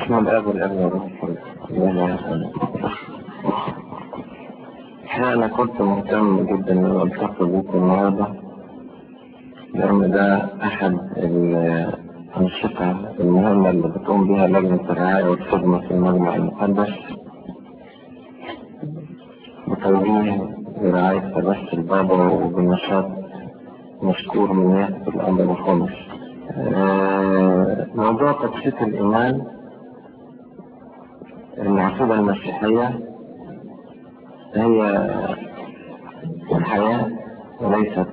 باسم الاب والابن والروح القدس الله يسلمك الحقيقة أنا كنت مهتم جدا إن ألتقي بكم النهاردة لأن ده أحد الأنشطة المهمة اللي بتقوم بها لجنة الرعاية والخدمة في المجمع المقدس بتوجيه برعاية قداسة البابا وبالنشاط مشكور من نيابة الأمر الخامس موضوع تبسيط الإيمان العقيدة المسيحية هي الحياة وليست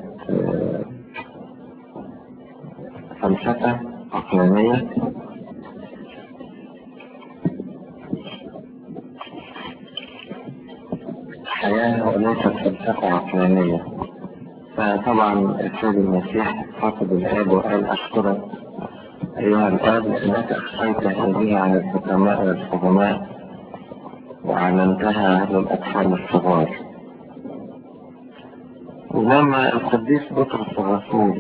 فلسفة عقلانية حياة وليست فلسفة عقلانية فطبعا السيد المسيح خاطب الآب وقال أشكرك أيها الآب لأنك أخفيت هذه عن الحكماء والحكماء وعلمتها للأطفال الصغار ولما القديس بطرس الرسول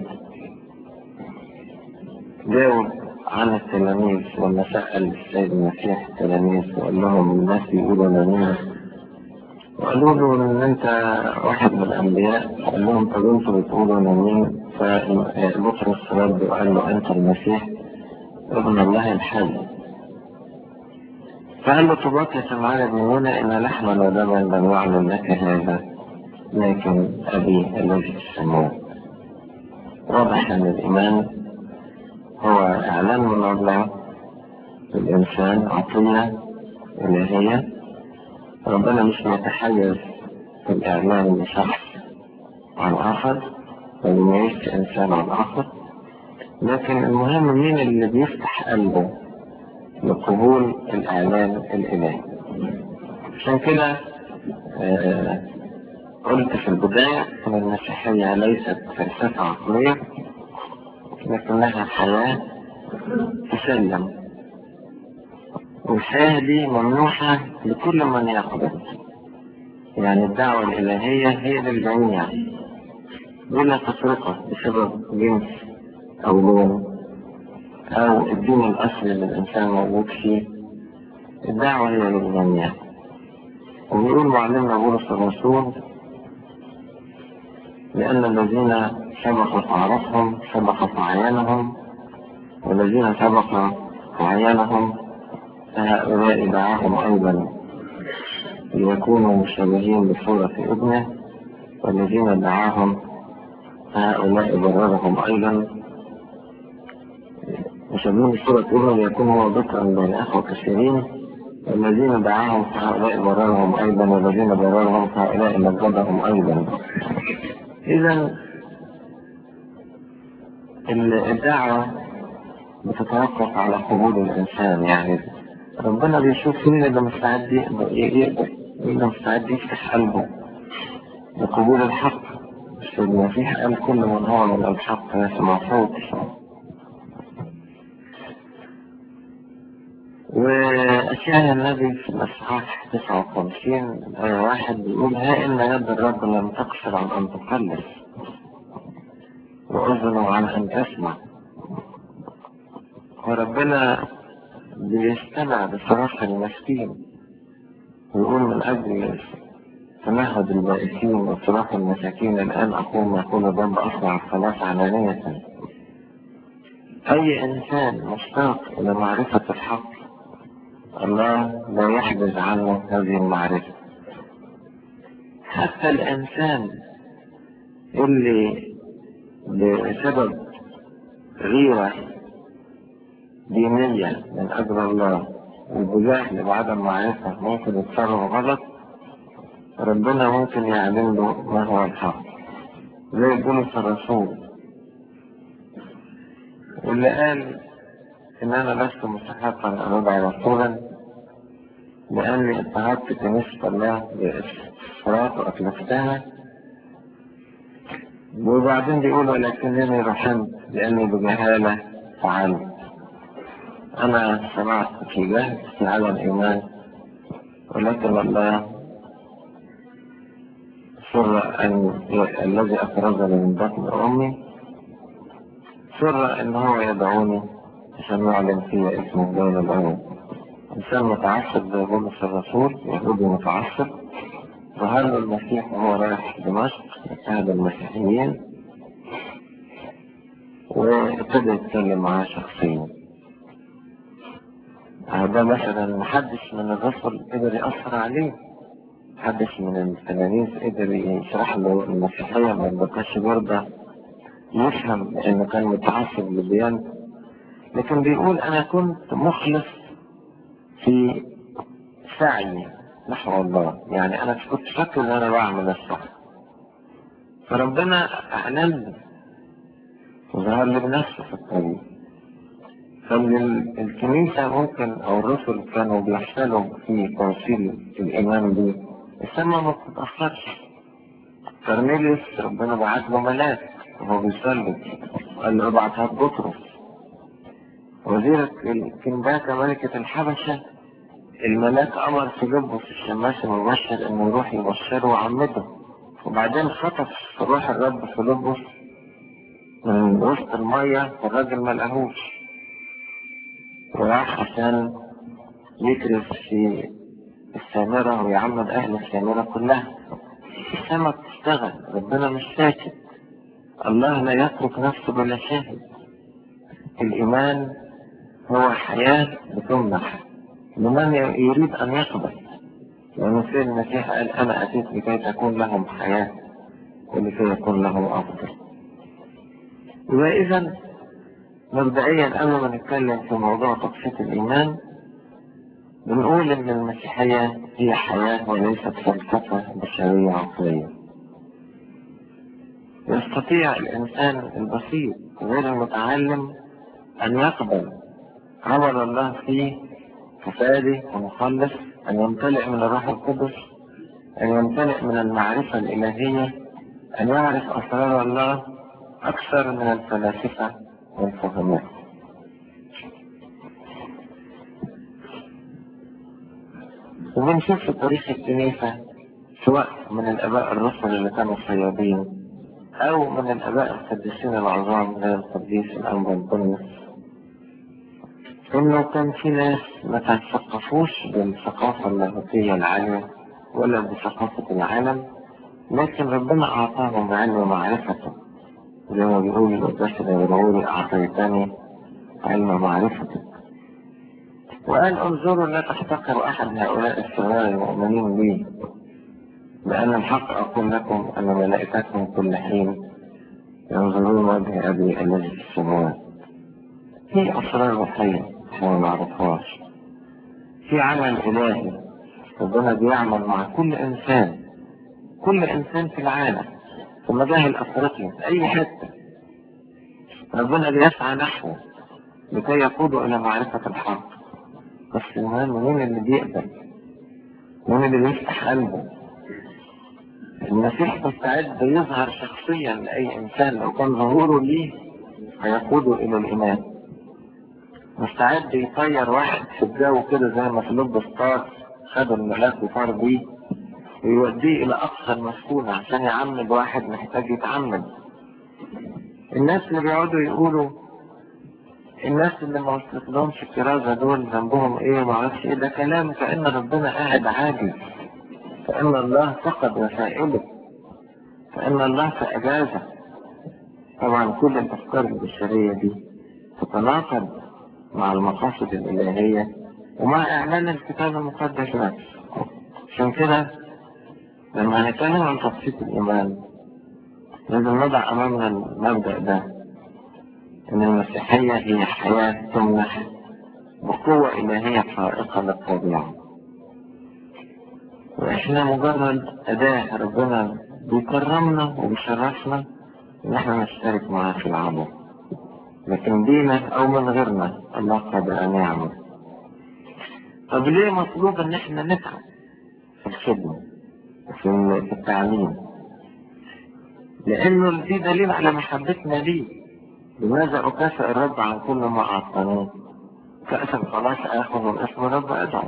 جاوب عن التلاميذ لما سأل السيد المسيح التلاميذ وقال لهم الناس يقولوا مين وقالوا له ان انت واحد من الانبياء قال لهم طب انتوا بتقولوا انا مين فبطرس رد وقال له انت المسيح ابن الله الحي فقال له طباك يا سمعان بن هنا ان لحما ودما لم يعلم لك هذا لكن ابي الذي في السماوات واضح ان الايمان هو اعلان من الله للانسان عطيه الهيه ربنا مش متحيز في الإعلان لشخص عن آخر ويميز إنسان عن آخر لكن المهم مين اللي بيفتح قلبه لقبول الإعلان الإلهي عشان كده آه قلت في البداية أن المسيحية ليست فلسفة عقلية لكنها حياة تسلم والحياة دي ممنوحة لكل من يقبل يعني الدعوة الإلهية هي للجميع بلا تفرقة بسبب جنس أو لون أو الدين الأصلي اللي الإنسان موجود فيه الدعوة هي للجميع ويقول معلمنا بولس الرسول لأن الذين سبقت عرفهم سبقت عيانهم والذين سبق عيانهم فهؤلاء دعاهم أيضا ليكونوا مشابهين بصورة ابنه والذين دعاهم فهؤلاء بررهم أيضا مشابهين بصورة ابنه ليكونوا هو ذكرا بين أخوة كثيرين والذين دعاهم فهؤلاء بررهم أيضا والذين بررهم فهؤلاء مجدهم أيضا إذا الدعوة بتتوقف على قبول الإنسان يعني ربنا بيشوف مين اللي مستعد يقدر يقدر مين اللي مستعد يفتح قلبه لقبول الحق بس المسيح قال كل من هو من الحق يسمع صوت وأشياء النبي في الأصحاح 59 آية واحد بيقول ها إن يد الرب لم تقصر عن أن تقلص وأذنه عن أن تسمع وربنا بيستمع بصراحة المسكين ويقول من أجل تمهد البائسين وصراح المساكين الآن أقوم يقول الرب أسرع الصلاة علانية أي إنسان مشتاق إلى معرفة الحق الله لا يحجز عنه هذه المعرفة حتى الإنسان اللي بسبب غيرة دينية من أجل الله وبجهل بعدم معرفة ممكن يتصرف غلط ربنا ممكن يعلم له ما هو الحق زي بولس الرسول واللي قال إن أنا لست مستحقا أن أدعى رسولا لأني اضطهدت كنيسة الله بإسفرات وأتلفتها وبعدين بيقول ولكنني رحمت لأني بجهالة فعلت أنا سمعت في جهل في عالم إيمان ولكن الله سر أن الذي أخرجني من بطن أمي سر أن هو يدعوني عشان يعلم في اسمه بين الأمم إنسان متعصب زي بولس الرسول يهودي متعصب ظهر له المسيح وهو رايح دمشق يتهد المسيحيين وابتدى يتكلم معاه شخصيا ده مثلا محدش من الرسل قدر يأثر عليه محدش من التلاميذ قدر يشرح له المسيحية ما بقاش برضه يفهم انه كان متعصب لديانته لكن بيقول انا كنت مخلص في سعي نحو الله يعني انا كنت فاكر ان انا بعمل الصح فربنا اعلن لي وظهر لي بنفسه في الطريق فالكنيسة ممكن او الرسل كانوا بيحصلوا في توصيل الايمان دي السماء ما بتتأخرش كرنيليوس ربنا بعت له ملاك وهو بيصلي قال له ابعت هات بطرس وزير الكنداكة ملكة الحبشة الملاك أمر فيلبس الشماس المبشر إنه يروح يبشره وعمده وبعدين خطف روح الرب فيلبس من وسط المية والراجل ما لقاهوش وراح عشان يكرس في السامرة ويعمد أهل السامرة كلها السما بتشتغل ربنا مش ساكت الله لا يترك نفسه بلا شاهد الإيمان هو حياة بتمنح لمن يريد أن يقبل لأن سيد المسيح قال أنا أتيت لكي تكون لهم حياة ولكي يكون لهم أفضل وإذا مبدئيا قبل ما نتكلم في موضوع تبسيط الإيمان بنقول إن المسيحية هي حياة وليست فلسفة بشرية عقلية يستطيع الإنسان البسيط غير المتعلم أن يقبل عمل الله فيه كفادي ومخلص أن يمتلئ من الروح القدس أن يمتلئ من المعرفة الإلهية أن يعرف أسرار الله أكثر من الفلاسفة والفهماء وبنشوف في تاريخ الكنيسة سواء من الآباء الرسل اللي كانوا صيادين أو من الآباء القديسين العظام زي القديس الأنبا البنس إنه كان في ناس ما تثقفوش بالثقافة اللاهوتية العالية ولا بثقافة العالم لكن ربنا أعطاهم علم ومعرفته زي ما بيقول القداس الغروري أعطيتني علم معرفتك وقال انظروا لا تحتقر أحد هؤلاء الصغار المؤمنين بي لأن الحق أقول لكم أن ملائكتهم كل حين ينظرون وجه أبي الذي في السماوات في أسرار روحية احنا ما نعرفهاش في عمل إلهي ربنا بيعمل مع كل إنسان كل إنسان في العالم في مجاهل أفريقيا في أي حتة ربنا بيسعى نحوه لكي يقوده إلى معرفة الحق بس المهم مين اللي بيقبل مين اللي بيفتح قلبه المسيح مستعد يظهر شخصيا لأي إنسان لو كان ظهوره ليه هيقوده إلى الإيمان مستعد يطير واحد في الجو كده زي ما فيليب طار خد الملاك وطار بيه ويوديه إلى أقصى المسكونة عشان يعمد واحد محتاج يتعمد الناس اللي بيقعدوا يقولوا الناس اللي ما وصلتلهمش الكرازة دول ذنبهم ايه وما اعرفش ايه ده كلام كأن ربنا قاعد عاجز كأن الله فقد وسائله كأن الله في أجازة طبعا كل الأفكار البشرية دي تتناقض مع المقاصد الإلهية ومع إعلان الكتاب المقدس نفسه عشان كده لما هنتكلم عن تبسيط الإيمان لازم نضع أمامنا المبدأ ده إن المسيحية هي حياة تمنح بقوة إلهية فائقة للطبيعة وإحنا مجرد أداة ربنا بيكرمنا وبيشرفنا إن إحنا نشترك معاه في العمل لكن بينا أو من غيرنا الله قادر أن يعمل طب ليه مطلوب إن إحنا نتعب في الخدمة في التعليم لأنه دي دليل على محبتنا ليه لماذا أكافئ الرب عن كل ما أعطاني كأس الخلاص آخذ اسم الرب أدعو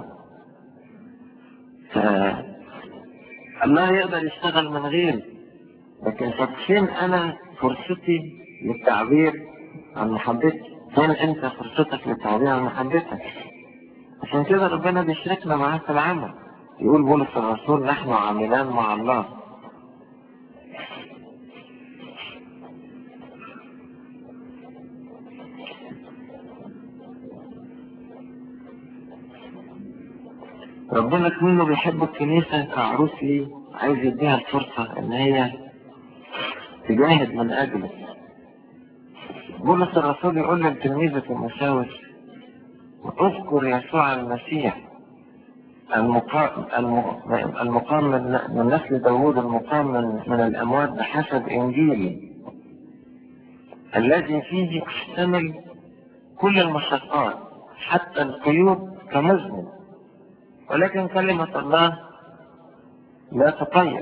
الله يقدر يشتغل من غيري لكن طب فين أنا فرصتي للتعبير عن محبتي فين أنت فرصتك للتعبير عن محبتك عشان كده ربنا بيشركنا معاه في العمل يقول بولس الرسول نحن عاملان مع الله ربنا كمنه بيحب الكنيسة كعروس ليه عايز يديها الفرصة ان هي تجاهد من اجله بولس الرسول يقول لتلميذة المساوس اذكر يسوع المسيح المقام, المقام من نسل داوود المقام من, من الأموات بحسب إنجيلي الذي فيه تحتمل كل المشقات حتى القيود كمذنب ولكن كلمة الله لا تطير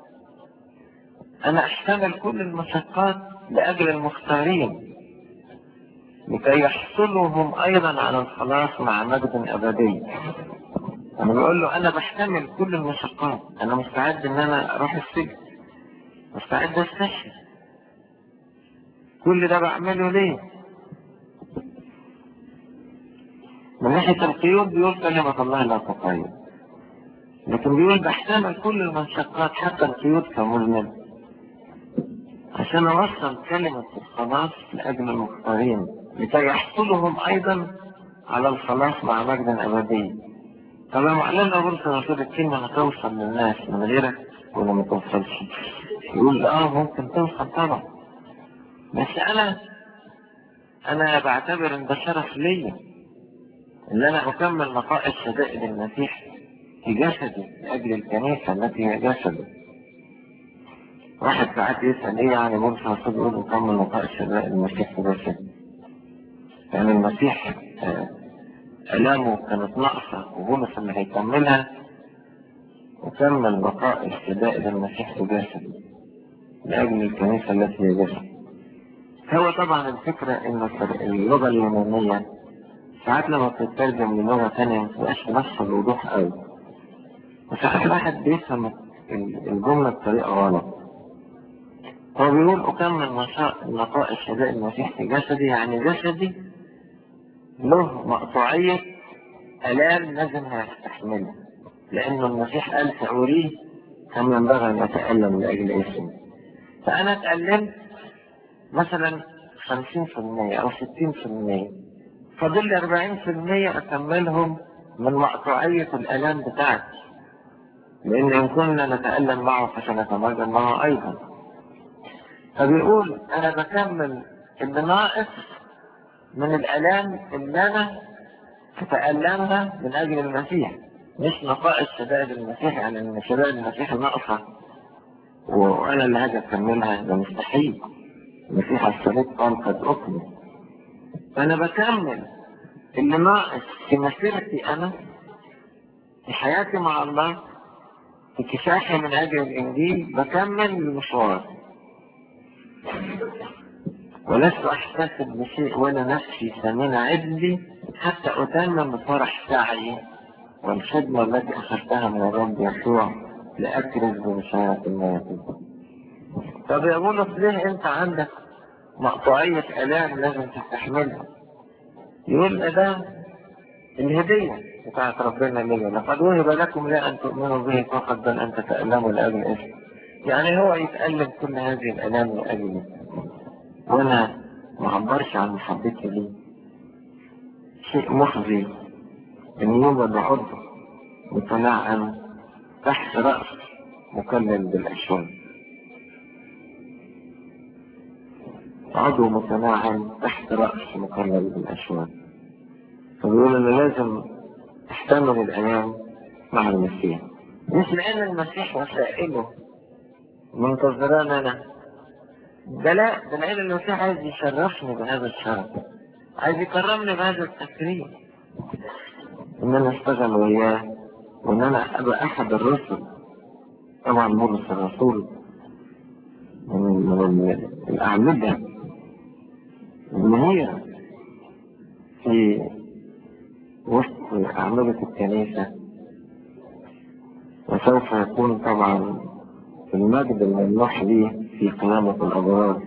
أنا أحتمل كل المشقات لأجل المختارين لكي يحصلوا هم أيضا على الخلاص مع مجد أبدي أنا بقول له أنا بحتمل كل المشقات أنا مستعد إن أنا أروح السجن مستعد أستشهد كل ده بعمله ليه؟ من ناحية القيود بيقول كلمة الله لا تقيد لكن بيقول بحتمل كل المشقات حتى القيود كمذنب عشان أوصل كلمة الخلاص لأجل المختارين لكي يحصلهم أيضا على الخلاص مع مجد أبدي طبعا معلمنا بولس الرسول الكلمة هتوصل للناس من غيرك ولا ما توصلش يقول اه ممكن توصل طبعا بس انا انا بعتبر ان ده شرف ليا ان انا اكمل نقائص شدائد المسيح في جسدي لاجل الكنيسه التي هي جسده واحد ساعات يسال ايه يعني بولس الرسول يقول اكمل نقائص شدائد المسيح في جسدي يعني المسيح آه آلامه كانت ناقصة وبولس اللي هيكملها وكمل بقاء الشدائد المسيح في جسده لأجل الكنيسة التي هي جسد هو طبعا الفكرة إن اللغة اليونانية ساعات لما بتترجم للغة تانية ما بتبقاش بنفس الوضوح قوي وساعات الواحد بيفهم الجملة بطريقة غلط هو بيقول أكمل نقائص شدائد المسيح في جسدي يعني جسدي له مقطوعية آلام لازم هيستحملها لأن المسيح قال سأريه كم ينبغي أن أتألم لأجل اسمه فأنا اتألمت مثلا 50% أو 60% فاضل لي 40% أكملهم من مقطوعية الآلام بتاعتي لأن إن كنا نتألم معه فسنتمرد معه أيضا فبيقول أنا بكمل اللي ناقص من الآلام اللي أنا أتألمها من أجل المسيح مش نقائص شدائد المسيح يعني إن شدائد المسيح ناقصة وأنا اللي هاجي أكملها ده مستحيل المسيح على الصليب قال قد أكمل فأنا بكمل اللي ناقص في مسيرتي أنا في حياتي مع الله في كفاحي من أجل الإنجيل بكمل المشوار ولست أحتسب بشيء ولا نفسي ثمين عدلي حتى أتمم بفرح سعي والخدمة التي أخذتها من الرب يسوع لأكرز بمشاعة الموت طب يا بولس ليه أنت عندك مقطوعية آلام لازم تستحملها؟ يقول ده الهدية بتاعت ربنا ليا لقد وهب لكم لا أن تؤمنوا به فقط بل أن تتألموا لأجل اسمه يعني هو يتألم كل هذه الآلام لأجلي وانا ما عبرش عن محبتي ليه شيء مخزي ان يوجد عضو متنعم تحت رأس مكلل بالأشواك عضو متناعم تحت رأس مكلل بالأشواك فبيقول أنا لازم أحتمل الأيام مع المسيح مش لأن المسيح وسائله منتظران أنا ده لا ده لأن المسيح عايز يشرفني بهذا الشرف عايز يكرمني بهذا التكريم ان انا اشتغل وياه وان انا ابقى احد الرسل طبعا بولس الرسول من, من الاعمده المنيرة في وسط أعمدة الكنيسة وسوف يكون طبعا المجد الممنوح ليه في قيامة الأبرار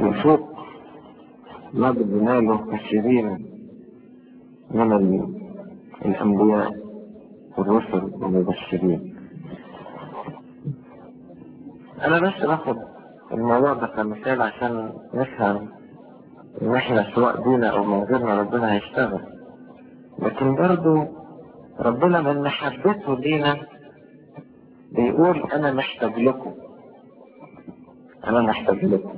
وفوق مجد ناله كثيرين من الأنبياء والرسل والمبشرين أنا بس باخد الموضوع ده كمثال عشان نفهم إن إحنا سواء دينا أو من غيرنا ربنا هيشتغل لكن برضو ربنا من محبته لينا بيقول أنا محتاج لكم أنا محتاج لكم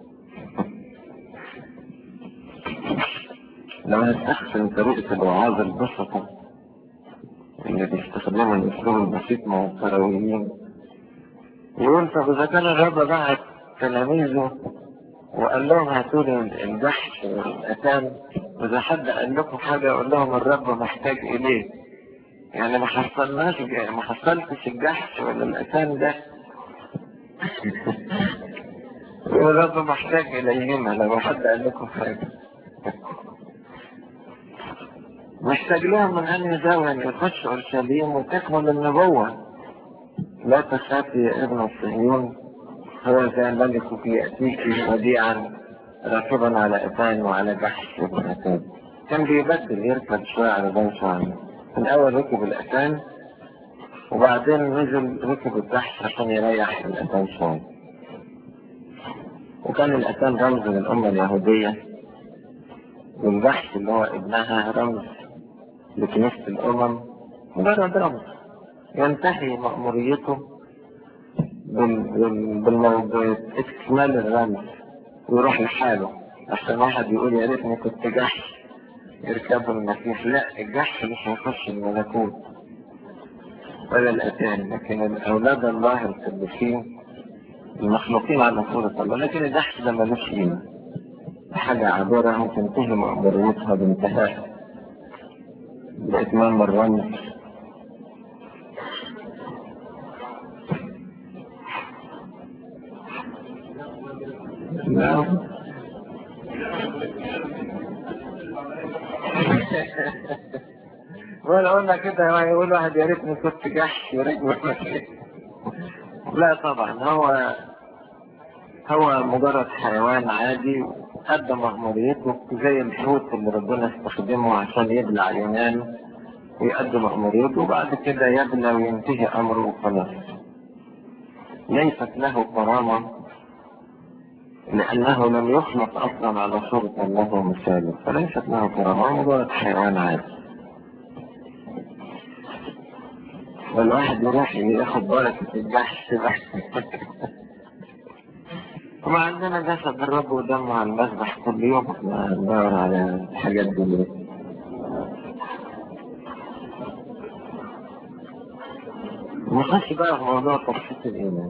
لو نستخدم طريقة الوعاظ البسطة اللي بيستخدموا الأسلوب البسيط مع التراويين يقول طب إذا كان الرب بعت تلاميذه وقال لهم هاتوا لي الجحش والأتان وإذا حد قال لكم حاجة يقول لهم الرب محتاج إليه يعني ما حصلناش ما حصلتش الجحش ولا الأتان ده الرب محتاج إليهما لو حد قال لكم حاجة محتاج لهم من أن زاوية يخش أورشليم وتكمل النبوة لا تخافي يا ابن الصهيون هو ذا ملكك يأتيك وديعا راكبا على أتان وعلى جحش ابن أتان كان بيبدل يركب شوية على بين شوية في الأول ركب الأتان وبعدين نزل ركب الجحش عشان يريح الأتان شوية وكان الأتان رمز للأمة اليهودية والجحش اللي هو ابنها رمز لكنيسة الأمم مجرد رمز ينتهي مأموريته باستكمال الرمز ويروح لحاله عشان واحد يقول يا ريتني كنت جحش يركبوا المسيح لا الجحش مش هيخش الملكوت ولا الأتان لكن أولاد الله القديسين المخلوقين على صورة الله لكن الجحش ده ملوش قيمة حاجة عابرة وتنتهي مأموريتها بانتهاء بإتمام الرمز نعم ولا قلنا كده يقول واحد يا ريتني كنت جحش ورجل لا طبعا هو هو مجرد حيوان عادي أدى مأموريته زي الحوت اللي ربنا استخدمه عشان يبلع اليونان ويقدم مأموريته وبعد كده يبلى وينتهي أمره وخلاص ليست له كرامة لأنه لم يخلق أصلا على صورة الله ومثاله فليست له كرامة مجرد حيوان عادي والواحد يروح ياخد بركة الجحش بس وما عندنا جسد الرب ودمه على المذبح كل يوم ندور على الحاجات دي نخش بقى في موضوع تخصيص الإيمان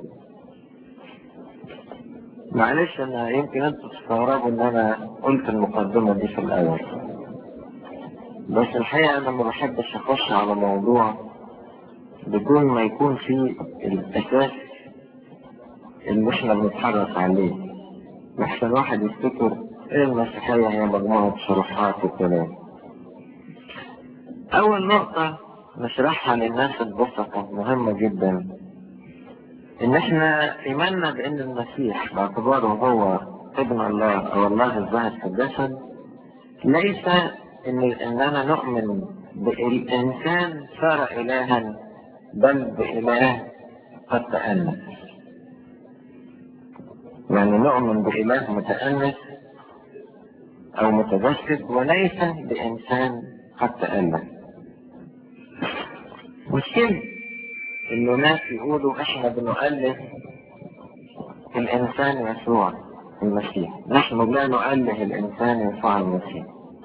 معلش أنا يمكن أنتوا تستغربوا إن أنا قلت المقدمة دي في الأول بس الحقيقة أنا ما بحبش أخش على موضوع بدون ما يكون فيه الأساس اللي احنا بنتحرك عليه محسن واحد يفتكر ايه المسيحية هي مجموعة شروحات وكلام أول نقطة نشرحها للناس البسطة مهمة جدا إن إحنا إيماننا بإن المسيح باعتباره هو ابن الله أو الله الظاهر في الجسد ليس إن إننا نؤمن بالإنسان صار إلها بل بإله قد تأنس يعني نؤمن بإله متأنس أو متجسد وليس بإنسان قد تألف مشكلة إنه ناس يقولوا إحنا بنؤلف الإنسان يسوع المسيح نحن لا نؤله الإنسان يسوع المسيح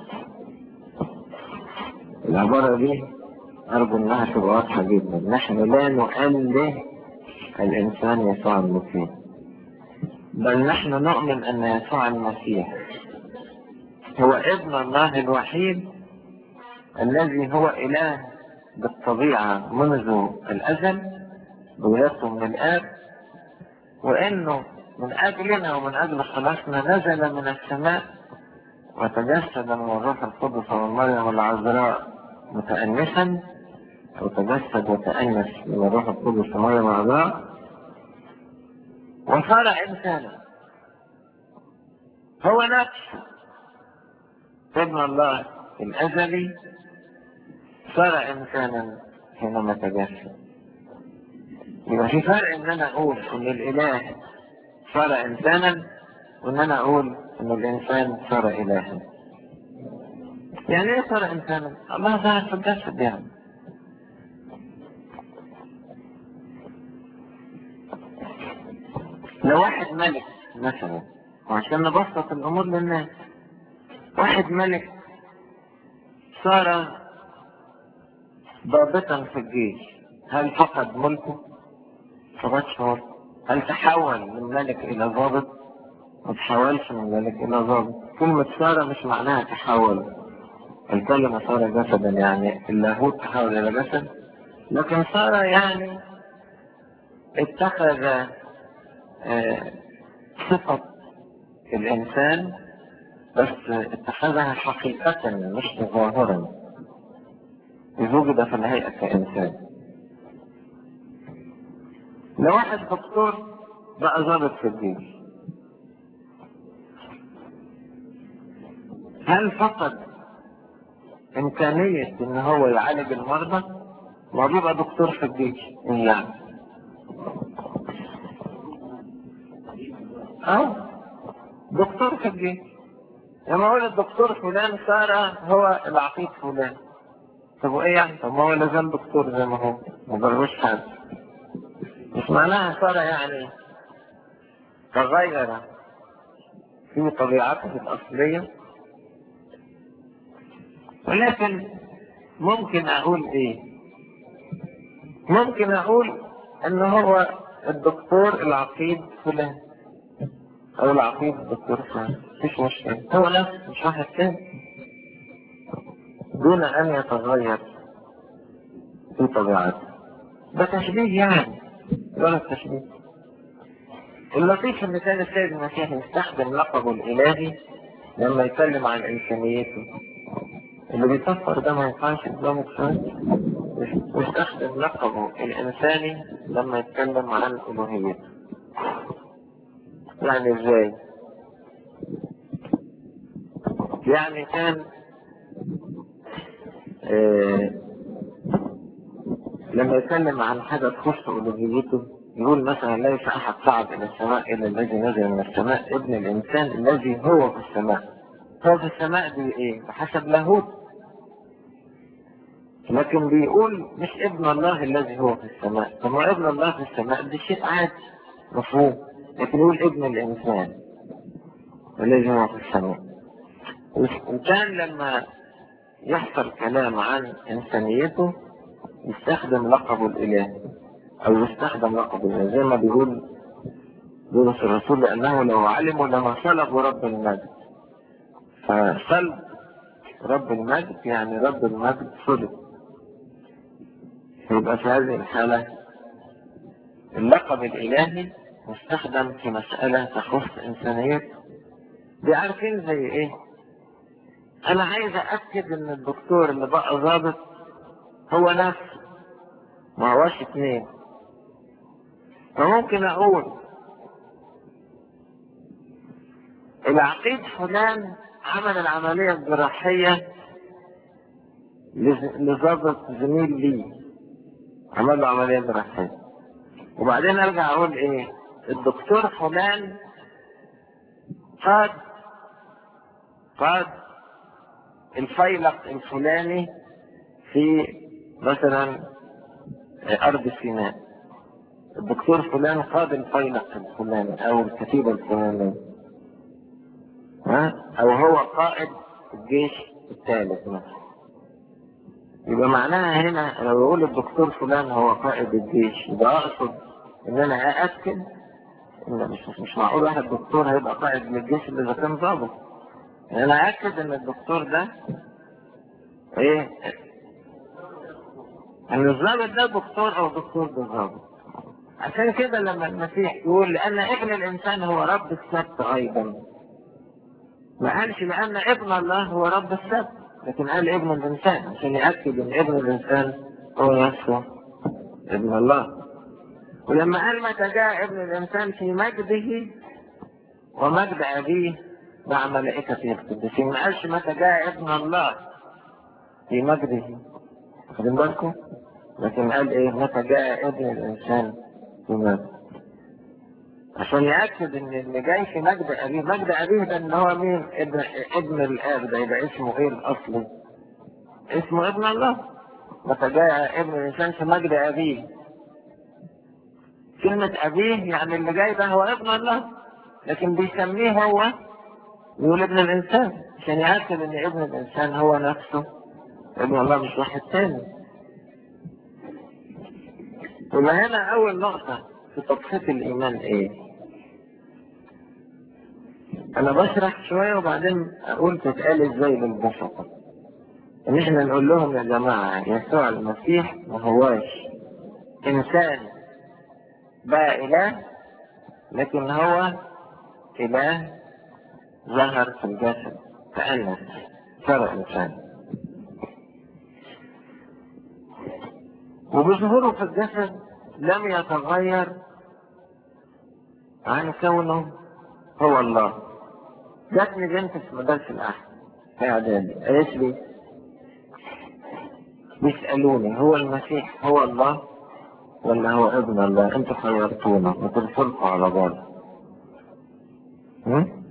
العبارة دي أرجو إنها تبقى واضحة جدا نحن لا نؤله الإنسان يسوع المسيح بل نحن نؤمن أن يسوع المسيح هو ابن الله الوحيد الذي هو إله بالطبيعة منذ الأزل بولادته من الآب وإنه من أجلنا ومن أجل خلاصنا نزل من السماء وتجسد من الروح القدس ومن مريم العذراء متأنسا وتجسد وتأنس من الروح القدس ومريم العذراء وصار إنسانا هو نفسه ابن الله الأزلي صار إنسانا حينما تجسد يبقى في فرق إن أنا أقول إن الإله صار إنسانا وإن أنا أقول إن الإنسان صار إلها يعني إيه صار إنسانا؟ الله ظهر في الجسد يعني لو واحد ملك مثلا وعشان نبسط الأمور للناس واحد ملك صار ضابطا في الجيش هل فقد ملكه؟ فقدش ملكه هل تحول من ملك إلى ضابط؟ ما تحولش من ملك إلى ضابط كلمة صار مش معناها تحول الكلمة صار جسدا يعني اللاهوت تحول إلى جسد لكن صار يعني اتخذ آه صفة الإنسان بس اتخذها حقيقة مش ظاهرا إذ وجد في الهيئة كإنسان لو واحد دكتور بقى ضابط في الجيش هل فقد إمكانية إن هو يعالج المرضى؟ ما بيبقى دكتور في الجيش يعني اه دكتور في الجيش لما اقول الدكتور فلان صار هو العقيد فلان طب وايه يعني طب ما هو لازال دكتور زي ما هو ما ضروش حاجه مش معناها صار يعني تغير في طبيعته الأصلية ولكن ممكن أقول إيه ممكن أقول إن هو الدكتور العقيد فلان أو العقيد الدكتور فلان مفيش مشكلة هو نفسه مش واحد تاني دون أن يتغير في طبيعته ده تشبيه يعني ولا تشبيه اللطيف ان كان السيد المسيح يستخدم لقبه الالهي لما يتكلم عن انسانيته اللي بيكفر ده ما ينفعش قدامه كفايه ويستخدم لقبه الانساني لما يتكلم عن الوهيته يعني ازاي يعني كان آه لما يتكلم عن حاجة تخص ألوهيته يقول مثلا ليس أحد صعد إلى السماء إلا الذي نزل من السماء ابن الإنسان الذي هو في السماء هو في السماء دي إيه؟ بحسب لاهوت لكن بيقول مش ابن الله الذي هو في السماء طب ما ابن الله في السماء دي شيء عادي مفهوم لكن يقول ابن الإنسان الذي هو في السماء وكان لما يحصل كلام عن إنسانيته يستخدم لقبه الإلهي أو يستخدم لقبه الإلهي زي ما بيقول بولس الرسول لأنه لو علموا لما صلبوا رب المجد فصلب رب المجد يعني رب المجد صلب يبقى في هذه الحالة اللقب الإلهي مستخدم في مسألة تخص إنسانية دي عارفين زي إيه؟ أنا عايز أأكد إن الدكتور اللي بقى ضابط هو نفسه ما هوش اثنين فممكن اقول العقيد فلان عمل العملية الجراحية لضابط زميل لي عمل له عملية جراحية وبعدين ارجع اقول ايه الدكتور فلان قاد قاد الفيلق الفلاني في مثلا أرض سيناء الدكتور فلان قاد الفيلق الفلاني أو الكتيبة الفلانية ها أو هو قائد الجيش الثالث مثلا يبقى معناها هنا لو يقول الدكتور فلان هو قائد الجيش يبقى أقصد إن أنا أأكد إن مش مش معقول واحد دكتور هيبقى قائد للجيش اللي إذا كان ضابط أنا أأكد إن الدكتور ده إيه ان الضابط ده دكتور او دكتور ده ضابط عشان كده لما المسيح يقول لان ابن الانسان هو رب السبت ايضا ما قالش لان ابن الله هو رب السبت لكن قال ابن الانسان عشان ياكد ان ابن الانسان هو نفسه ابن الله ولما قال متى جاء ابن الانسان في مجده ومجد ابيه مع ملائكته القديسين ما قالش متى جاء ابن الله في مجده واخدين بالكم لكن قال ايه متى جاء ابن الانسان في مجد عشان يأكد ان اللي جاي في مجد ابيه مجد ابيه ده ان هو مين ابن ابن الاب ده يبقى اسمه ايه الاصلي اسمه ابن الله متى جاء ابن الانسان في مجد ابيه كلمة ابيه يعني اللي جاي ده هو ابن الله لكن بيسميه هو يقول ابن الانسان عشان يأكد ان ابن الانسان هو نفسه ابن الله مش واحد تاني يبقى هنا اول نقطة في تبسيط الايمان ايه انا بشرح شوية وبعدين اقول تتقال ازاي بالبساطة ان احنا نقول لهم يا جماعة يسوع المسيح ما هواش انسان بقى اله لكن هو اله ظهر في الجسد تأنس صار انسان وبظهوره في الجسد لم يتغير عن كونه هو الله جاتني بنت في مدرسة الأحد في إعدادي قالت لي بيسألوني هو المسيح هو الله ولا هو ابن الله انتوا خيرتونا وترسلكوا على بعض هم؟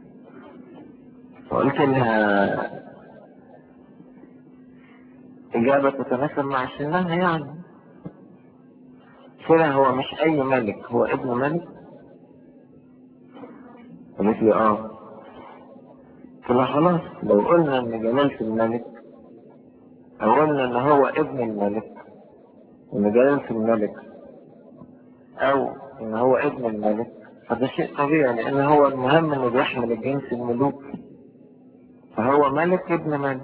فقلت لها إجابة تتناسب مع سنها يعني قلت لها هو مش أي ملك هو ابن ملك قالت لي اه قلت لها خلاص لو قلنا ان جلالة الملك او قلنا ان هو ابن الملك ان جلالة الملك او ان هو ابن الملك فده شيء طبيعي لان هو المهم انه بيحمل الجنس الملوكي فهو ملك ابن ملك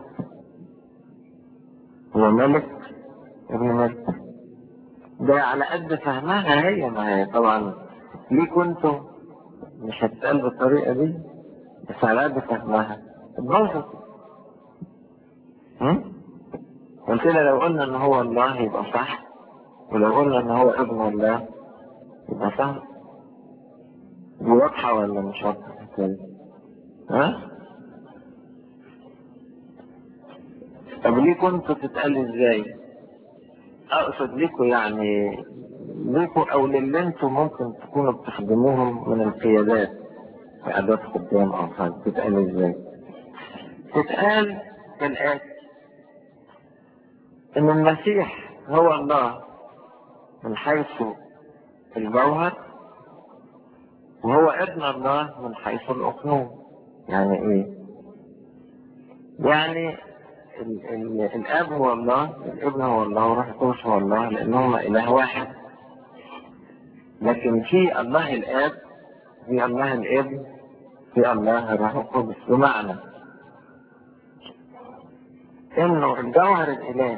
هو ملك ابن ملك ده على قد فهمها هي ما هي طبعا ليه كنتوا مش هتتقال بالطريقة دي بس على قد فهمها اتبسط قلت لها لو قلنا ان هو الله يبقى صح ولو قلنا ان هو ابن الله يبقى صح دي واضحة ولا مش واضحة كده ها طب ليه كنتوا تتقال ازاي اقصد ليكوا يعني ليكوا او للي انتوا ممكن تكونوا بتخدموهم من القيادات في اداة خدام او حاجة تتقال ازاي تتقال كالآتي ان المسيح هو الله من حيث الجوهر وهو ابن الله من حيث الاقنوم يعني ايه يعني ال ال الاب هو الله الابن هو الله والروح القدس هو الله لانهما اله واحد لكن في الله الاب في الله الابن في الله الروح القدس بمعنى انه الجوهر الالهي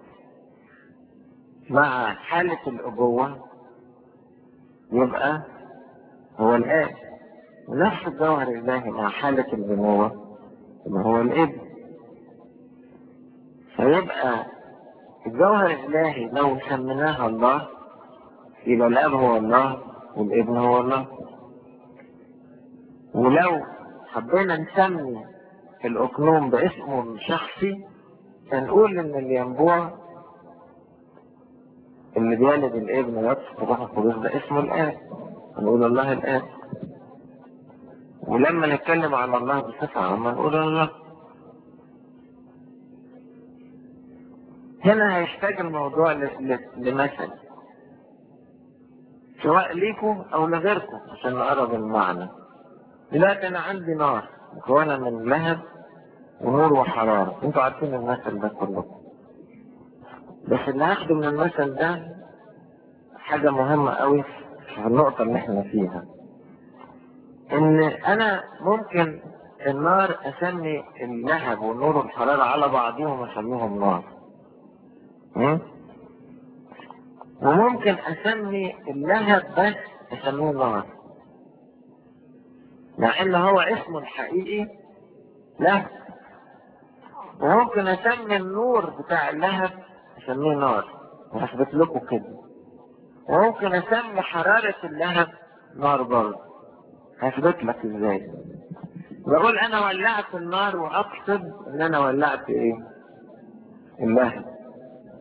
مع حالة الابوة يبقى هو الاب ونفس الجوهر الالهي مع حالة البنوة يبقى هو الابن فيبقى الجوهر الالهي لو سميناها الله يبقى الاب هو الله والابن هو الله ولو حبينا نسمي الاقنوم باسمه الشخصي هنقول ان الينبوع اللي بيولد الابن ويطفق الروح القدس ده اسمه الاب نقول الله الاب ولما نتكلم عن الله بصفة عامة نقول الله هنا هيحتاج الموضوع لمثل سواء ليكم او لغيركم عشان نقرب المعنى دلوقتي انا عندي نار مكونة من لهب ونور وحرارة انتوا عارفين المثل ده كلكم بس اللي هاخده من المثل ده حاجة مهمة قوي في النقطة اللي احنا فيها ان انا ممكن النار اسمي اللهب والنور والحرارة على بعضهم اسميهم نار م? وممكن اسمي اللهب بس اسميه نار مع ان هو اسمه الحقيقي لهب وممكن اسمي النور بتاع اللهب اسميه نار وهثبت لكم كده وممكن اسمي حرارة اللهب نار برضه هثبت لك ازاي بقول انا ولعت النار واقصد ان انا ولعت ايه اللهب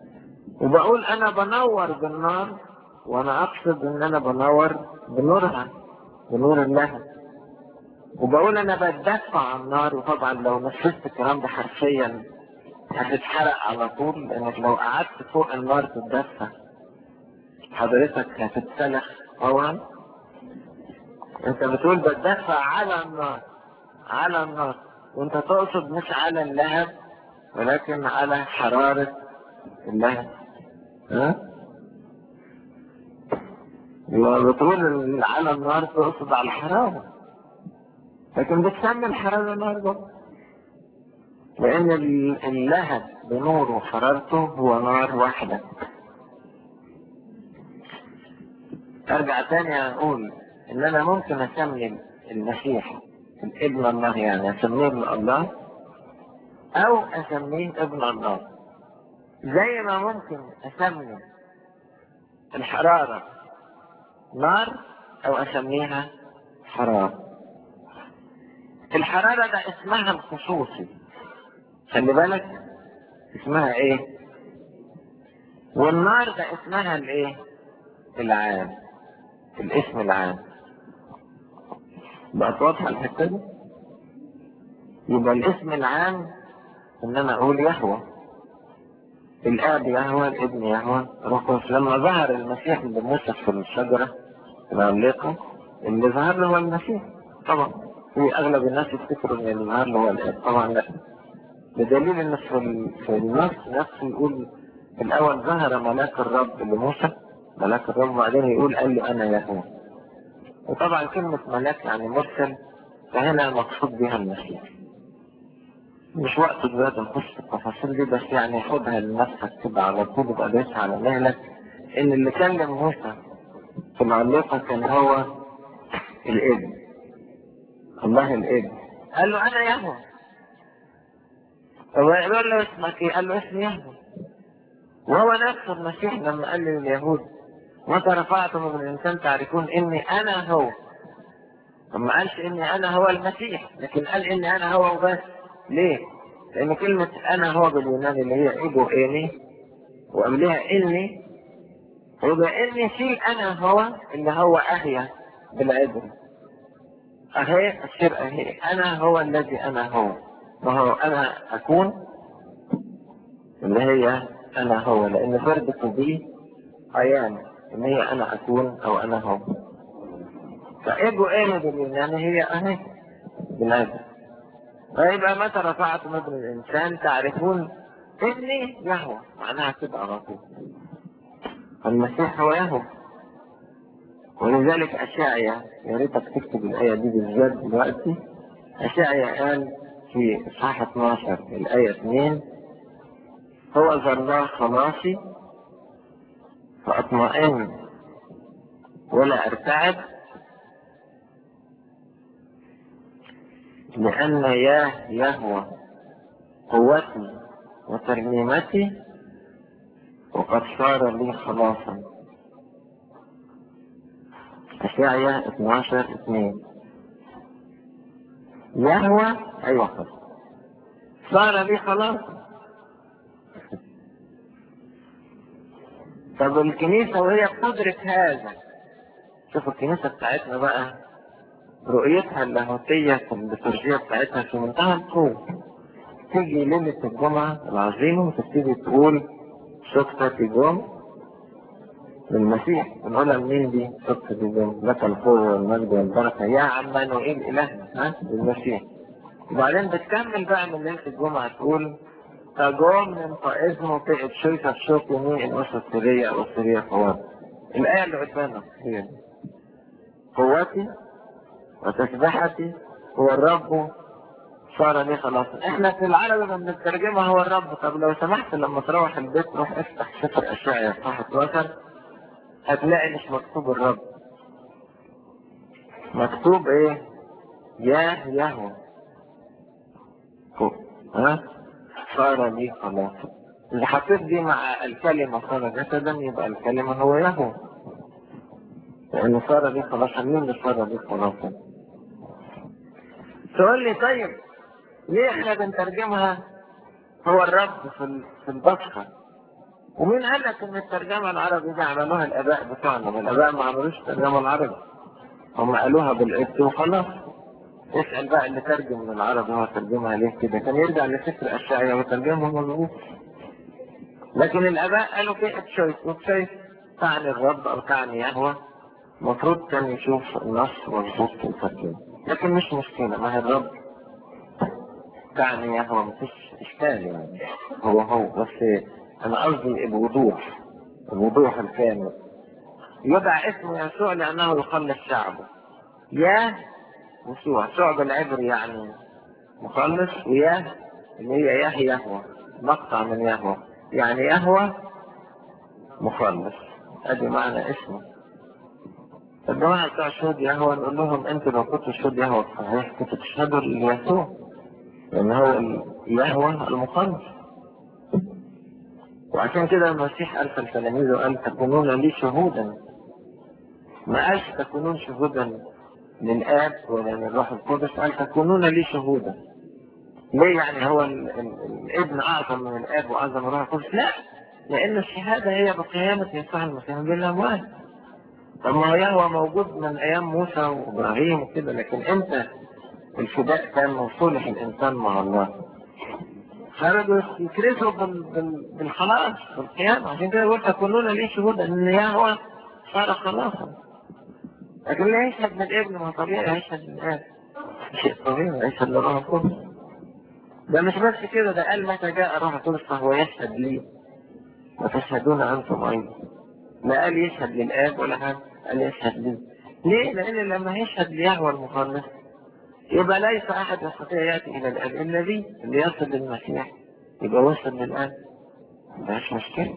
وبقول انا بنور بالنار وانا اقصد ان انا بنور بنورها بنور الله وبقول انا بتدفع عن النار وطبعا لو نفذت الكلام ده حرفيا هتتحرق على طول لانك لو قعدت فوق النار تتدفى حضرتك هتتسلخ طبعا انت بتقول بتدفع على النار على النار وانت تقصد مش على اللهب ولكن على حرارة اللهب ها؟ بتقول على النار تقصد على الحرارة لكن بتسمي الحرارة نار برضه لأن اللهب بنوره وحرارته هو نار واحدة أرجع تاني أقول إن أنا ممكن أسمي المسيح ابن الله يعني أسميه ابن الله أو أسميه ابن الله زي ما ممكن أسمي الحرارة نار أو أسميها حرارة الحرارة ده اسمها الخصوصي خلي بالك اسمها ايه والنار ده اسمها الايه العام الاسم العام بقت واضحة الحتة دي يبقى الاسم العام ان انا اقول يهوى الاب يهوى الابن يهوى روح قدس لما ظهر المسيح لموسى في الشجرة العملاقة اللي ظهر له هو المسيح طبعا في اغلب الناس يفتكروا ان اللي ظهر له هو الاب طبعا لا بدليل ان في في النص نفسه يقول في الاول ظهر ملاك الرب لموسى ملاك الرب وبعدين يقول قال له انا يهوى وطبعا كلمة ملاك يعني مرسل فهنا مقصود بها المسيح مش وقت دلوقتي نخش في التفاصيل دي بس يعني خدها لنفسك كده على طول يبقى دايس على مهلك ان اللي كلم موسى في العلاقة كان هو الابن الله الابن قال له انا يهوى هو يقول له اسمك ايه؟ قال له اسمي يهوى وهو نفسه المسيح لما قال لليهود متى رفعتم من الانسان تعرفون اني انا هو ما قالش اني انا هو المسيح لكن قال اني انا هو وبس ليه؟ لان كلمة انا هو باليوناني اللي هي ايجو اني وقبلها اني يبقى اني في انا هو اللي هو اهيا بالعبري اهي الشر اهي انا هو الذي انا هو ما هو انا اكون اللي هي انا هو لان فردك دي عيان ان هي انا اكون او انا هو فايجو اني باليوناني هي اهي بالعبري فيبقى متى رفعتم ابن الانسان تعرفون اني يهوى معناها كده على طول المسيح هو يهوى ولذلك أشعيا يا ريتك تكتب الآية دي بالذات دلوقتي أشعيا قال في إصحاح 12 الآية 2 هو ذا الله خلاصي فأطمئن ولا أرتعب لأن ياه يهوى قوتي وترنيمتي وقد صار لي خلاصا أشعيا 12 2 يهوى أيوة خلاص صار لي خلاصا طب الكنيسة وهي بتدرك هذا شوف الكنيسة بتاعتنا بقى رؤيتها اللاهوتية في الليتورجية بتاعتها في منتهى القوة تيجي ليلة الجمعة العظيمة وتبتدي تقول شكرة جم للمسيح بنقولها منين دي شكرة جم لك القوة والمجد والبركة يا عمانوئيل إلهنا ها للمسيح وبعدين بتكمل بقى من ليلة الجمعة تقول تجوم من اسمه في الشركة الشوك يمين الأسرة السرية أو السرية قوات الآية اللي قدامك هي دي قوتي وتسبحتي هو الرب صار لي خلاص احنا في العربي لما بنترجمها هو الرب طب لو سمحت لما تروح البيت روح افتح سفر اشعيا اصحاح 12 هتلاقي مش مكتوب الرب مكتوب ايه يا يهوى ها صار لي خلاص اللي حطيت دي مع الكلمة صار جسدا يبقى الكلمة هو يهوى لأن صار لي خلاصا مين اللي صار لي خلاصا تقول لي طيب ليه احنا بنترجمها هو الرب في في البصخة ومين قال لك ان الترجمة العربي دي عملوها الاباء بتوعنا ما الاباء ما عملوش الترجمة العربي هم قالوها بالقبط وخلاص اسأل بقى اللي ترجم من العربي هو ترجمها ليه كده كان يرجع لفكر الشاعر وترجمها مظبوط لكن الاباء قالوا في تشويس وتشويس تعني الرب او تعني يهوى المفروض كان يشوف النص مظبوط في الترجمة لكن مش مشكلة ما هي الرب تعني يهوى مفيش اشكال يعني هو هو بس انا قصدي الوضوح الوضوح الكامل يدعى اسم يسوع لانه يخلص شعبه يا يسوع شعب العبري يعني مخلص وياه اللي هي ياه يهوى مقطع من يهوى يعني يهوى مخلص ادي معنى اسمه الجماعة بتوع شهود يهوى نقول لهم انتوا لو كنتوا شهود يهوى صحيح كنتوا تشهدوا ليسوع لان هو يهوى المخلص وعشان كده المسيح أرسل تلاميذه قال تكونون لي شهودا ما قالش تكونون شهودا للآب ولا للروح القدس قال تكونون لي شهودا ليه يعني هو ال ال الابن أعظم من الآب وأعظم من الروح القدس لا لأن الشهادة هي بقيامة يسوع المسيح بين الأموات طب ما هو يهوى موجود من أيام موسى وإبراهيم وكده لكن إمتى الفداء كان وصولح الإنسان مع الله خرجوا يكرسوا بال... بال... بالخلاص بالقيامة عشان كده قلت تكونون لي شهود ان يهوى صار خلاصا لكن لا يشهد من الابن ما طبيعي يشهد من الاب شيء طبيعي يشهد للروح القدس ده مش بس كده ده قال متى جاء الروح القدس فهو يشهد لي وتشهدون انتم ايضا لا قال يشهد للاب ولا حاجه قال يشهد لي ليه؟ لان لما يشهد ليهوى المخلص يبقى ليس أحد يستطيع يأتي إلى الآب إلا بي اللي يصل للمسيح يبقى وصل للآب مش مشكلة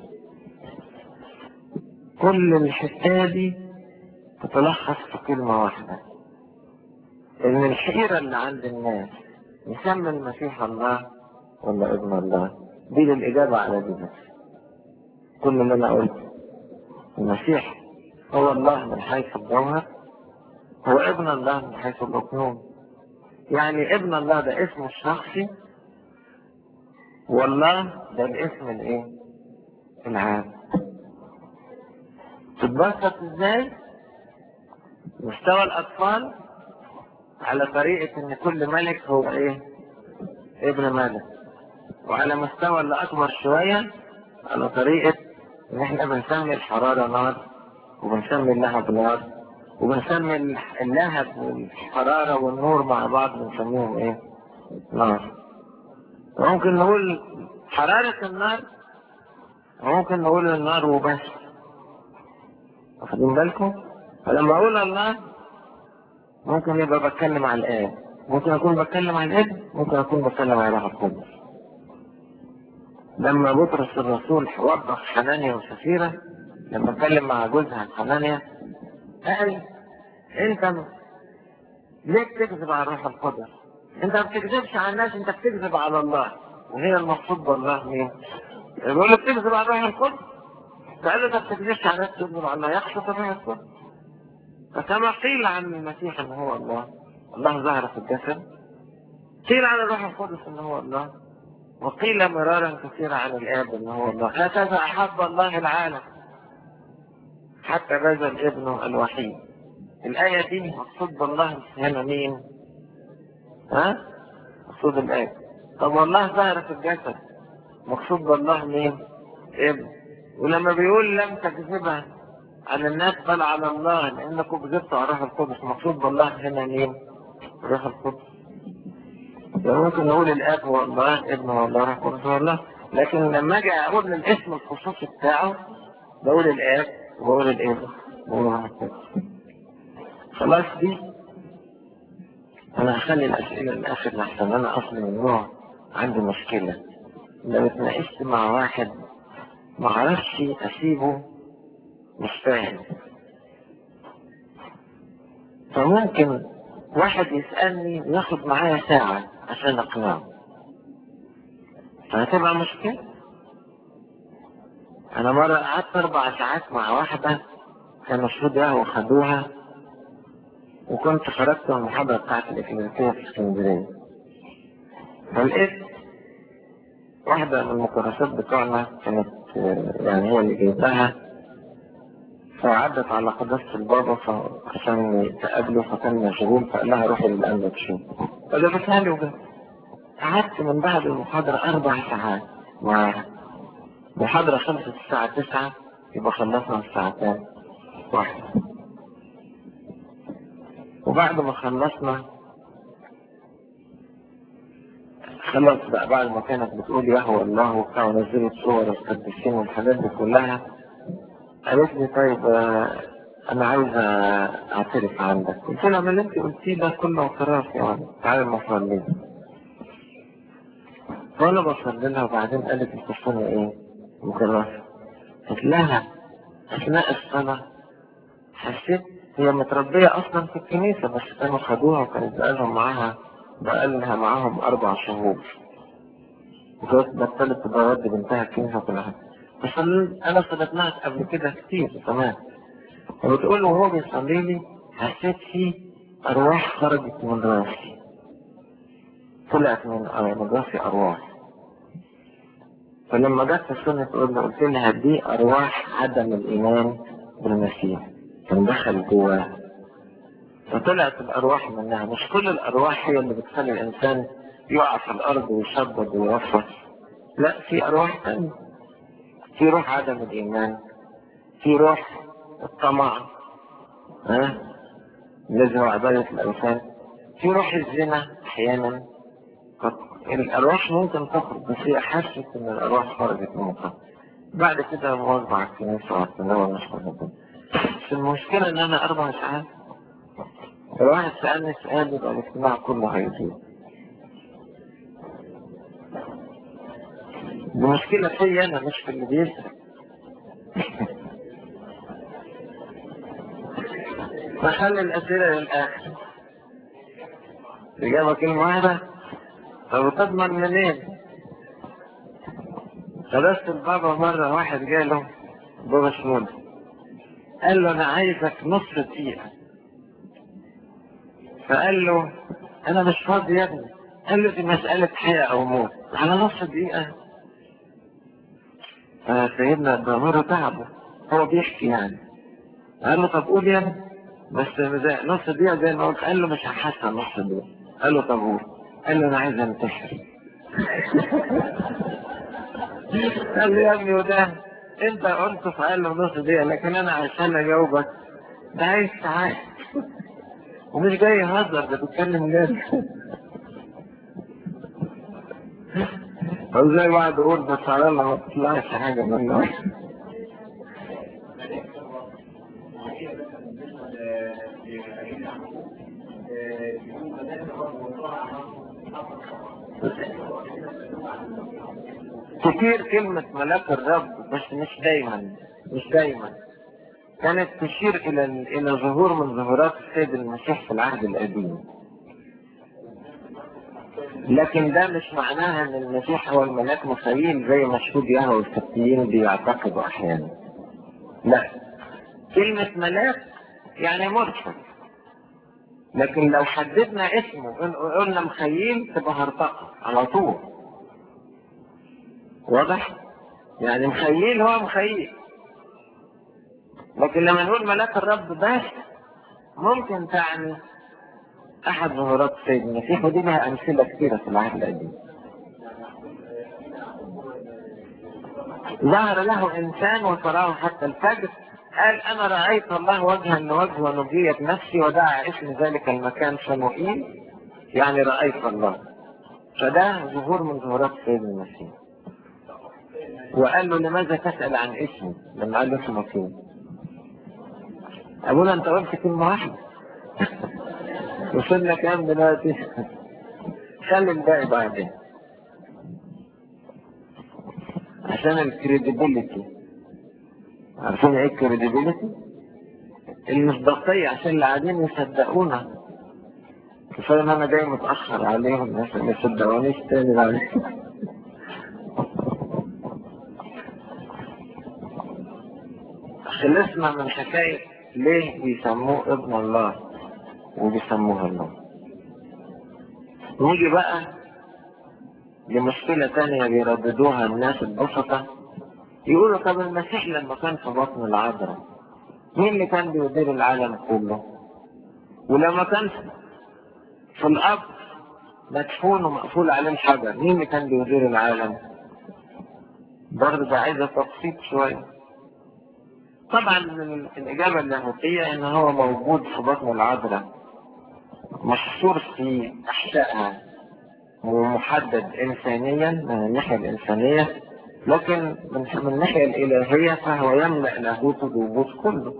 كل الحكاية دي تتلخص في كلمة واحدة إن الحيرة اللي عند الناس يسمى المسيح الله ولا ابن الله دي للإجابة على دي بس كل اللي أنا قلته المسيح هو الله من حيث الجوهر هو ابن الله من حيث المكنون يعني ابن الله ده اسمه الشخصي والله ده الاسم الايه العام تتبسط ازاي مستوى الاطفال على طريقة ان كل ملك هو ايه ابن ملك وعلى مستوى اللي اكبر شوية على طريقة ان احنا بنسمي الحرارة نار وبنسمي اللهب نار وبنسمي اللهب والحرارة والنور مع بعض بنسميهم ايه نار ممكن نقول حرارة النار وممكن نقول النار وبس واخدين بالكم فلما اقول الله ممكن يبقى بتكلم عن الآب ممكن اكون بتكلم عن الابن ممكن اكون بتكلم عن الروح القدس لما بطرس الرسول وضح حنانيا وسفيرة لما اتكلم مع جوزها عن حنانيا قال انت ليه بتكذب على الروح القدس انت ما بتكذبش على الناس انت بتكذب على الله وهي المقصود بالله مين يقول له بتكذب على الروح القدس فقال له انت بتكذبش على الناس تكذب على الله يقصد الروح القدس فكما قيل عن المسيح ان هو الله الله ظهر في الجسد قيل عن الروح القدس ان هو الله وقيل مرارا كثيرا عن الاب ان هو الله هكذا احب الله العالم حتى بذل ابنه الوحيد الآية دي مقصود بالله هنا مين؟ ها؟ مقصود الآية طب والله ظهر في الجسد مقصود بالله مين؟ ابن ولما بيقول لم تكذبها على الناس بل على الله لأنكم كذبتوا على الروح القدس مقصود بالله هنا مين؟ الروح القدس يعني ممكن نقول الآب هو الله ابن هو الله الروح القدس هو الله لكن لما أجي أقول الاسم الخصوصي بتاعه بقول الآب وبقول الابن وبقول الروح القدس خلاص دي انا هخلي الاسئله الاخر لحسن انا اصلا من نوع عندي مشكله لو اتناقشت مع واحد ما اعرفش اسيبه مش فاهم فممكن واحد يسألني وياخد معايا ساعة عشان اقنعه فهتبقى مشكلة انا مرة قعدت اربع ساعات مع واحدة كان المفروض ياهو خدوها وكنت خرجت من المحاضرة بتاعت الإكلينيكية في اسكندرية فلقيت واحدة من المكرسات بتوعنا كانت يعني هي اللي جايباها فعدت على قداسة البابا عشان يتقابلوا فكان مشغول فقال لها روحي للأنبا تشوف فجابتها لي وجت قعدت من بعد المحاضرة أربع ساعات معاها المحاضرة خلصت الساعة تسعة يبقى خلصنا الساعة كام؟ واحدة وبعد ما خلصنا خلص بقى بعد ما كانت بتقول يا هو الله وبتاع ونزلت صور القديسين والحاجات دي كلها قالت لي طيب آه، انا عايزه اعترف عندك قلت لها ما اللي انت قلتيه ده كله اعتراف يعني تعالي ما صلي وانا بصلي لها وبعدين قالت التصلي ايه؟ مكرسه قلت لها اثناء الصلاه حسيت هي متربيه اصلا في الكنيسه بس كانوا خدوها وكانت بقالهم معاها بقالها معاهم اربع شهور وكانت بطلت تبقى بنتها الكنيسه كلها بس انا صليت لها قبل كده كتير كمان وبتقول له وهو بيصلي لي حسيت في ارواح خرجت من راسي طلعت من من راسي ارواح فلما جت في السنة تقول له قلت لها دي ارواح عدم الايمان بالمسيح كان دخل جواها فطلعت الارواح منها مش كل الارواح هي اللي بتخلي الانسان يقع في الارض ويشبط ويرفض لا في ارواح تانية في روح عدم الايمان في روح الطمع ها لازم عبادة الأوثان في روح الزنا أحيانا الأرواح ممكن تخرج بس هي حست إن الأرواح خرجت من المكان بعد كده مواظبة على الكنيسة وعلى التناول نشكر ربنا بس المشكلة إن أنا أربع ساعات الواحد سألني سؤال يبقى الاجتماع كله هيزيد دي مشكلة فيا أنا مش في اللي بيسأل فخلي الأسئلة للآخر إجابة كلمة واحدة طب تضمن منين؟ فدست البابا مرة واحد جاي له بابا شمول قال له أنا عايزك نص دقيقة فقال له أنا مش فاضي يا ابني قال له دي مسألة حياة أو موت على نص دقيقة فسيدنا الضمير تعبه هو بيحكي يعني قال له طب قول يا ابني بس زي نص دقيقة زي ما قلت قال له مش هحسن نص دقيقة قال له طب قول قال له انا عايز انتحر قال له يا ابني وده انت قلت فقال له نص دقيقة لكن انا عشان اجاوبك ده عايز ساعات ومش جاي يهزر ده بيتكلم جد هو زي بعض يقول بس على الله ما تطلعش حاجة منه كتير كلمة ملاك الرب بس مش دايما مش دايما كانت تشير إلى إلى ظهور من ظهورات السيد المسيح في العهد القديم لكن ده مش معناها ان المسيح هو الملاك مخيل زي ما شهود يهوى السبتيين بيعتقدوا احيانا لا كلمة ملاك يعني مرسل لكن لو حددنا اسمه قلنا مخيل تبقى هرطقة على طول واضح؟ يعني مخيل هو مخيل لكن لما نقول ملاك الرب بس ممكن تعني احد ظهورات السيد المسيح ودي لها امثله كثيره في العهد القديم ظهر له انسان وتراه حتى الفجر قال انا رايت الله وجها لوجه ونجيت نفسي ودعا اسم ذلك المكان شموئيل يعني رايت الله فده ظهور من ظهورات السيد المسيح وقال له لماذا تسال عن اسمي لما قال له اسمه فين ابونا انت قلت كلمه واحده وصلنا كام دلوقتي خلي الباقي بعدين عشان الكريديبيليتي عارفين ايه الكريديبيليتي المصداقية عشان اللي قاعدين يصدقونا كفاية ان انا جاي متأخر عليهم الناس ما يصدقونيش تاني بعدين خلصنا من حكاية ليه بيسموه ابن الله وبيسموها الله نيجي بقى لمشكلة تانية بيرددوها الناس البسطة يقولوا طب المسيح لما كان في بطن العذراء مين اللي كان بيدير العالم كله ولما كان في الأرض مدفون ومقفول عليه الحجر مين اللي كان بيدير العالم برضه ده عايزة تبسيط شوية طبعا من الإجابة اللاهوتية إن هو موجود في بطن العذراء محصور في أحشائها ومحدد إنسانيا من الناحية الإنسانية لكن من من الناحية الإلهية فهو يملأ لاهوته الوجود كله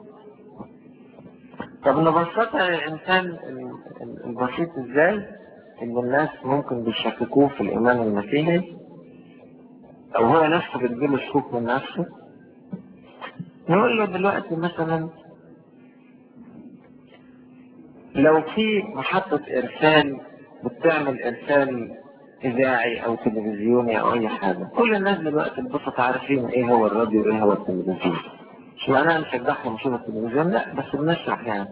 طب نبسطها للإنسان البسيط إزاي؟ إن الناس ممكن بيشككوه في الإيمان المسيحي أو هو نفسه بتجيله شكوك من نفسه نقول له دلوقتي مثلا لو في محطة إرسال بتعمل إرسال إذاعي أو تلفزيوني أو أي حاجة كل الناس دلوقتي ببساطة عارفين إيه هو الراديو وإيه هو التلفزيون مش معناها نشجعهم نشوف التلفزيون لا بس بنشرح يعني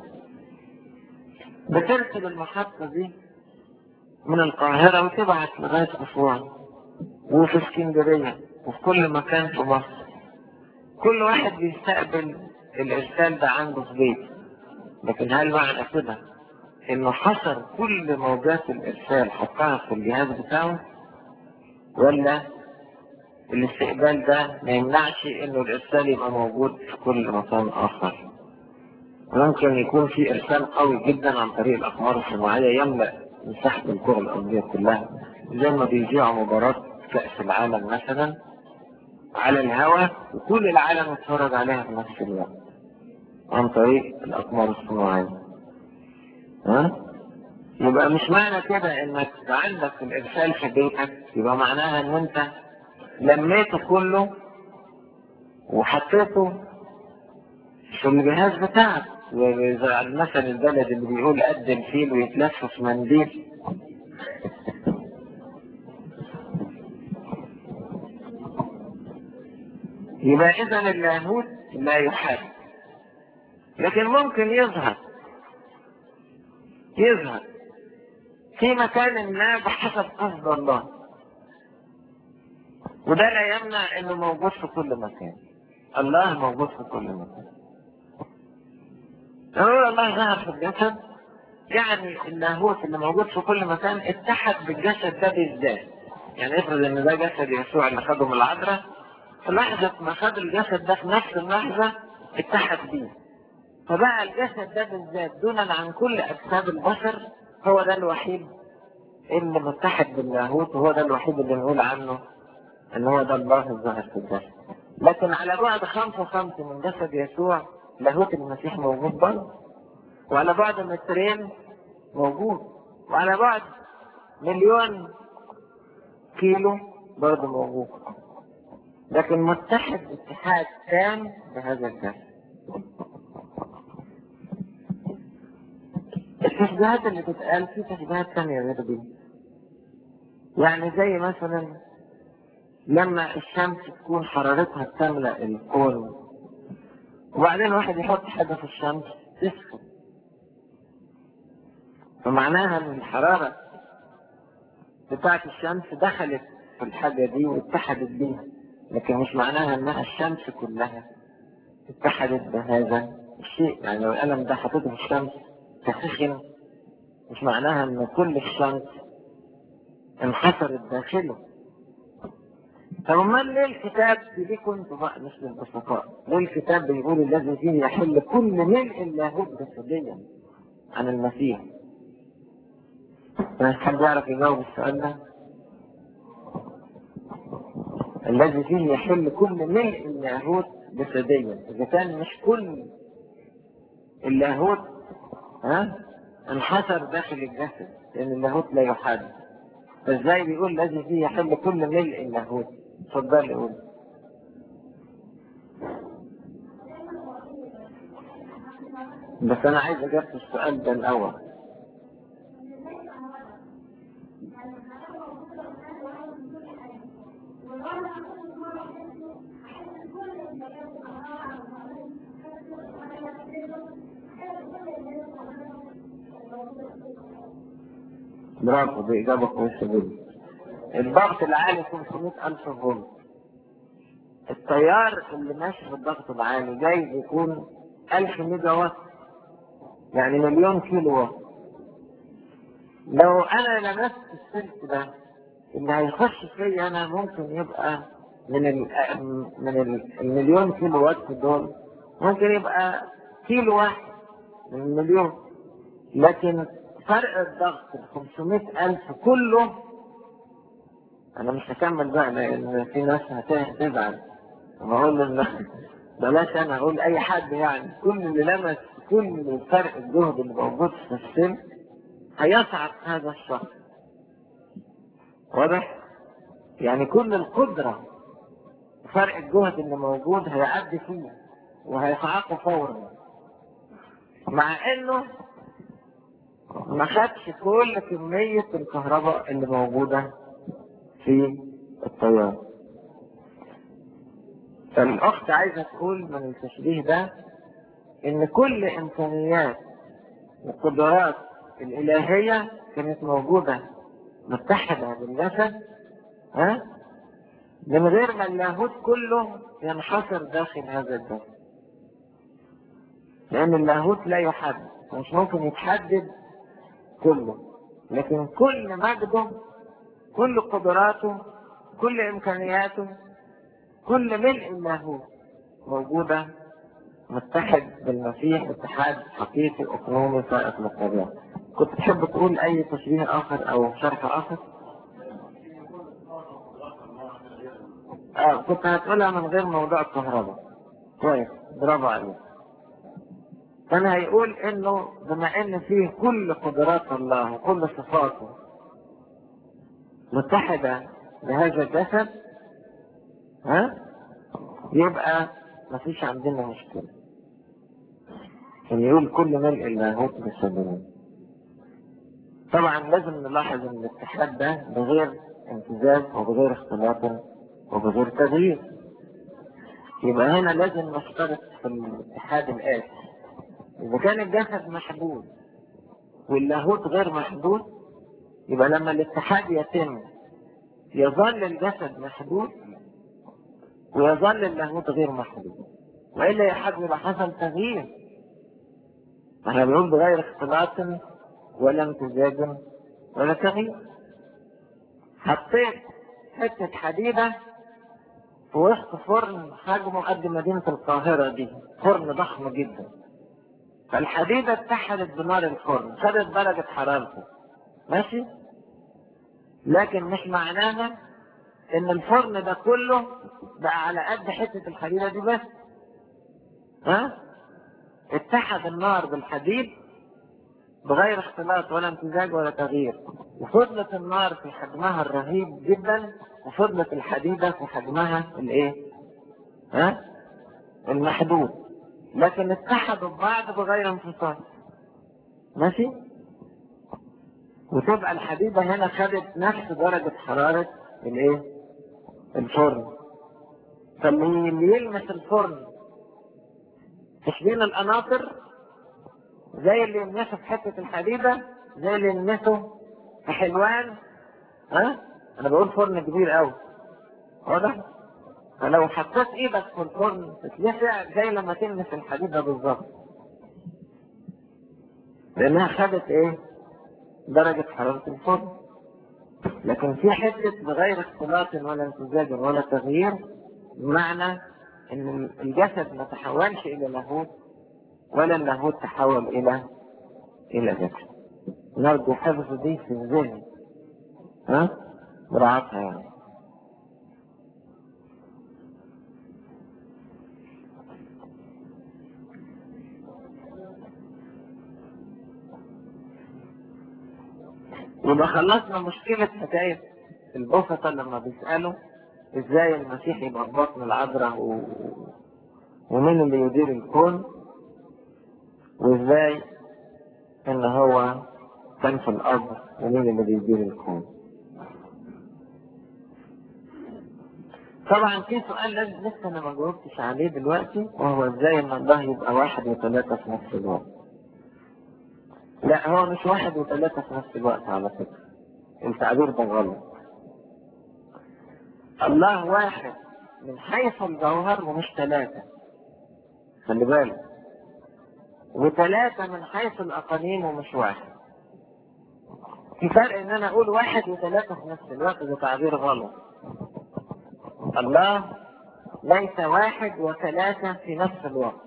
بترسل المحطة دي من القاهرة وتبعت لغاية أسوان وفي اسكندرية وفي كل مكان في مصر كل واحد بيستقبل الإرسال ده عنده في بيته لكن هل معنى كده إنه حصر كل موجات الإرسال حطها في الجهاز بتاعه ولا الاستقبال ده ما يمنعش إنه الإرسال يبقى موجود في كل مكان آخر ممكن يكون في إرسال قوي جدا عن طريق الأقمار الصناعية يملأ مساحة الكرة الأرضية كلها زي ما بيذيعوا مباراة كأس العالم مثلا على الهواء وكل العالم يتفرج عليها في نفس الوقت عن طريق الأقمار الصناعية ها؟ يبقى مش معنى كده انك عندك الارسال في بيتك يبقى معناها ان انت لميته كله وحطيته في الجهاز بتاعك وزي المثل البلد اللي بيقول قد الفيل ويتلف في منديل يبقى اذا اللاهوت لا يحارب لكن ممكن يظهر يظهر في مكان ما بحسب قصد الله وده لا يمنع انه موجود في كل مكان الله موجود في كل مكان لو الله ظهر في الجسد يعني اللاهوت اللي موجود في كل مكان اتحد بالجسد ده بالذات يعني افرض ان ده جسد يسوع اللي خده من العذراء في لحظة ما خد الجسد ده في نفس اللحظة اتحد بيه فبقى الجسد ده بالذات دونا عن كل أجساد البشر هو ده الوحيد اللي متحد باللاهوت وهو ده الوحيد اللي نقول عنه ان هو ده الله الظاهر في الجسد لكن على بعد خمسة خمسة من جسد يسوع لاهوت المسيح موجود برضه وعلى بعد مترين موجود وعلى بعد مليون كيلو برضه موجود لكن متحد اتحاد تام بهذا الجسد التشبيهات اللي تتقال في تشبيهات ثانية غير دي يعني زي مثلا لما الشمس تكون حرارتها تملأ الكون وبعدين واحد يحط حاجة في الشمس تسخن فمعناها ان الحرارة بتاعت الشمس دخلت في الحاجة دي واتحدت بيها لكن مش معناها انها الشمس كلها اتحدت بهذا الشيء يعني لو القلم ده حطيته في الشمس تسخن مش معناها ان كل الشمس انحصرت داخله طب امال ليه الكتاب دي كنت بقى مثل البسطاء ليه الكتاب بيقول الذي فيه يحل كل ملء اللاهوت جسديا عن المسيح حد يعرف يجاوب السؤال ده الذي فيه يحل كل ملء اللاهوت جسديا اذا كان مش كل اللاهوت ها انحصر داخل الجسد لان اللاهوت لا يحد فازاي بيقول الذي فيه يحل كل ملء اللاهوت اتفضل قول بس انا عايز اجابة السؤال ده الاول برافو دي إجابة كويسة جدا الضغط العالي 500 ألف فولت التيار اللي ماشي بالضغط العالي جايز يكون 1000 ميجا وات يعني مليون كيلو وات لو انا لمست السلك ده اللي هيخش فيا انا ممكن يبقى من ال من ال- المليون كيلو وات دول ممكن يبقى كيلو واحد من المليون لكن فرق الضغط ال 500 ألف كله أنا مش هكمل بقى لأن في ناس هت- هتزعل لما أقول إن بلاش أنا أقول أي حد يعني كل اللي لمس كل فرق الجهد اللي موجود في السن هيصعد هذا الشخص واضح؟ يعني كل القدرة فرق الجهد اللي موجود هيعدي فيه وهيصعقه فورا مع انه ما خدش كل كمية الكهرباء اللي موجودة في التيار فالأخت عايزة تقول من التشبيه ده إن كل إمكانيات والقدرات الإلهية كانت موجودة متحدة بالجسد ها من غير ما اللاهوت كله ينحصر داخل هذا الجسد لأن اللاهوت لا يحدد مش ممكن يتحدد كله لكن كل مجده كل قدراته كل إمكانياته كل ملء اللاهوت موجودة متحد بالمسيح اتحاد حقيقي اقنومي فائق للطبيعة كنت تحب تقول أي تشبيه آخر أو شرح آخر؟ آه كنت هتقولها من غير موضوع الكهرباء كويس برافو عليك كان هيقول انه بما ان فيه كل قدرات الله وكل صفاته متحدة لهذا الجسد ها يبقى مفيش عندنا مشكلة اللي يقول كل ملء اللاهوت بالسبيل طبعا لازم نلاحظ ان الاتحاد ده بغير امتزاج وبغير اختلاط وبغير تغيير يبقى هنا لازم نشترط في الاتحاد الآتي إذا كان الجسد محدود واللاهوت غير محدود يبقى لما الاتحاد يتم يظل الجسد محدود ويظل اللاهوت غير محدود وإلا يا حد يبقى حصل تغيير احنا بنقول بغير اختلاط ولا امتزاج ولا تغيير حطيت حتة حديدة في وسط فرن حجمه قد مدينة القاهرة دي فرن ضخم جدا فالحديدة اتحدت بنار الفرن خدت درجة حرارته ماشي لكن مش معناها ان الفرن ده كله بقى على قد حتة الحديدة دي بس ها اتحد النار بالحديد بغير اختلاط ولا امتزاج ولا تغيير وفضلت النار في حجمها الرهيب جدا وفضلت الحديدة في حجمها الايه ها المحدود لكن اتحدوا ببعض بغير انفصال ماشي وتبقى الحديدة هنا خدت نفس درجة حرارة الايه الفرن فاللي يلمس الفرن تشبين القناطر زي اللي يلمسه في حتة الحديدة زي اللي يلمسه في حلوان ها انا بقول فرن كبير قوي واضح فلو حطيت ايدك في الفرن تتلسع زي لما تلمس الحديدة بالظبط لانها خدت ايه درجة حرارة الفرن لكن في حتة بغير اختلاط ولا امتزاج ولا تغيير بمعنى ان الجسد ما تحولش الى لاهوت ولا اللاهوت تحول الى الى جسد نرجو حفظ دي في الذهن ها مراعاتها يعني يبقى خلصنا مشكلة حكاية البسطة لما بيسألوا ازاي المسيح يبقى في بطن العذراء و... ومين اللي يدير الكون وازاي ان هو كان في الارض ومين اللي بيدير الكون طبعا في سؤال لازم لسه انا ما جاوبتش عليه دلوقتي وهو ازاي ان الله يبقى واحد وثلاثة في نفس الوقت لا هو مش واحد وثلاثة في نفس الوقت على فكرة التعبير ده غلط الله واحد من حيث الجوهر ومش ثلاثة خلي بالك وثلاثة من حيث الأقانيم ومش واحد في فرق ان انا اقول واحد وثلاثة في نفس الوقت ده تعبير غلط الله ليس واحد وثلاثة في نفس الوقت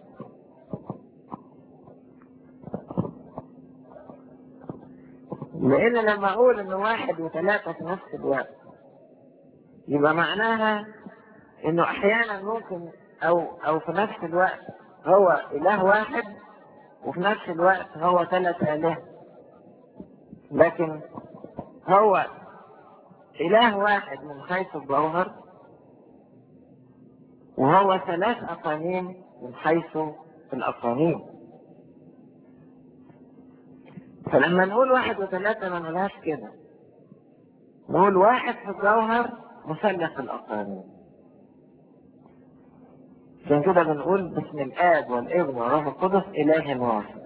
لان لما اقول ان واحد وثلاثة في نفس الوقت يبقى معناها انه احيانا ممكن او او في نفس الوقت هو اله واحد وفي نفس الوقت هو ثلاث اله لكن هو اله واحد من حيث الجوهر وهو ثلاث اقانيم من حيث الاقانيم فلما نقول واحد وثلاثة ما نقولهاش كده نقول واحد في الجوهر مثلث الأقانيم عشان كده بنقول باسم الآب والابن والروح القدس إله واحد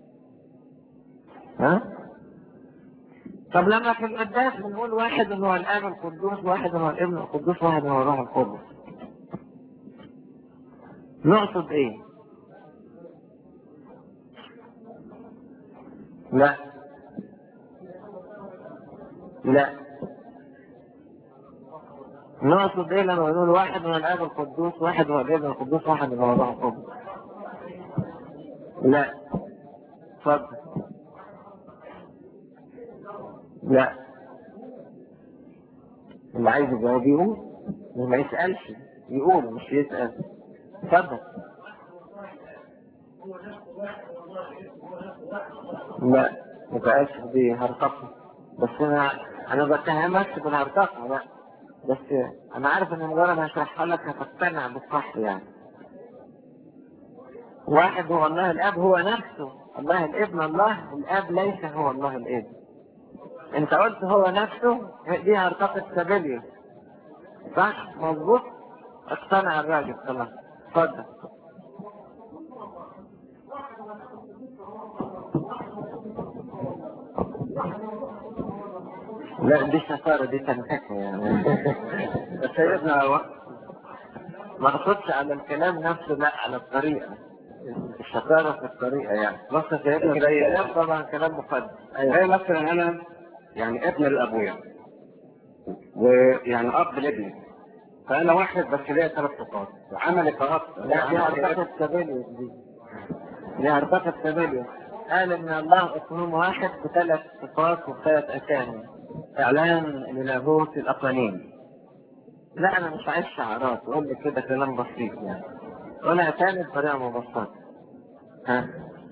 ها؟ طب لما في القداس بنقول واحد هو الآب القدوس واحد هو الابن القدوس واحد هو الروح القدس نقصد ايه؟ لا لا نقصد ايه لما نقول واحد من الاب القدوس واحد من الابن القدوس واحد من الروح القدس لا اتفضل لا اللي عايز يجاوب يقول اللي ما يسألش يقول مش يسأل اتفضل لا ما بقاش دي هرطقة بس انا انا بتهمك بالهرطقة لا بس انا عارف ان مجرد هشرحها لك هتقتنع بالصح يعني واحد هو الله الاب هو نفسه الله الابن الله الاب ليس هو الله الابن انت قلت هو نفسه دي هرطقة سبيليوس صح مظبوط اقتنع الراجل خلاص اتفضل لا دي شطارة دي تنتكة يعني بس سيدنا ما اقصدش على الكلام نفسه لا على الطريقة الشطارة في الطريقة يعني بص سيدنا زي الكلام طبعا كلام مقدس زي مثلا انا يعني ابن لابويا ويعني اب لابني فانا واحد بس ليا ثلاث صفات عملي كأب لا دي هرطقة سبيليوس دي دي هرطقة سبيليوس قال ان الله اقنوم واحد بثلاث صفات وبثلاث اسامي اعلان للاهوت الاقانيم لا انا مش عايز شعارات قول لي كده كلام بسيط يعني قولها تاني بطريقه مبسطه ها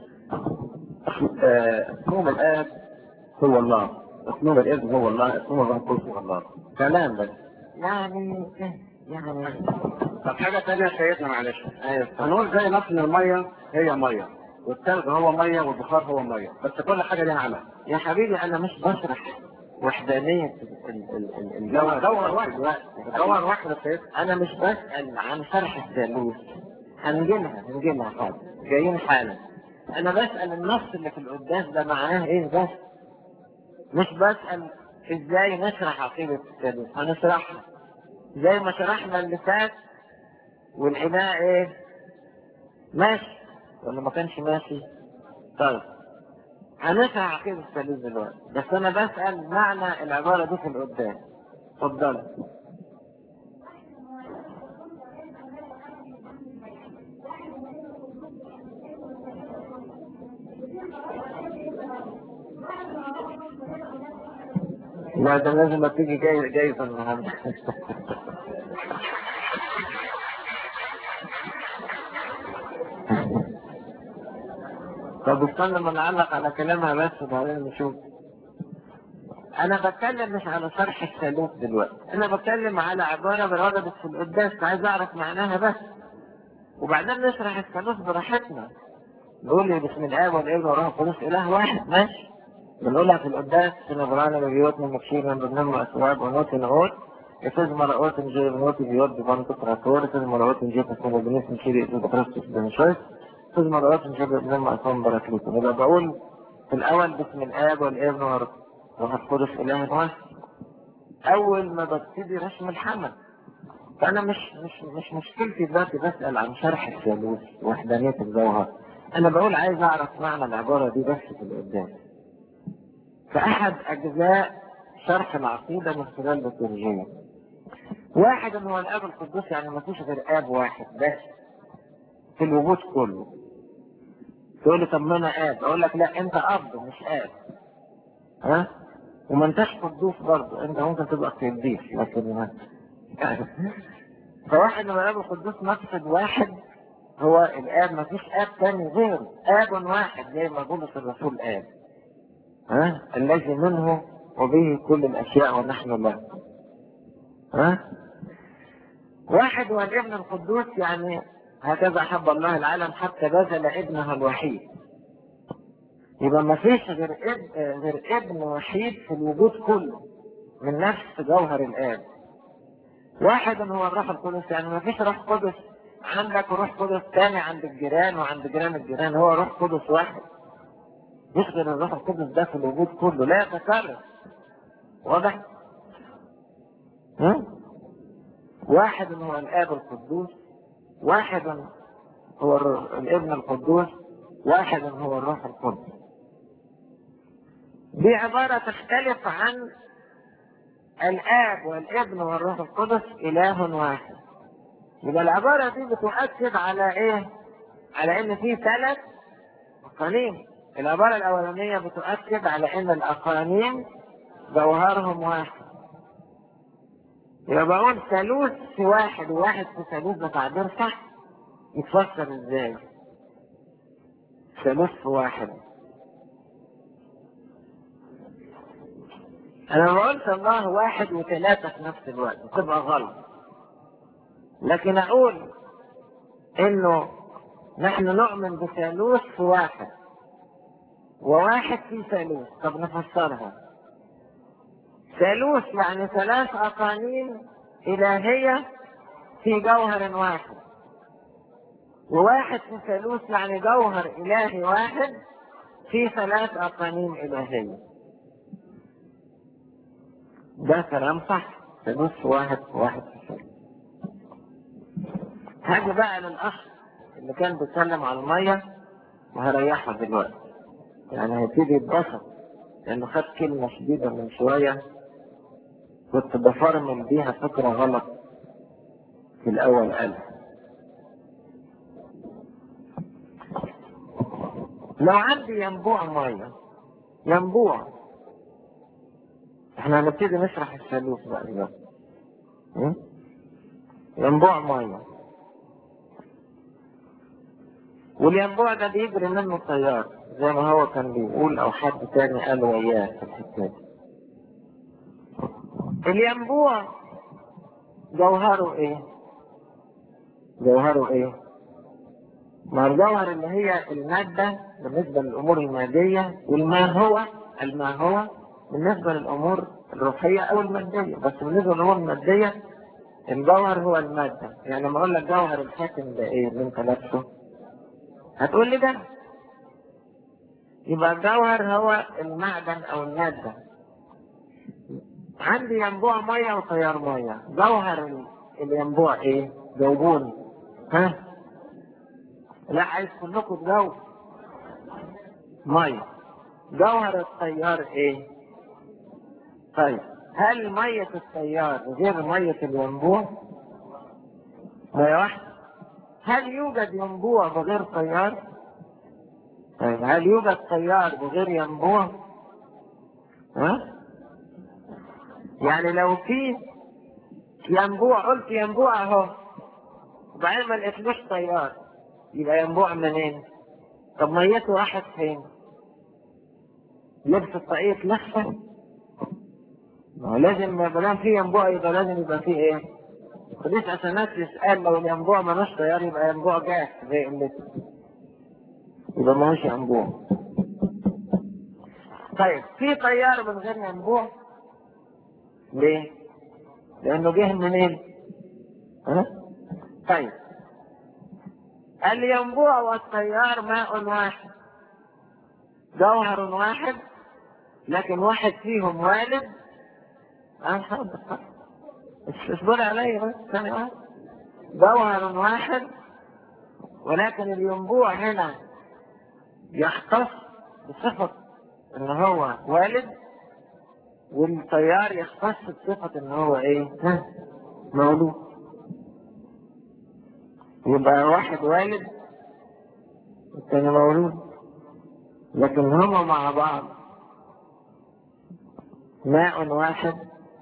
اسمه الاب هو الله اسمه الابن هو الله اسمه الروح القدس هو الله كلام بس يعني يعني طب حاجه ثانيه سيدنا معلش ايوه هنقول زي نفس ان الميه هي ميه والثلج هو ميه والبخار هو ميه بس كل حاجه ليها عمل يا حبيبي انا مش بشرح وحدانية ال- ال- ال- الجوهر دور واحد دور واحد يا سيد انا مش بسأل عن شرح الثالوث هنجيلها هنجيلها حاضر جايين حالا انا بسأل النص اللي في القداس ده معناه ايه بس مش بسأل ازاي نشرح عقيدة الثالوث هنشرحها زي ما شرحنا اللي فات والإناء ايه ماشي ولا ما كانش ماشي طيب هنشرح عقيدة الثالوث دلوقتي بس انا بسأل معنى العبارة دي في القداس اتفضل لا ده لازم تيجي جاي جايزة النهارده طب استنى ما نعلق على كلامها بس وبعدين نشوف انا بتكلم مش على شرح الثالوث دلوقتي انا بتكلم على عبارة وردت في القداس عايز اعرف معناها بس وبعدين نشرح الثالوث براحتنا نقول لي بسم الله والابن والروح القدس اله واحد ماشي بنقولها في القداس في نبرانا ببيوتنا مكشير من ضمنهم اسواب ونوت نعود يفوز مرأوت نجي بنوت بيوت ببان تقراتور يفوز مرأوت نجي تكون بنيس نشيري اسم بكرستوس بن شويس يفوز مرأوت نجي بنم أسوام براكليتو يبقى بقول في الأول باسم الآب والابن والروح القدس إله واحد أول ما ببتدي رسم الحمل فأنا مش مش مش مشكلتي دلوقتي بسأل عن شرح الثالوث وحدانية الجوهر أنا بقول عايز أعرف معنى العبارة دي بس في القدام فأحد أجزاء شرح العقيدة من خلال بطرجية واحد هو الآب القدوس يعني ما فيش غير آب واحد بس في الوجود كله تقول لي طب ما أنا آب أقول لك لا أنت أب مش آب ها وما انتش قدوس برضه أنت ممكن تبقى قديس لكن ما فواحد من الآب القدوس مقصد واحد هو الآب ما فيش آب تاني غيره آب واحد زي ما بولس الرسول آب ها الذي منه وبه كل الأشياء ونحن له ها واحد هو الابن القدوس يعني هكذا أحب الله العالم حتى بذل ابنه الوحيد يبقى ما فيش غير ابن غير ابن وحيد في الوجود كله من نفس جوهر الآب واحد هو الروح القدس يعني ما فيش روح قدس عندك روح قدس تاني عند الجيران وعند جيران الجيران هو روح قدس واحد يخبر الروح القدس ده في الوجود كله لا يتكرر واضح؟ ها؟ واحد هو الآب القدوس واحد هو الابن القدوس واحد هو الروح القدس دي عبارة تختلف عن الآب والابن والروح القدس إله واحد يبقى العبارة دي بتؤكد على إيه؟ على إن في ثلاث أقانيم العبارة الأولانية بتؤكد على إن الأقانيم جوهرهم واحد يبقى بقول ثالوث في واحد وواحد في ثالوث ده تعبير صح يتفسر ازاي؟ ثالوث في واحد انا لو قلت الله واحد وثلاثة في نفس الوقت تبقى غلط لكن اقول انه نحن نؤمن بثالوث في واحد وواحد في ثالوث طب نفسرها ثالوث يعني ثلاث أقانيم إلهية في جوهر واحد وواحد في ثالوث يعني جوهر إلهي واحد في ثلاث أقانيم إلهية ده كلام صح ثالوث واحد واحد في ثالوث هاجي بقى للأخ اللي كان بيتكلم على المية وهريحها دلوقتي يعني هيبتدي يتبسط لأنه خد كلمة شديدة من شوية كنت بفرمل بيها فكرة غلط في الأول قال لو عندي ينبوع مية ينبوع احنا هنبتدي نشرح الثالوث بقى دلوقتي م? ينبوع مية والينبوع ده بيجري منه التيار زي ما هو كان بيقول او حد تاني قال وياه في الحكايه دي الينبوع جوهره ايه جوهره ايه ما الجوهر اللي هي المادة بالنسبة للأمور المادية والما هو الما هو بالنسبة للأمور الروحية أو المادية بس بالنسبة للأمور المادية الجوهر هو المادة يعني لما أقول لك جوهر الحاكم ده إيه اللي أنت لابسه هتقول لي ده يبقى الجوهر هو المعدن أو المادة عندي ينبوع ميه وتيار ميه جوهر الينبوع ايه جاوبوني ها لا عايز كلكم تجاوب ميه جوهر التيار ايه طيب هل مية التيار غير مية الينبوع مية واحدة هل يوجد ينبوع بغير تيار طيب هل يوجد تيار بغير ينبوع ها يعني لو في ينبوع قلت ينبوع اهو وبعدين ما لقيتلوش تيار يبقى ينبوع منين؟ طب ميته راحت فين؟ لبس الطاقية لفة ما هو لازم ما دام في ينبوع يبقى لازم يبقى في ايه؟ قديس أسنات يسأل لو الينبوع ملوش تيار يبقى ينبوع جاف زي قلته يبقى ملوش ينبوع طيب في طيار من غير ينبوع ليه؟ لأنه جه منين؟ ها؟ طيب الينبوع والتيار ماء واحد جوهر واحد لكن واحد فيهم والد أه حاضر بس اصبر عليا بس ثانية واحدة جوهر واحد ولكن الينبوع هنا يختص بصفة ان هو والد والطيار يختص بصفة ان هو ايه ها مولود يبقى واحد والد والتاني مولود لكن هما مع بعض ماء واحد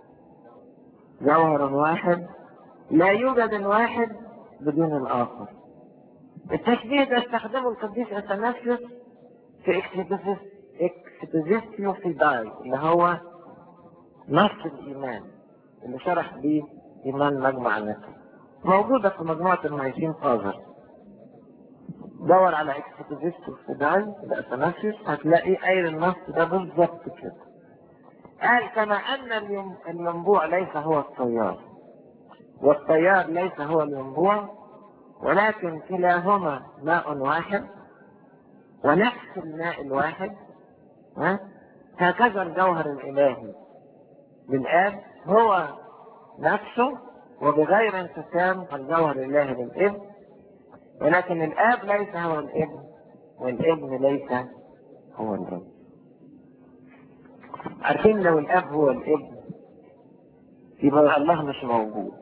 جوهر واحد لا يوجد الواحد بدون الآخر التشبيه ده استخدمه القديس اثناسيوس في اكسبوزيسيو في داي اللي هو نص الإيمان اللي شرح بيه إيمان مجمع النسل موجودة في مجموعة المعيشين فازر دور على اكسبوزيسيو في داي الأثناسيوس هتلاقي قايل النص ده بالظبط كده قال كما أن اليم- الينبوع ليس هو الطيار والطيار ليس هو الينبوع ولكن كلاهما ماء واحد ونفس الماء الواحد ها؟ هكذا الجوهر الإلهي للآب هو نفسه وبغير انقسام الجوهر الإلهي للابن ولكن الآب ليس هو الابن والابن ليس هو الابن عارفين لو الاب هو الابن يبقى الله مش موجود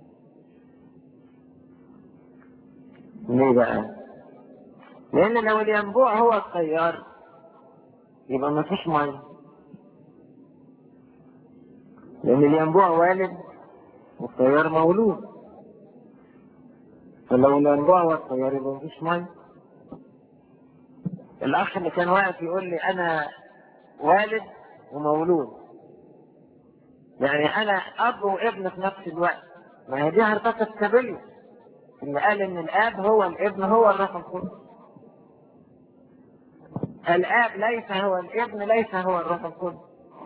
ليه بقى لان لو الينبوع هو الطيار يبقى ما فيش ميه لان الينبوع والد والطيار مولود فلو الينبوع هو الطيار يبقى ما فيش ميه الاخ اللي كان واقف يقول لي انا والد ومولود يعني انا اب وابن في نفس الوقت ما هي دي هرطقة كابيليا اللي قال ان الاب هو الابن هو الروح القدس الاب ليس هو الابن ليس هو الروح القدس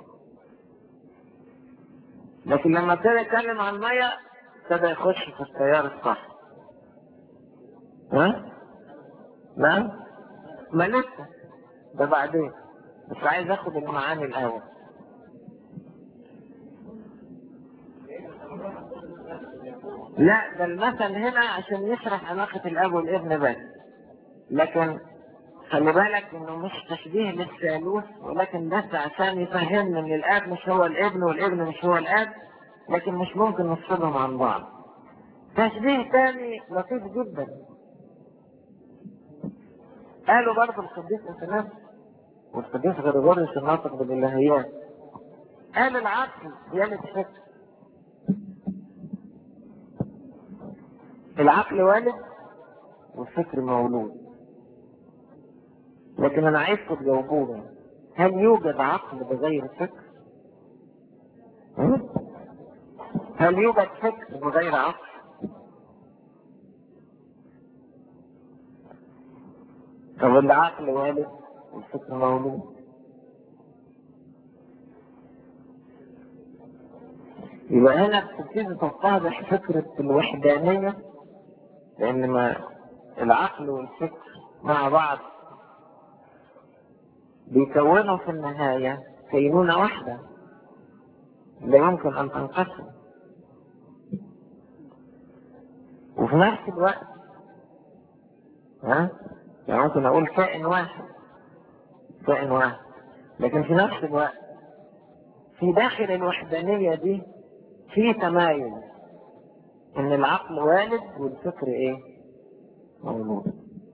لكن لما ابتدى يتكلم عن المية ابتدى يخش في التيار الصح ها؟ نعم؟ ما لسه ده بعدين بس عايز اخد المعاني الاول لا ده المثل هنا عشان يشرح علاقة الاب والابن بس لكن خلي بالك انه مش تشبيه للثالوث ولكن بس عشان يفهمنا ان الاب مش هو الابن والابن مش هو الاب لكن مش ممكن نفصلهم عن بعض تشبيه تاني لطيف جدا قالوا برضه القديس اثناس والقديس غريغوريوس الناطق بالالهيات قال العقل يلد فكر العقل والد والفكر مولود لكن انا عايزكم تجاوبوني هل يوجد عقل بغير فكر؟ هم؟ هل يوجد فكر بغير عقل؟ طب العقل والد والفكر مولود يبقى هنا بتبتدي تتضح فكرة الوحدانية لأن ما العقل والفكر مع بعض بيكونوا في النهاية كينونة واحدة لا يمكن أن تنقسم وفي نفس الوقت ها يعني ممكن أقول كائن واحد كائن واحد لكن في نفس الوقت في داخل الوحدانية دي في تمايز ان العقل والد والفكر ايه مولود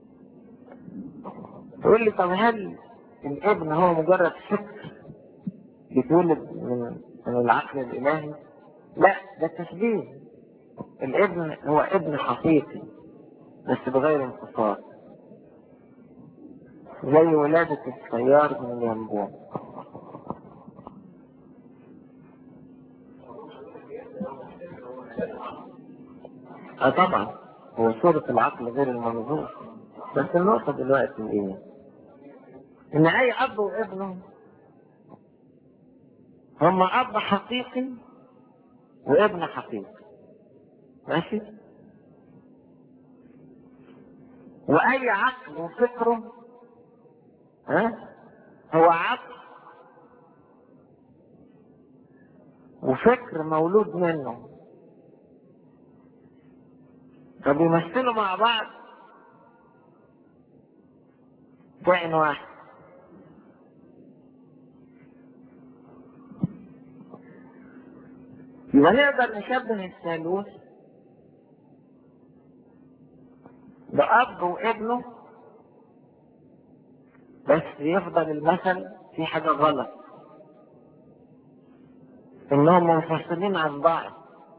تقول لي طب هل الابن هو مجرد فكر بيتولد من من العقل الالهي لا ده تشبيه الابن هو ابن حقيقي بس بغير انفصال زي ولادة السيار من الينبوع اه طبعا هو صورة العقل غير المنظور بس النقطة دلوقتي ايه؟ ان اي اب وابنه هم اب حقيقي وابن حقيقي ماشي؟ واي عقل وفكره ها هو عقل وفكر مولود منه فبيمثلوا مع بعض كائن واحد يبقى نقدر نشبه الثالوث بأب وابنه بس يفضل المثل في حاجة غلط انهم منفصلين عن بعض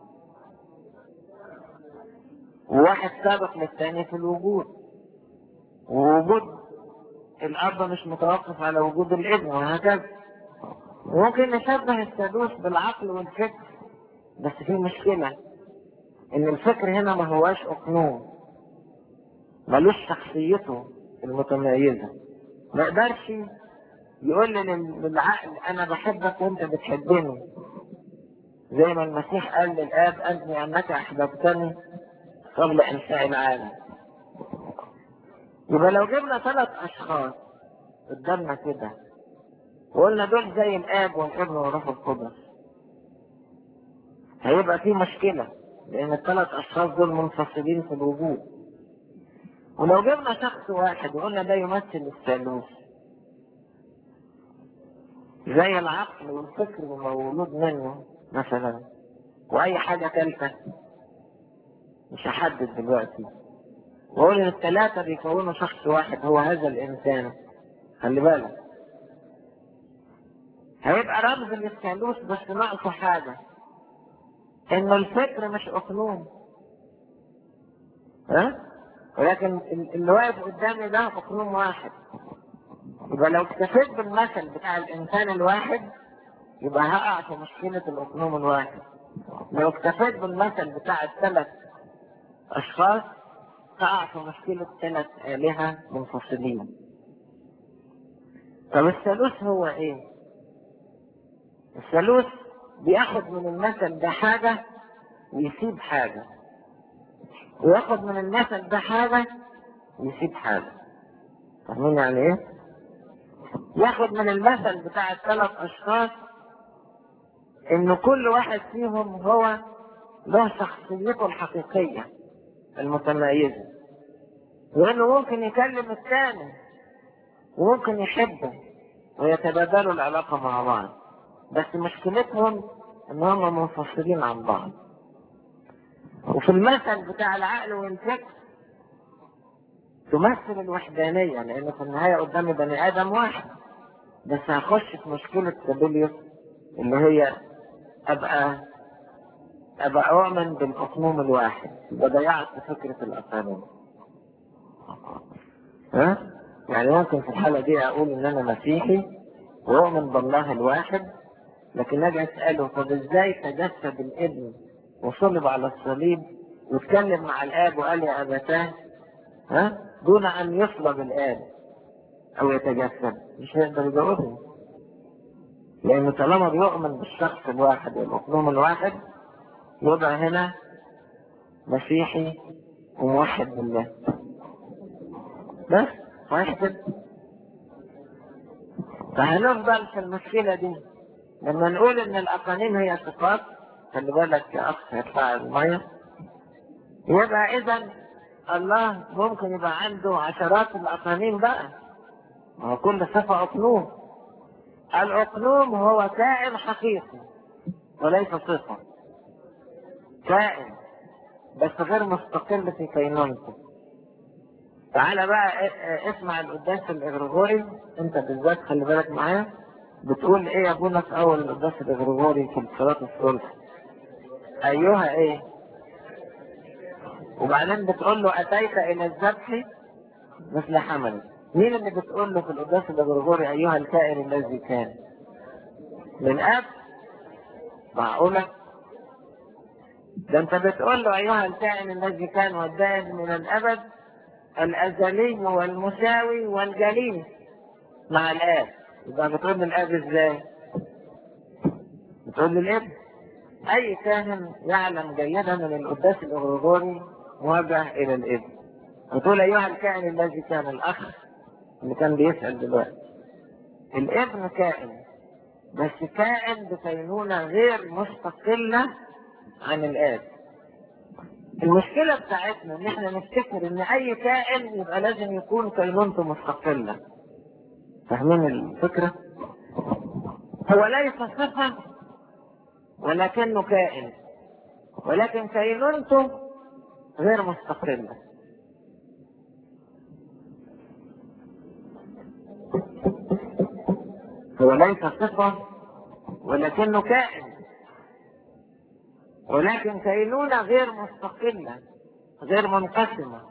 وواحد سابق للتاني في الوجود ووجود الأب مش متوقف على وجود الابن وهكذا ممكن نشبه الثالوث بالعقل والفكر بس في مشكلة إن الفكر هنا ما هواش أقنوم ملوش شخصيته المتميزة ما يقدرش يقول لل- للعقل أنا بحبك وأنت بتحبني زي ما المسيح قال للآب أنتني أنك أحببتني قبل إنشاء العالم يبقى لو جبنا ثلاث أشخاص قدامنا كده وقلنا دول زي الآب والابن والروح القدس هيبقى في مشكلة لأن الثلاث أشخاص دول منفصلين في الوجود ولو جبنا شخص واحد وقلنا ده يمثل الثالوث زي العقل والفكر المولود منه مثلا وأي حاجة ثالثة مش هحدد دلوقتي وأقول إن الثلاثة بيكونوا شخص واحد هو هذا الإنسان خلي بالك هيبقى رمز للثالوث بس ناقصه حاجة إنه الفكر مش أقنوم ها؟ ولكن ال- اللي واقف قدامي ده أقنوم واحد يبقى لو اكتفيت بالمثل بتاع الإنسان الواحد يبقى هقع في مشكلة الأقنوم الواحد لو اكتفيت بالمثل بتاع الثلاث أشخاص تقع في مشكلة ثلاث آلهة منفصلين طب الثالوث هو إيه؟ الثالوث بياخد من المثل ده حاجة ويسيب حاجة وياخد من المثل ده حاجة ويسيب حاجة فاهمين يعني ايه؟ ياخد من المثل بتاع الثلاث أشخاص إن كل واحد فيهم هو له شخصيته الحقيقية المتميزة وإنه ممكن يكلم الثاني وممكن يحبه ويتبادلوا العلاقة مع بعض بس مشكلتهم إن هم منفصلين عن بعض وفي المثل بتاع العقل والفكر تمثل الوحدانية لأن في النهاية قدامي بني آدم واحد بس هخش في مشكلة تابليوس اللي هي أبقى أبقى أؤمن بالأقنوم الواحد وضيعت فكرة الأقانيم ها؟ يعني ممكن في الحالة دي أقول إن أنا مسيحي وأؤمن بالله الواحد لكن أجي أسأله طب إزاي تجسد الابن وصلب على الصليب واتكلم مع الآب وقال يا أبتاه ها؟ دون أن يصلب الآب أو يتجسد مش هيقدر يجاوبني لأنه طالما بيؤمن بالشخص الواحد والمظلوم الواحد يبقى هنا مسيحي وموحد بالله بس واحد فهنفضل في المشكلة دي لما نقول إن الأقانيم هي صفات خلي بالك يا أخ يطلع المية يبقى إذا الله ممكن يبقى عنده عشرات الأقانيم بقى ما هو كل صفة أقنوم الأقنوم هو كائن حقيقي وليس صفة كائن بس غير مستقل في كينونته تعالى بقى ا- اسمع القداس الإغريغوري انت بالذات خلي بالك معايا بتقول ايه يا ابونا في اول القداس الإغريغوري في صلاة الصلح ايها ايه وبعدين بتقول له اتيت الى الذبح مثل حمل مين اللي بتقول له في القداس الغرغوري ايها الكائن الذي كان من اب معقولة ده انت بتقول له ايها الكائن الذي كان والدائم من الابد الازلي والمساوي والجليل مع الاب يبقى بتقول للاب ازاي بتقول للابن اي كاهن يعلم جيدا ان القداس الغرغوري موجه الى الابن بتقول ايها الكائن الذي كان الاخ اللي كان بيسأل دلوقتي الابن كائن بس كائن بكينونة غير مستقلة عن الآب المشكلة بتاعتنا ان احنا نفتكر ان اي كائن يبقى لازم يكون كينونته مستقلة فاهمين الفكرة؟ هو ليس صفة ولكنه كائن ولكن كينونته غير مستقلة هو ليس صفة ولكنه كائن ولكن كينونة غير مستقلة غير منقسمة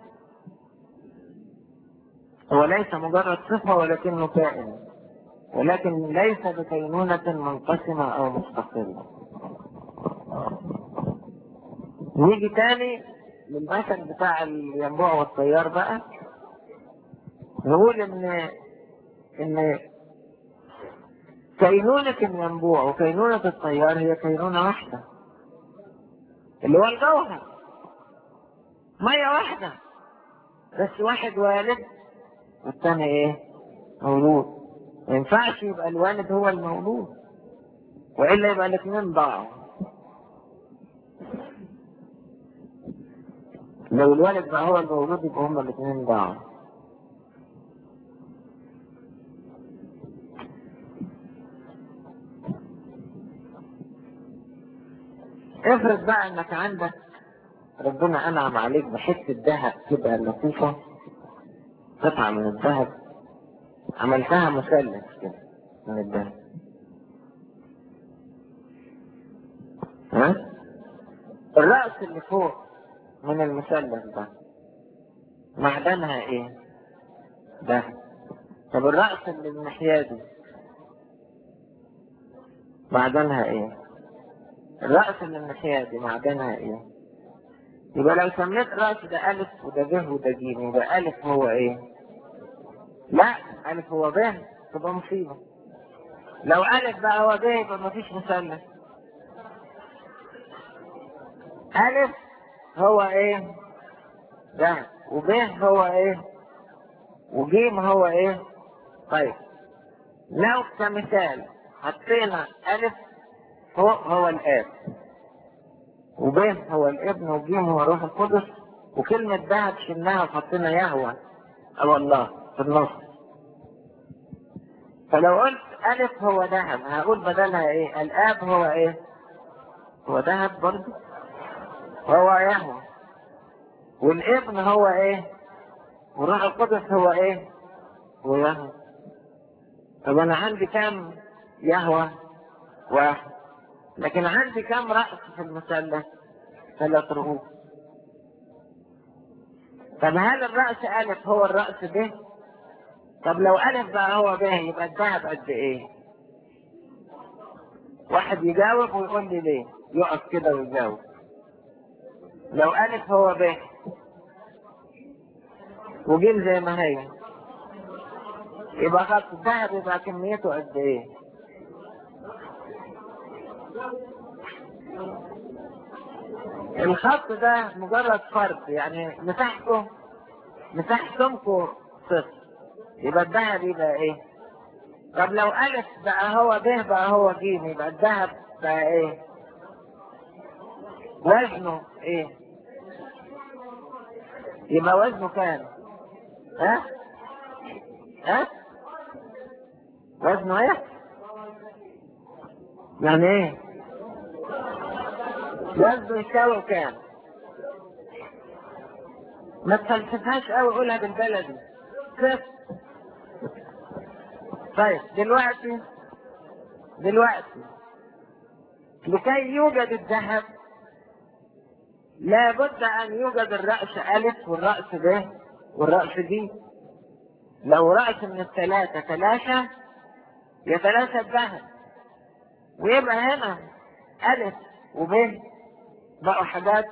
هو ليس مجرد صفة ولكنه كائن ولكن ليس بكينونة منقسمة أو مستقلة نيجي تاني للمثل بتاع الينبوع والطيار بقى نقول ان ان كينونة الينبوع وكينونة الطيار هي كينونة واحدة اللي هو الجوهر مية واحدة بس واحد والد والتاني ايه مولود ما ينفعش يبقى الوالد هو المولود والا يبقى الاثنين ضاعوا لو الوالد بقى هو المولود يبقى هما الاثنين ضاعوا افرض بقى انك عندك ربنا انعم عليك بحته ذهب كده لطيفه قطعه من الذهب عملتها مثلث كده من الذهب ها الرأس اللي فوق من المثلث ده معدنها ايه ده طب الرأس اللي الناحية دي معدنها ايه الرأس اللي الناحية دي معدنها ايه يبقى لو سميت رأس ده ألف وده ب وده ج يبقى ألف هو ايه لا ألف هو ب تبقى مصيبة لو ألف بقى هو ب يبقى مفيش مثلث ألف هو ايه ده وب هو ايه وجيم هو ايه طيب لو كمثال حطينا ألف فوق هو الآب وب هو الابن وجيم هو الروح القدس وكلمة ذهب شلناها وحطينا يهوى أو الله في النص فلو قلت ألف هو ذهب هقول بدلها إيه؟ الآب هو إيه؟ هو ذهب برضه؟ هو يهوى والابن هو إيه؟ والروح القدس هو إيه؟ هو يهوى طب أنا عندي كام يهوى؟ واحد لكن عندي كام رأس في المثلث؟ ثلاث رؤوس طب هل الرأس ألف هو الرأس ب؟ طب لو ألف بقى هو ب يبقى الذهب قد إيه؟ واحد يجاوب ويقول لي ليه؟ يقف كده ويجاوب. لو ألف هو ب وجيم زي ما هي يبقى خط الذهب يبقى كميته قد إيه؟ الخط ده مجرد فرد يعني مساحته مساحة سمكه صفر يبقى الذهب يبقى ايه؟ طب لو ألف بقى هو ب بقى هو ج يبقى الذهب بقى ايه؟ وزنه ايه؟ يبقى وزنه كام؟ ها؟ ها؟ وزنه ايه؟ يعني ايه؟ وزنه يساوي كام؟ ما تفلسفهاش قوي قولها بالبلدي صفر طيب دلوقتي دلوقتي لكي يوجد الذهب لابد ان يوجد الرأس ألف والرأس ب والرأس ج لو رأس من الثلاثة ثلاثة يتلاشى الذهب ويبقى هنا ألف وب بقوا حاجات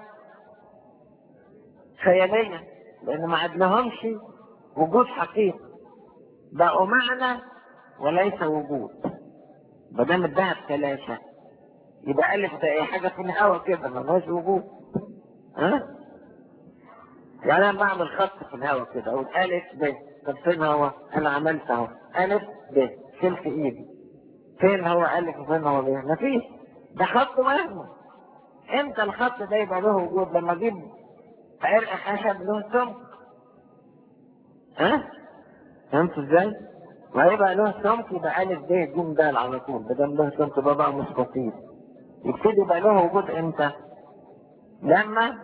خيالية لأن ما عدلهمش وجود حقيقي بقوا معنى وليس وجود ما دام الذهب ثلاثة يبقى ألف ده أي حاجة في الهواء كده ملهاش وجود ها؟ يعني أنا بعمل خط في الهواء كده أقول ألف ب طب فين هو؟ أنا عملت أهو ألف ب شلت إيدي فين هو ألف وفين هو ب؟ مفيش ده خط وهمي امتى الخط ده يبقى له وجود لما اجيب عرق خشب له سمك ها فهمت ازاي؟ وهيبقى له سمك يبقى ألف ب ج د على طول بدل له سمك يبقى بقى مستطيل يبتدي يبقى له وجود امتى؟ لما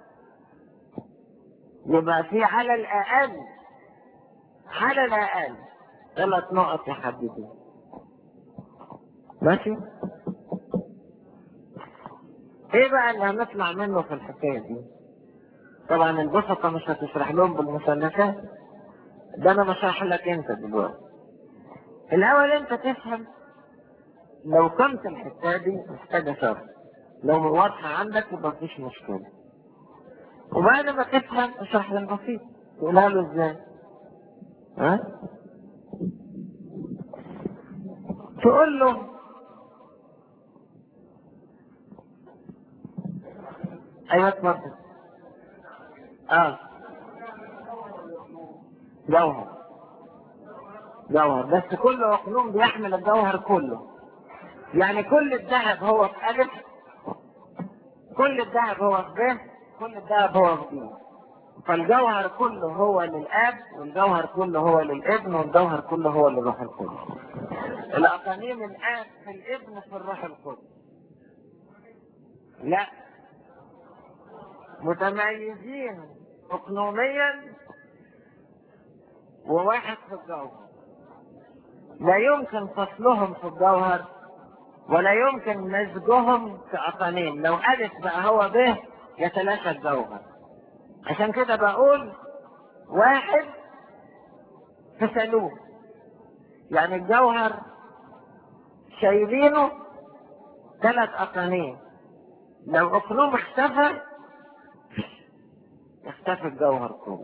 يبقى في على الأقل على الأقل ثلاث نقط يحددوا ماشي؟ ايه بقى اللي هنطلع منه في الحكاية دي؟ طبعا البسطة مش هتشرح لهم بالمثلثات ده انا بشرح لك انت دلوقتي الاول انت تفهم لو كنت الحكايه دي محتاجه شرح لو واضحه عندك يبقى مفيش مشكله وبعد ما تفهم اشرح للبسيط تقولها له ازاي ها تقول له ايوه اتفضل اه جوهر جوهر بس كل اقلوم بيحمل الجوهر كله يعني كل الذهب هو في ألف كل الذهب هو في ب كل الذهب هو في ج فالجوهر كله هو للاب والجوهر كله هو للابن والجوهر كله هو للروح القدس الاقانيم الاب في الابن في الروح القدس لا متميزين اقنوميا وواحد في الجوهر لا يمكن فصلهم في الجوهر ولا يمكن مزجهم في أقانيم لو ألف بقى هو به يتلاشى الجوهر عشان كده بقول واحد في ثالوث يعني الجوهر شايلينه ثلاث أقانيم لو أقلوم اختفى اختفى الجوهر كله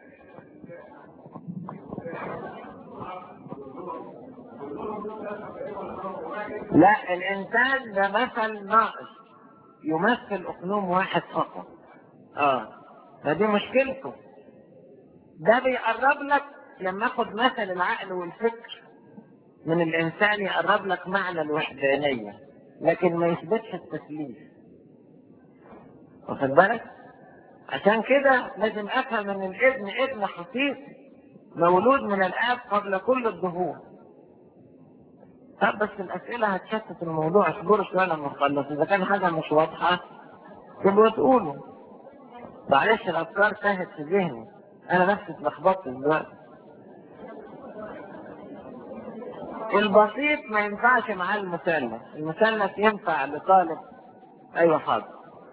لا الانسان ده مثل ناقص يمثل اقلوم واحد فقط اه فدي مشكلته ده بيقرب لك لما اخد مثل العقل والفكر من الانسان يقرب لك معنى الوحدانيه لكن ما يثبتش التثليث واخد بالك عشان كده لازم افهم ان الابن ابن حقيقي مولود من الاب قبل كل الظهور طب بس الأسئلة هتشتت الموضوع اصبروا شوية لما نخلص إذا كان حاجة مش واضحة تبقوا تقولوا معلش الأفكار تاهت في ذهني أنا نفسي اتلخبطت دلوقتي البسيط ما ينفعش معاه المثلث المثلث ينفع لطالب أيوة حاضر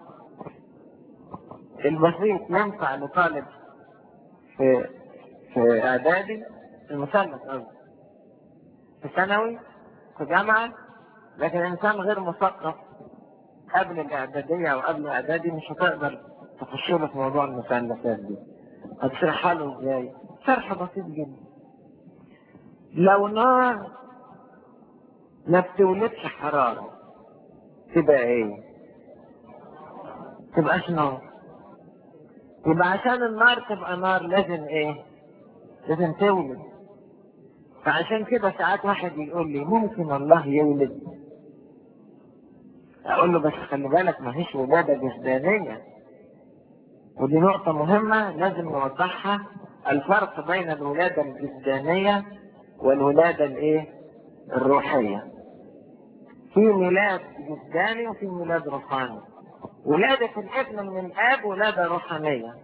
البسيط ينفع لطالب في في إعدادي المثلث قصدي في ثانوي في جامعة لكن إنسان غير مثقف قبل الإعدادية أو قبل الإعدادي مش هتقدر تخش له في موضوع المثلثات دي هتشرحها له إزاي؟ شرح بسيط جدا لو نار ما بتولدش حرارة تبقى إيه؟ تبقاش نار يبقى عشان النار تبقى نار لازم إيه؟ لازم تولد فعشان كده ساعات واحد يقول لي ممكن الله يولد اقول له بس خلي بالك ما هيش ولادة جسدانية ودي نقطة مهمة لازم نوضحها الفرق بين الولادة الجسدانية والولادة الايه الروحية في ميلاد جسداني وفي ميلاد روحاني ولادة الابن من الاب ولادة روحانية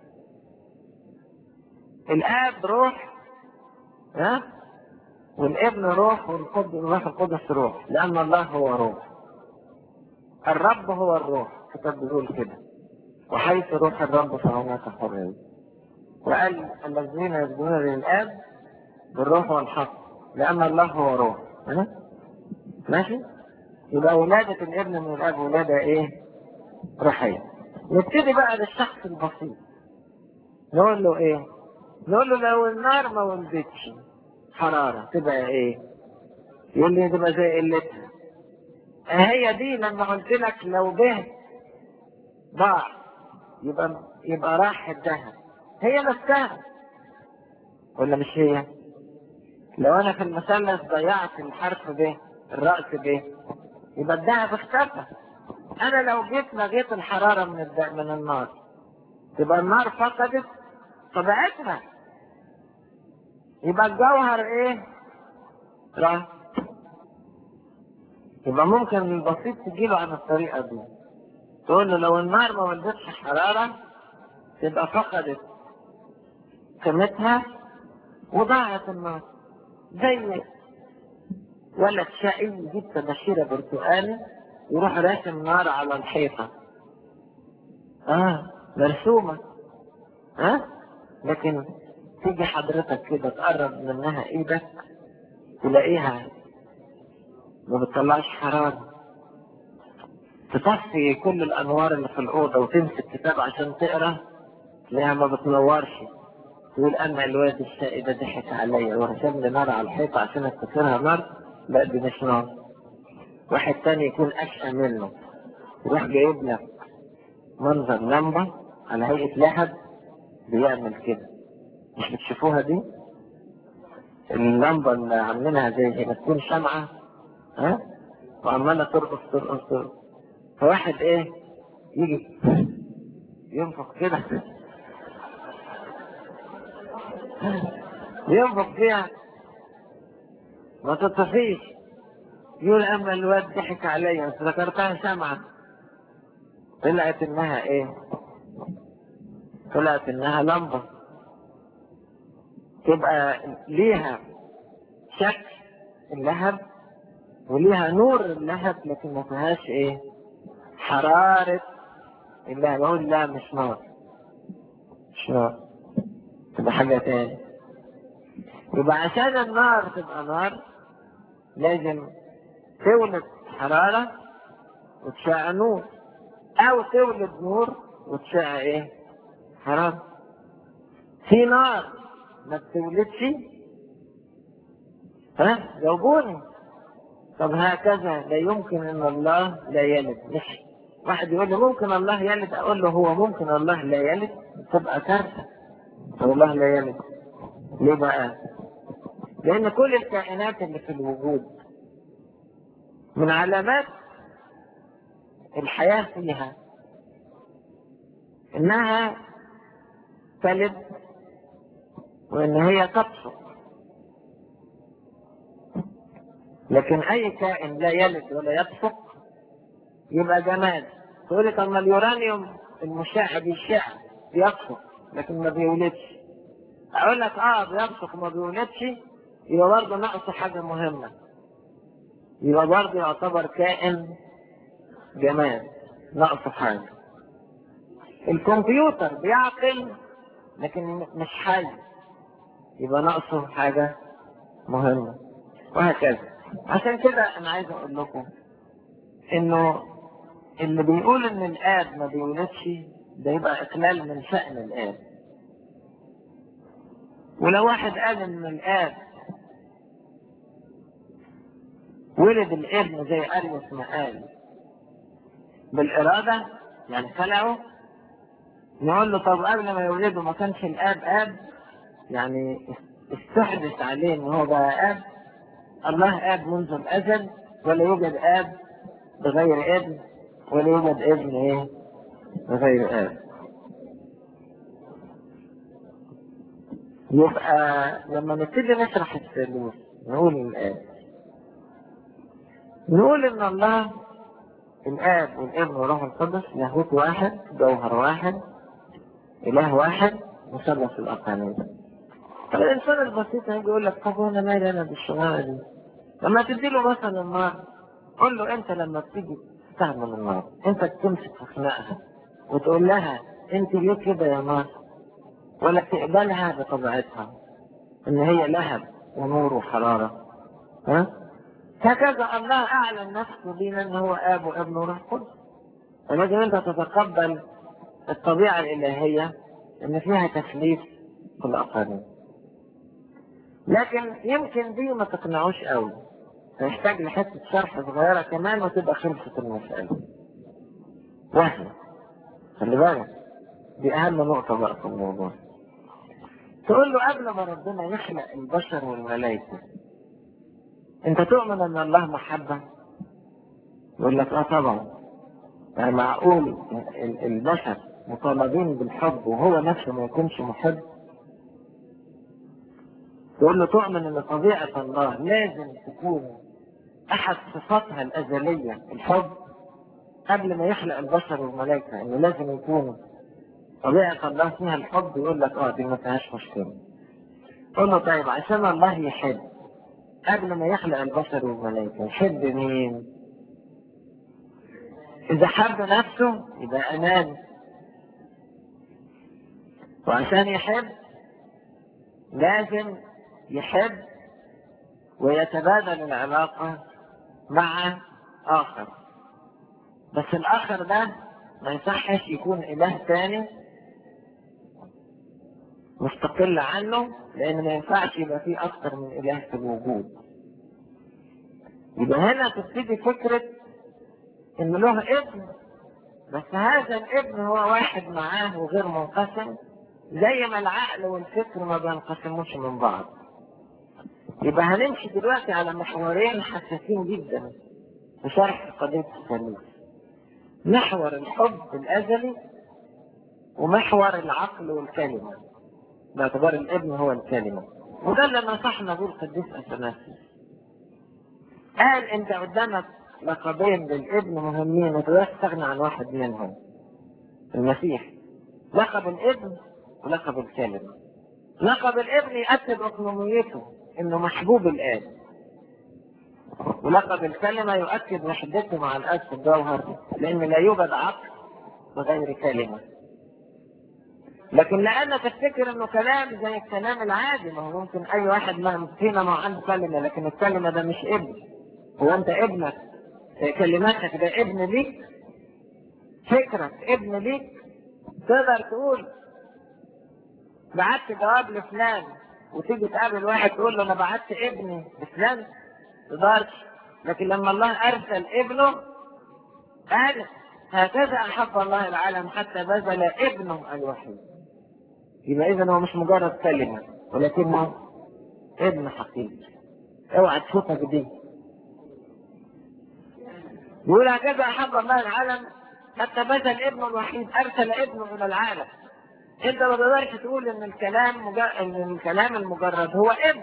الاب روح ها والابن روح والقدس الروح القدس روح لأن الله هو روح الرب هو الروح كتاب بيقول كده وحيث روح الرب فهناك حرية وقال الذين يسجدون للآب بالروح والحق لأن الله هو روح ها؟ ماشي يبقى ولادة الابن من الآب ولادة إيه؟ روحية نبتدي بقى للشخص البسيط نقول له إيه؟ نقول له لو النار ما ولدتش حرارة تبقى ايه يقول لي تبقى زي قلتها هي دي لما قلت لك لو به ضاع يبقى يبقى راح الذهب هي نفسها ولا مش هي لو انا في المثلث ضيعت الحرف ب الرأس ب يبقى الذهب اختفى انا لو جيت لغيت الحرارة من الد... من النار تبقى النار فقدت طبيعتها يبقى الجوهر ايه لا يبقى ممكن البسيط تجيله عن الطريقة دي تقول له لو النار ما ولدتش حرارة تبقى فقدت قيمتها وضاعت النار زي ولد شقي يجيب تباشيرة برتقالي يروح راسم نار على الحيطة اه مرسومة ها آه؟ لكن تيجي حضرتك كده تقرب منها ايدك تلاقيها ما بتطلعش حرارة تطفي كل الانوار اللي في الاوضة وتمسك كتاب عشان تقرا تلاقيها ما بتنورش تقول اما الواد الشقي ده ضحك عليا ورسم لي نار على الحيطة عشان افتكرها نار لا دي مش نار واحد تاني يكون اشقى منه يروح جايب لك منظر لمبة على هيئة لهب بيعمل كده مش بتشوفوها دي اللمبة اللي عاملينها زي كده تكون شمعة ها وعمالة ترقص ترقص ترقص فواحد ايه يجي ينفخ كده ينفخ فيها ما تطفيش يقول اما الواد ضحك عليا بس ذكرتها شمعة طلعت انها ايه طلعت انها لمبة تبقى ليها شكل اللهب وليها نور اللهب لكن ما فيهاش ايه حرارة اللهب اقول لا مش نار مش نار تبقى حاجة تاني يبقى عشان النار تبقى نار لازم تولد حرارة وتشع نور او تولد نور وتشع ايه حرارة في نار ما بتولدش ها جاوبوني طب هكذا لا يمكن ان الله لا يلد مش واحد يقول لي ممكن الله يلد اقول له هو ممكن الله لا يلد تبقى كارثه طب الله لا يلد ليه بقى لان كل الكائنات اللي في الوجود من علامات الحياه فيها انها تلد وان هي تبسط لكن اي كائن لا يلد ولا يبسط يبقى جماد تقول لك اما اليورانيوم المشع بيشع بيبسط لكن ما بيولدش اقول لك اه بيبسط وما بيولدش يبقى برضه ناقصه حاجه مهمه يبقى برضه يعتبر كائن جماد ناقصه حاجه الكمبيوتر بيعقل لكن مش حي يبقى ناقصه حاجه مهمه وهكذا عشان كده انا عايز اقول لكم انه اللي بيقول ان الاب ما بيولدش ده يبقى اقلال من شأن الاب ولو واحد قال ان الاب ولد الابن زي اريوس ما قال بالارادة يعني خلعه نقول له طب قبل ما يولده ما كانش الاب اب يعني استحدث عليه ان هو بقى اب الله اب منذ الازل ولا يوجد اب بغير ابن ولا يوجد ابن ايه بغير اب يبقى لما نبتدي نشرح الثالوث نقول الاب نقول ان الله الاب والابن والروح القدس لاهوت واحد جوهر واحد اله واحد مثلث الاقانيم فالانسان البسيط هيجي يقول لك طب انا مالي انا بالشغلانه دي لما تدي له مثلا النار قول له انت لما بتيجي تستعمل النار انت بتمسك في خناقها وتقول لها انت ليه كده يا نار ولا تقبلها بطبيعتها ان هي لهب ونور وحراره ها هكذا الله اعلن نفسه لينا ان هو اب وابن وروح قدس ولازم انت تتقبل الطبيعه الالهيه ان فيها تثليث في الاقانيم لكن يمكن دي ما تقنعوش قوي فيحتاج لحته شرح صغيره كمان وتبقى خلصت المساله وهم خلي بالك دي اهم نقطه بقى في الموضوع تقول له قبل ما ربنا يخلق البشر والملائكه انت تؤمن ان الله محبه يقول لك اه طبعا يعني معقول البشر مطالبين بالحب وهو نفسه ما يكونش محب تقول له تؤمن ان طبيعة الله لازم تكون احد صفاتها الازلية الحب قبل ما يخلق البشر والملائكة انه لازم يكون طبيعة الله فيها الحب يقول لك اه دي ما فيهاش مشكلة قول له طيب عشان الله يحب قبل ما يخلق البشر والملائكة يحب مين؟ إذا حب نفسه يبقى أمان وعشان يحب لازم يحب ويتبادل العلاقة مع آخر بس الآخر ده ما يصحش يكون إله تاني مستقل عنه لأن ما ينفعش يبقى فيه أكتر من إله في الوجود يبقى هنا تبتدي فكرة إن له ابن بس هذا الابن هو واحد معاه وغير منقسم زي ما العقل والفكر ما بينقسموش من بعض يبقى هنمشي دلوقتي على محورين حساسين جدا في شرح قضية الثالوث محور الحب الأزلي ومحور العقل والكلمة باعتبار الابن هو الكلمة وده اللي نصحنا به القديس أثناسيوس قال انت قدامك لقبين للابن مهمين ما تقدرش تستغنى عن واحد منهم المسيح لقب الابن ولقب الكلمة لقب الابن يؤكد أقنوميته انه محبوب الاب ولقب الكلمة يؤكد وحدته مع الاب في الجوهر لان لا يوجد عقل بغير كلمة لكن لأن تفتكر انه كلام زي الكلام العادي ما هو ممكن اي واحد ما فينا ما عنده كلمة لكن الكلمة ده مش ابن هو انت ابنك كلماتك ده ابن ليك فكرك ابن ليك تقدر تقول بعت جواب لفلان وتيجي تقابل واحد تقول له انا بعت ابني لفلان تقدرش لكن لما الله ارسل ابنه قال هكذا احب الله العالم حتى بذل ابنه الوحيد يبقى اذا هو مش مجرد كلمه ولكنه ابن حقيقي اوعى تشوفها بدي يقول هكذا احب الله العالم حتى بذل ابنه الوحيد ارسل ابنه الى العالم انت ما تقدرش تقول ان الكلام مجرد ان الكلام المجرد هو ابن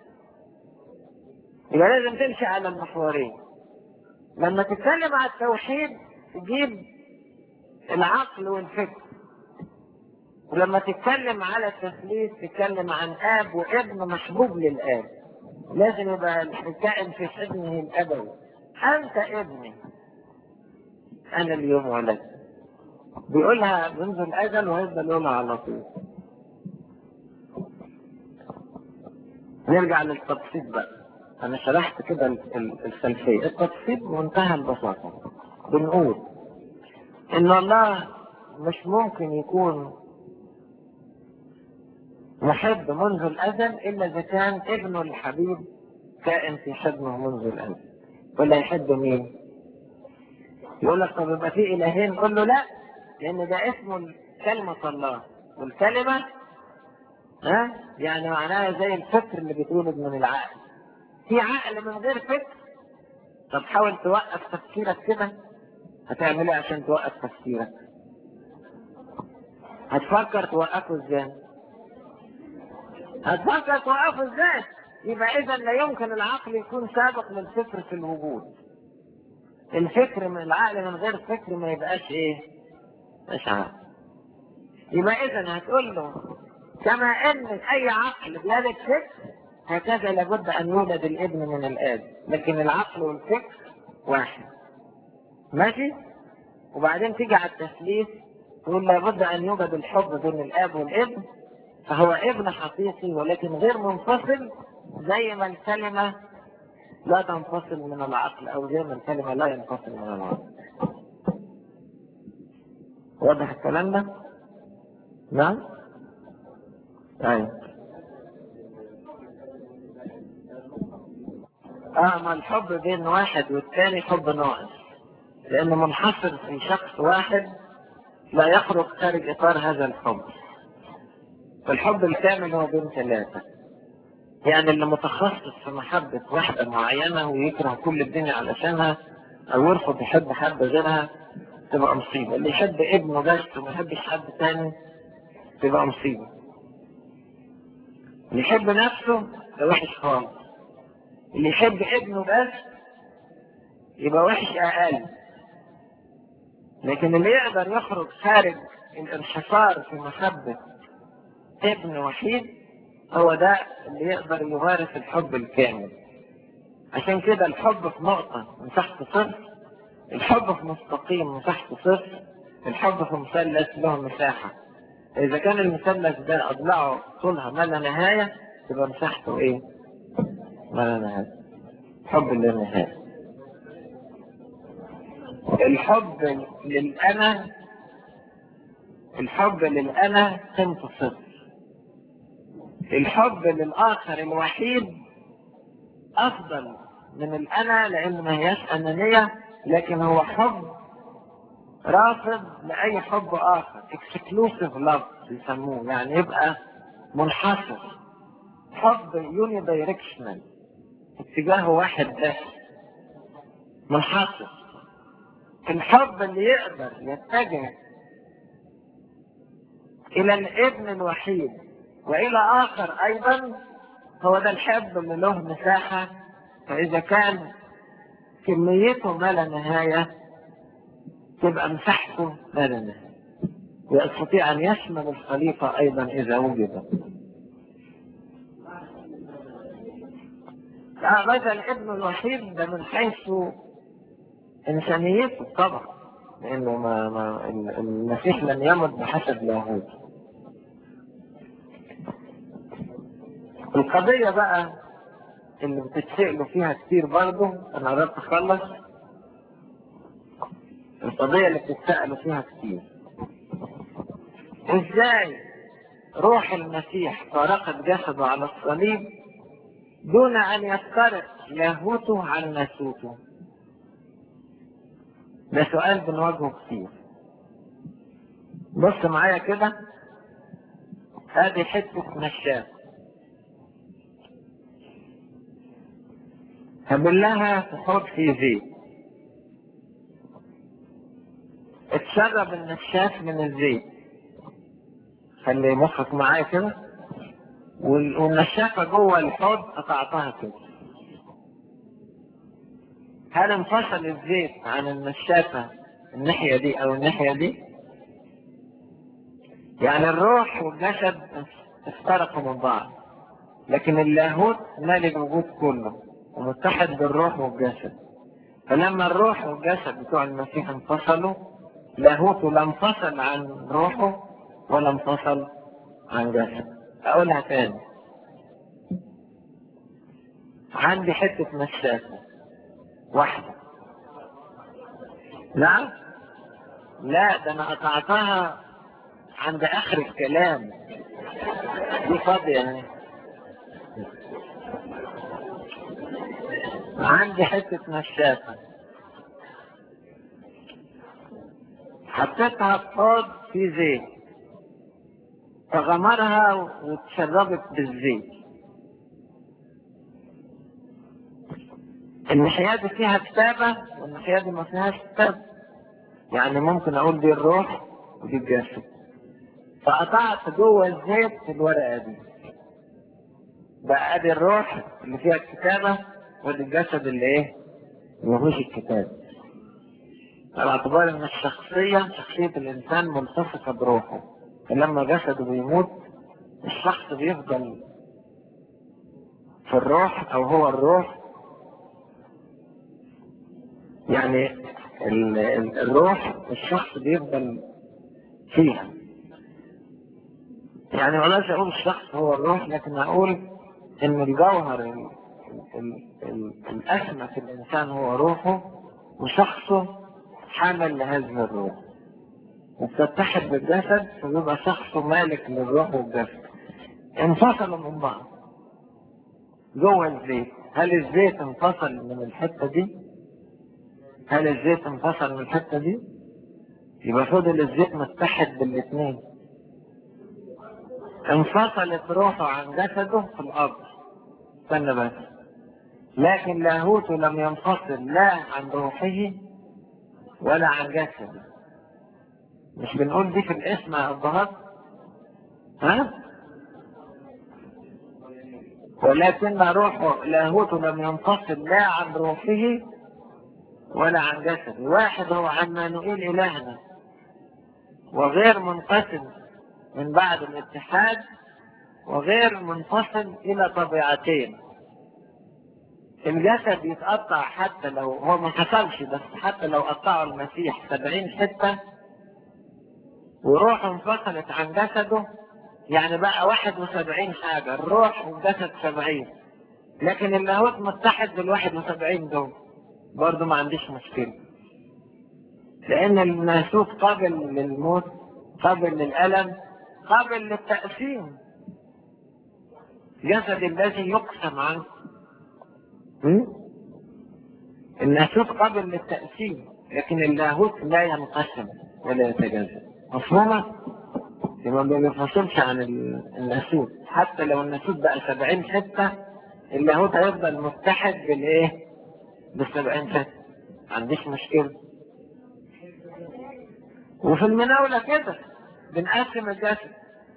يبقى لازم تمشي على المحورين لما تتكلم على التوحيد تجيب العقل والفكر ولما تتكلم على التثليث تتكلم عن اب وابن محبوب للاب لازم يبقى الكائن في حضنه الابوي انت ابني انا اليوم ولدت بيقولها منذ الازل ويفضل يقولها على طول نرجع للتبسيط بقى انا شرحت كده الخلفيه التبسيط بمنتهى البساطه بنقول ان الله مش ممكن يكون محب منذ الازل الا اذا كان ابنه الحبيب كائن في حضنه منذ الازل ولا يحب مين يقول لك طب يبقى في الهين قول له لا لان ده اسمه كلمة الله والكلمة ها يعني معناها زي الفكر اللي بيتولد من العقل في عقل من غير فكر طب حاول توقف تفكيرك كده هتعمل ايه عشان توقف تفكيرك هتفكر توقفه ازاي هتفكر توقفه ازاي يبقى اذا لا يمكن العقل يكون سابق للفكر في الوجود الفكر من العقل من غير فكر ما يبقاش ايه مش عقل يبقى اذا هتقول له كما ان اي عقل بيولد فكر هكذا لابد ان يولد الابن من الاب لكن العقل والفكر واحد ماشي وبعدين تيجي على التثليث تقول لابد ان يوجد الحب بين الاب والابن فهو ابن حقيقي ولكن غير منفصل زي ما الكلمة لا تنفصل من العقل او زي ما الكلمة لا ينفصل من العقل واضح الكلام ده؟ نعم؟ ايوه اه ما الحب بين واحد والتاني حب ناقص لانه منحصر في شخص واحد لا يخرج خارج اطار هذا الحب فالحب الكامل هو بين ثلاثة يعني اللي متخصص في محبة واحدة معينة ويكره كل الدنيا علشانها او يرفض يحب حد غيرها تبقى مصيبة اللي يحب ابنه بس وما يحبش حد تاني تبقى مصيبة اللي يحب نفسه ده وحش خالص اللي يحب ابنه بس يبقى وحش أقل لكن اللي يقدر يخرج خارج الانحصار في محبة ابن وحيد هو ده اللي يقدر يمارس الحب الكامل عشان كده الحب في نقطة من تحت صفر الحب في مستقيم من تحت صفر الحب في مثلث له مساحة إذا كان المثلث ده أضلاعه طولها ما لا نهاية تبقى مساحته إيه؟ ما لا نهاية حب لا نهاية الحب للأنا الحب للأنا قيمته صفر الحب للآخر الوحيد أفضل من الأنا لأنه ما هياش أنانية لكن هو حب رافض لأي حب آخر exclusive love بيسموه يعني يبقى منحصر حب يوني دايركشنال اتجاه واحد بس منحصر الحب اللي يقدر يتجه إلى الابن الوحيد وإلى آخر أيضا هو ده الحب اللي له مساحة فإذا كان كميته ما لا نهاية تبقى مساحته ما لا نهاية ويستطيع أن يشمل الخليفة أيضا إذا وجد هذا الابن الوحيد ده من حيث إنسانيته طبعا لأنه ما ما المسيح لم يمت بحسب لاهوت القضية بقى اللي بتتسألوا فيها كتير برضه أنا قربت أخلص القضية اللي بتتسألوا فيها كتير إزاي روح المسيح فارقت جسده على الصليب دون أن يفترق لاهوته عن ناسوته ده سؤال بنواجهه كتير بص معايا كده هذه حتة نشاف هبلها تحط في زيت اتشرب النشاف من الزيت خلي مخك معايا كده وال- والنشافة جوه الحوض قطعتها كده هل انفصل الزيت عن النشافة الناحية دي أو الناحية دي؟ يعني الروح والجسد افترقوا من بعض لكن اللاهوت مالي الوجود كله ومتحد بالروح والجسد فلما الروح والجسد بتوع المسيح انفصلوا لاهوته لا انفصل عن روحه ولا انفصل عن جسد اقولها تاني عندي حتة نشافة واحدة نعم لا ده انا قطعتها عند اخر الكلام دي فاضية يعني عندي حتة نشافة حطيتها في حوض فيه زيت فغمرها واتشربت بالزيت الناحية دي فيها كتابة والناحية دي ما فيهاش كتابة يعني ممكن اقول دي الروح ودي الجسد فقطعت جوه الزيت في الورقة دي بقى ادي الروح اللي فيها الكتابة ودي الجسد اللي ايه اللي مفيهوش الكتابة على اعتبار ان الشخصية شخصية الانسان ملتصقة بروحه فلما جسده بيموت الشخص بيفضل في الروح او هو الروح يعني ال- ال- الروح الشخص بيفضل فيها يعني ولاش اقول الشخص هو الروح لكن اقول ان الجوهر ال- ال- ال- الاسمى في الانسان هو روحه وشخصه حامل لهذه الروح وبتتحد بالجسد فبيبقى شخصه مالك للروح والجسد انفصلوا من بعض جوه الزيت هل الزيت انفصل من الحته دي؟ هل الزيت انفصل من الحته دي؟ يبقى فضل الزيت متحد بالاثنين انفصلت روحه عن جسده في الارض استنى بس لكن لاهوته لم ينفصل لا عن روحه ولا عن جسده مش بنقول دي في الاسم يا أبهات ها ولكن روحه لاهوته لم ينفصل لا عن روحه ولا عن جسده واحد هو عمانوئيل إلهنا وغير منقسم من بعد الاتحاد وغير منفصل إلى طبيعتين الجسد يتقطع حتى لو هو ما حصلش بس حتى لو قطعوا المسيح سبعين حتة وروحه انفصلت عن جسده يعني بقى واحد وسبعين حاجة الروح والجسد سبعين لكن اللاهوت متحد بالواحد وسبعين دول برضه ما عنديش مشكلة لأن الناسوت قابل للموت قابل للألم قابل للتقسيم جسد الذي يقسم عنه م? الناسوت قابل للتقسيم لكن اللاهوت لا ينقسم ولا يتجزأ مفهومة؟ ما بينفصلش عن الناسوت حتى لو الناسوت بقى سبعين حتة اللاهوت هيفضل متحد بالايه؟ بالسبعين حتة ما عنديش مشكلة وفي المناولة كده بنقسم الجسد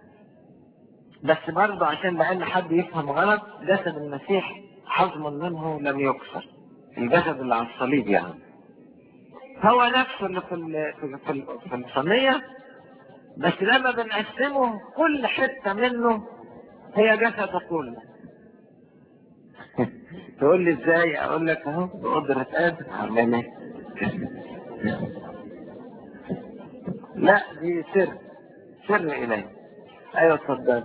بس برضه عشان لأن حد يفهم غلط جسد المسيح حزم منه لم يكسر الجسد اللي على الصليب يعني هو نفسه اللي في ال- في في, في الصينية بس لما بنقسمه كل حتة منه هي جسد كله تقول لي ازاي اقول لك اهو بقدرة قادر عمالة لا دي سر سر اليه ايوه اتفضل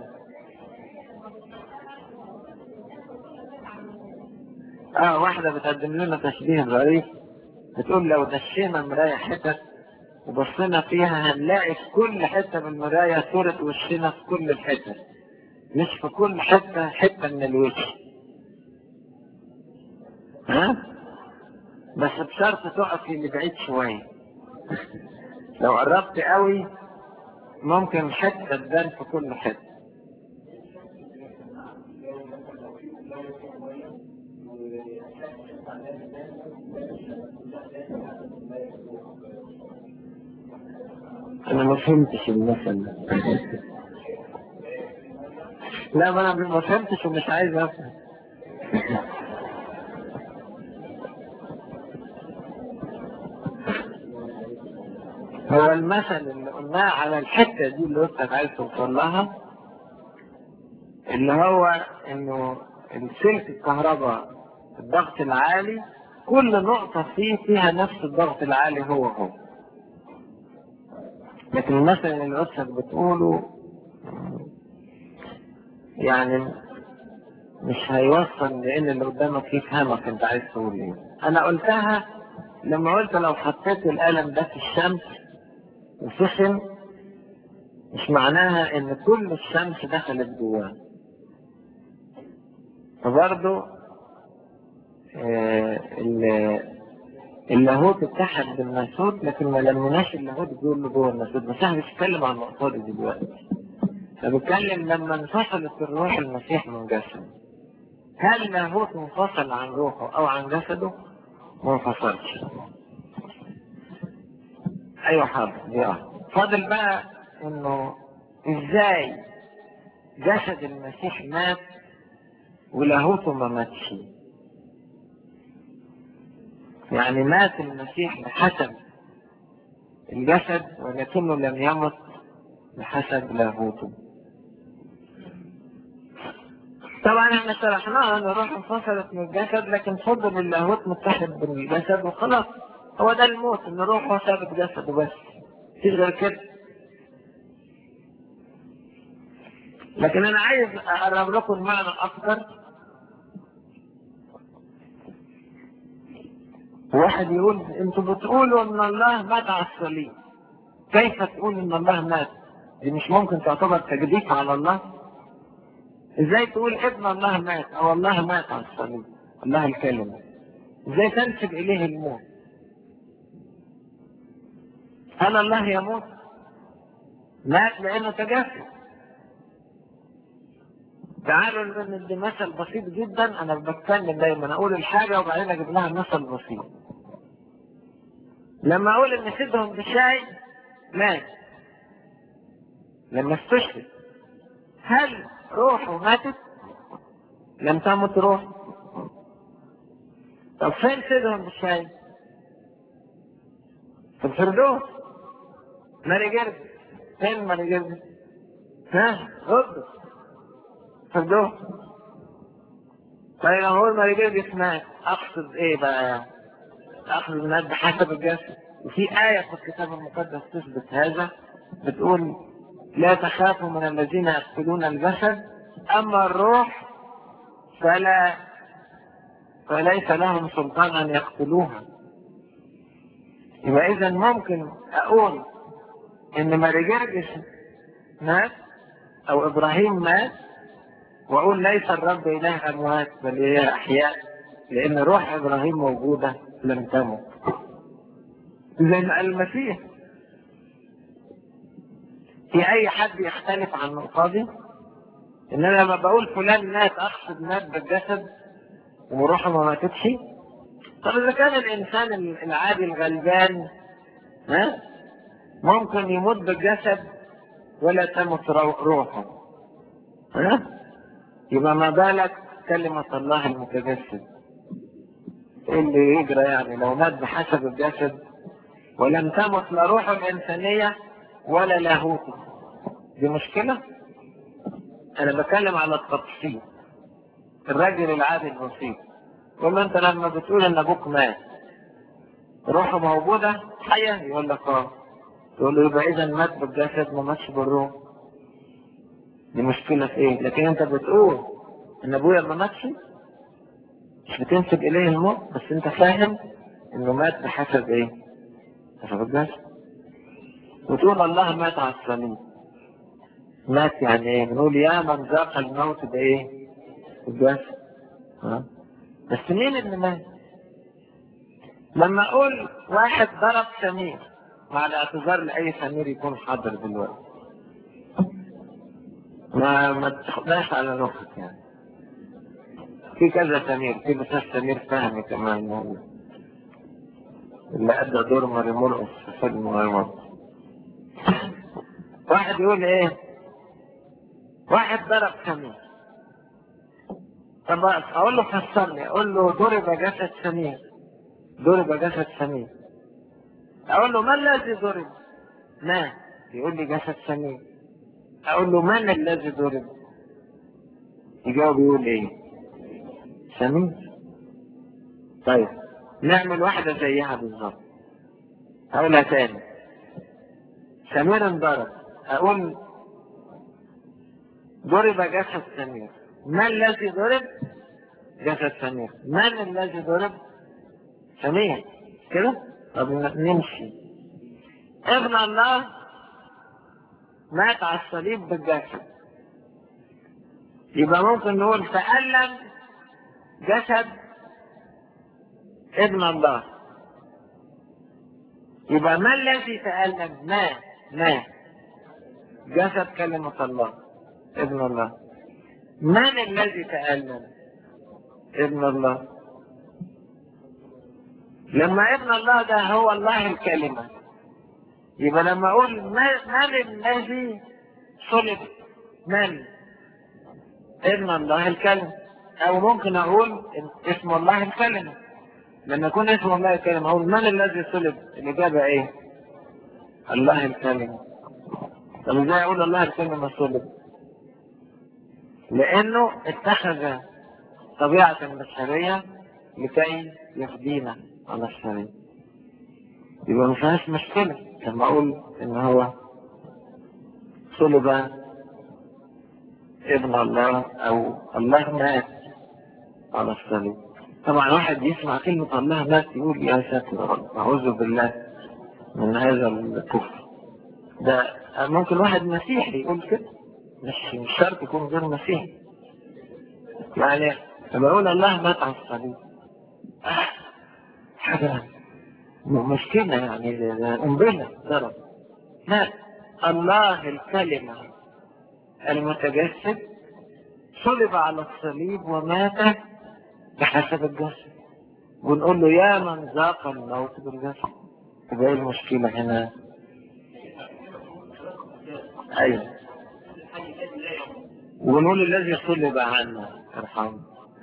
اه واحدة بتقدم لنا تشبيه ظريف بتقول لو دشينا مراية حتت وبصينا فيها هنلاقي في كل حتة من المراية صورة وشنا في كل الحتت مش في كل حتة حتة من الوش ها بس بشرط تقفي لبعيد شوية لو قربت قوي ممكن حتة تبان في كل حتة انا ما فهمتش المثل ده. لا ما انا ما فهمتش ومش عايز افهم هو المثل اللي قلناه على الحتة دي اللي انت عايز توصل لها اللي هو انه السلك الكهرباء الضغط العالي كل نقطة فيه فيها نفس الضغط العالي هو هو لكن المثل اللي أسرك بتقوله يعني مش هيوصل لان اللي قدامك يفهمك انت عايز تقول ايه انا قلتها لما قلت لو حطيت القلم ده في الشمس وسخن مش معناها ان كل الشمس دخلت جواه فبرضه آه ال- اللاهوت اتحد بالناسوت لكن ما لمناش اللاهوت جوه جوه الناسوت بس احنا بنتكلم عن النقطه دي دلوقتي فبتكلم لما انفصلت الروح المسيح من جسده هل لاهوت منفصل عن روحه او عن جسده؟ ما انفصلش ايوه حاضر دي واحدة. فاضل بقى انه ازاي جسد المسيح مات ولاهوته ما ماتش يعني مات المسيح بحسب الجسد ولكنه لم يمت بحسب لاهوته طبعا احنا شرحناها ان الروح انفصلت من الجسد لكن فضل اللاهوت متحد بالجسد وخلاص هو ده الموت ان روحه سابت جسده بس مفيش غير كده لكن انا عايز اقرب لكم المعنى اكتر واحد يقول انتوا بتقولوا ان الله مات على الصليب كيف تقول ان الله مات دي مش ممكن تعتبر تجديف على الله ازاي تقول ابن الله مات او الله مات على الصليب الله الكلمة ازاي تنسب اليه الموت هل الله يموت مات لانه تجسد تعالوا ندي مثل بسيط جدا انا بتكلم دايما اقول الحاجة وبعدين اجيب لها مثل بسيط لما اقول ان سيدهم بشاي مات لما استشهد هل روحه ماتت؟ لم تمت روحه طب فين سيدهم بالشاي؟ في الفردوس ماري جرد فين ماري جرد؟ ها غضب فردوس طيب لما اقول ماري جرد اسمها اقصد ايه بقى؟ اقصد الناس بحسب الجسد وفي آية في الكتاب المقدس تثبت هذا بتقول لا تخافوا من الذين يقتلون الجسد أما الروح فلا فليس لهم سلطان أن يقتلوها يبقى إذا ممكن أقول إن مارجرجس مات أو إبراهيم مات وأقول ليس الرب إله أموات بل هي أحياء لأن روح إبراهيم موجودة لم تمت زي ما قال المسيح في أي حد يختلف عن النقطة دي إن أنا لما بقول فلان مات أقصد مات بالجسد وروحه ما ماتتش طب إذا كان الإنسان العادي الغلبان ها ممكن يموت بالجسد ولا تمت روحه ها يبقى ما بالك كلمة الله المتجسد إيه اللي يجرى يعني لو مات بحسب الجسد ولم تمت لا روحه الإنسانية ولا لاهوته دي مشكلة أنا بتكلم على التفصيل الراجل العادي البسيط يقول له أنت لما بتقول إن أبوك مات روحه موجودة حية يقول لك اه تقول له يبقى إذا مات بالجسد ما ماتش بالروح دي مشكلة في إيه؟ لكن أنت بتقول إن أبويا ما ماتش مش بتنسب إليه الموت بس أنت فاهم إنه مات بحسب إيه؟ حسب الجسد وتقول الله مات على الصليب مات يعني ايه بنقول يا من ذاق الموت بايه الجسد ها بس مين اللي مات لما اقول واحد ضرب سمير مع الاعتذار لاي سمير يكون حاضر دلوقتي ما ما تاخدهاش على روحك يعني في كذا سمير في بس سمير فهمي كمان موجود اللي ادى دور ماري مرقص في فيلم ماري مرقص واحد يقول ايه واحد ضرب سمير طب اقول له فسرني اقول له ضرب جسد سمير ضرب جسد سمير اقول له ما الذي ضرب ما يقول لي جسد سمير اقول له من الذي ضرب يجاوب يقول ايه سمير طيب نعمل واحدة زيها بالظبط اقولها تاني سمير انضرب اقول ضرب جسد سمير ما الذي ضرب جسد سمير من الذي ضرب سمير كده طب نمشي ابن الله مات على الصليب بالجسد يبقى ممكن نقول تألم جسد ابن الله يبقى ما الذي تألم ما ما جسد كلمة الله ابن الله من الذي تألم ابن الله لما ابن الله ده هو الله الكلمة يبقى لما اقول من الذي صلب من ابن الله الكلمة او ممكن اقول اسم الله الكلمة لما يكون اسم الله الكلمة اقول من الذي صلب الاجابة ايه الله الكلمة طب ازاي اقول الله الكلمة صلب لانه اتخذ طبيعة بشرية لكي يفدينا على الشريعة يبقى ما فيهاش مشكلة لما اقول ان هو صلب ابن الله او الله مات على الصليب طبعا واحد يسمع كلمة الله مات يقول يا ساتر يا رب اعوذ بالله من هذا الكفر ده ممكن واحد مسيحي يقول كده مش مش شرط يكون غير مسيحي يعني لما اقول الله مات على الصليب آه، حاجة مشكلة يعني قنبلة ضرب لا الله الكلمة المتجسد صلب على الصليب ومات بحسب الجسد ونقول له يا من ذاق الموت بالجسد يبقى ايه المشكلة هنا؟ ايوه ونقول الذي صلب عنا ارحمه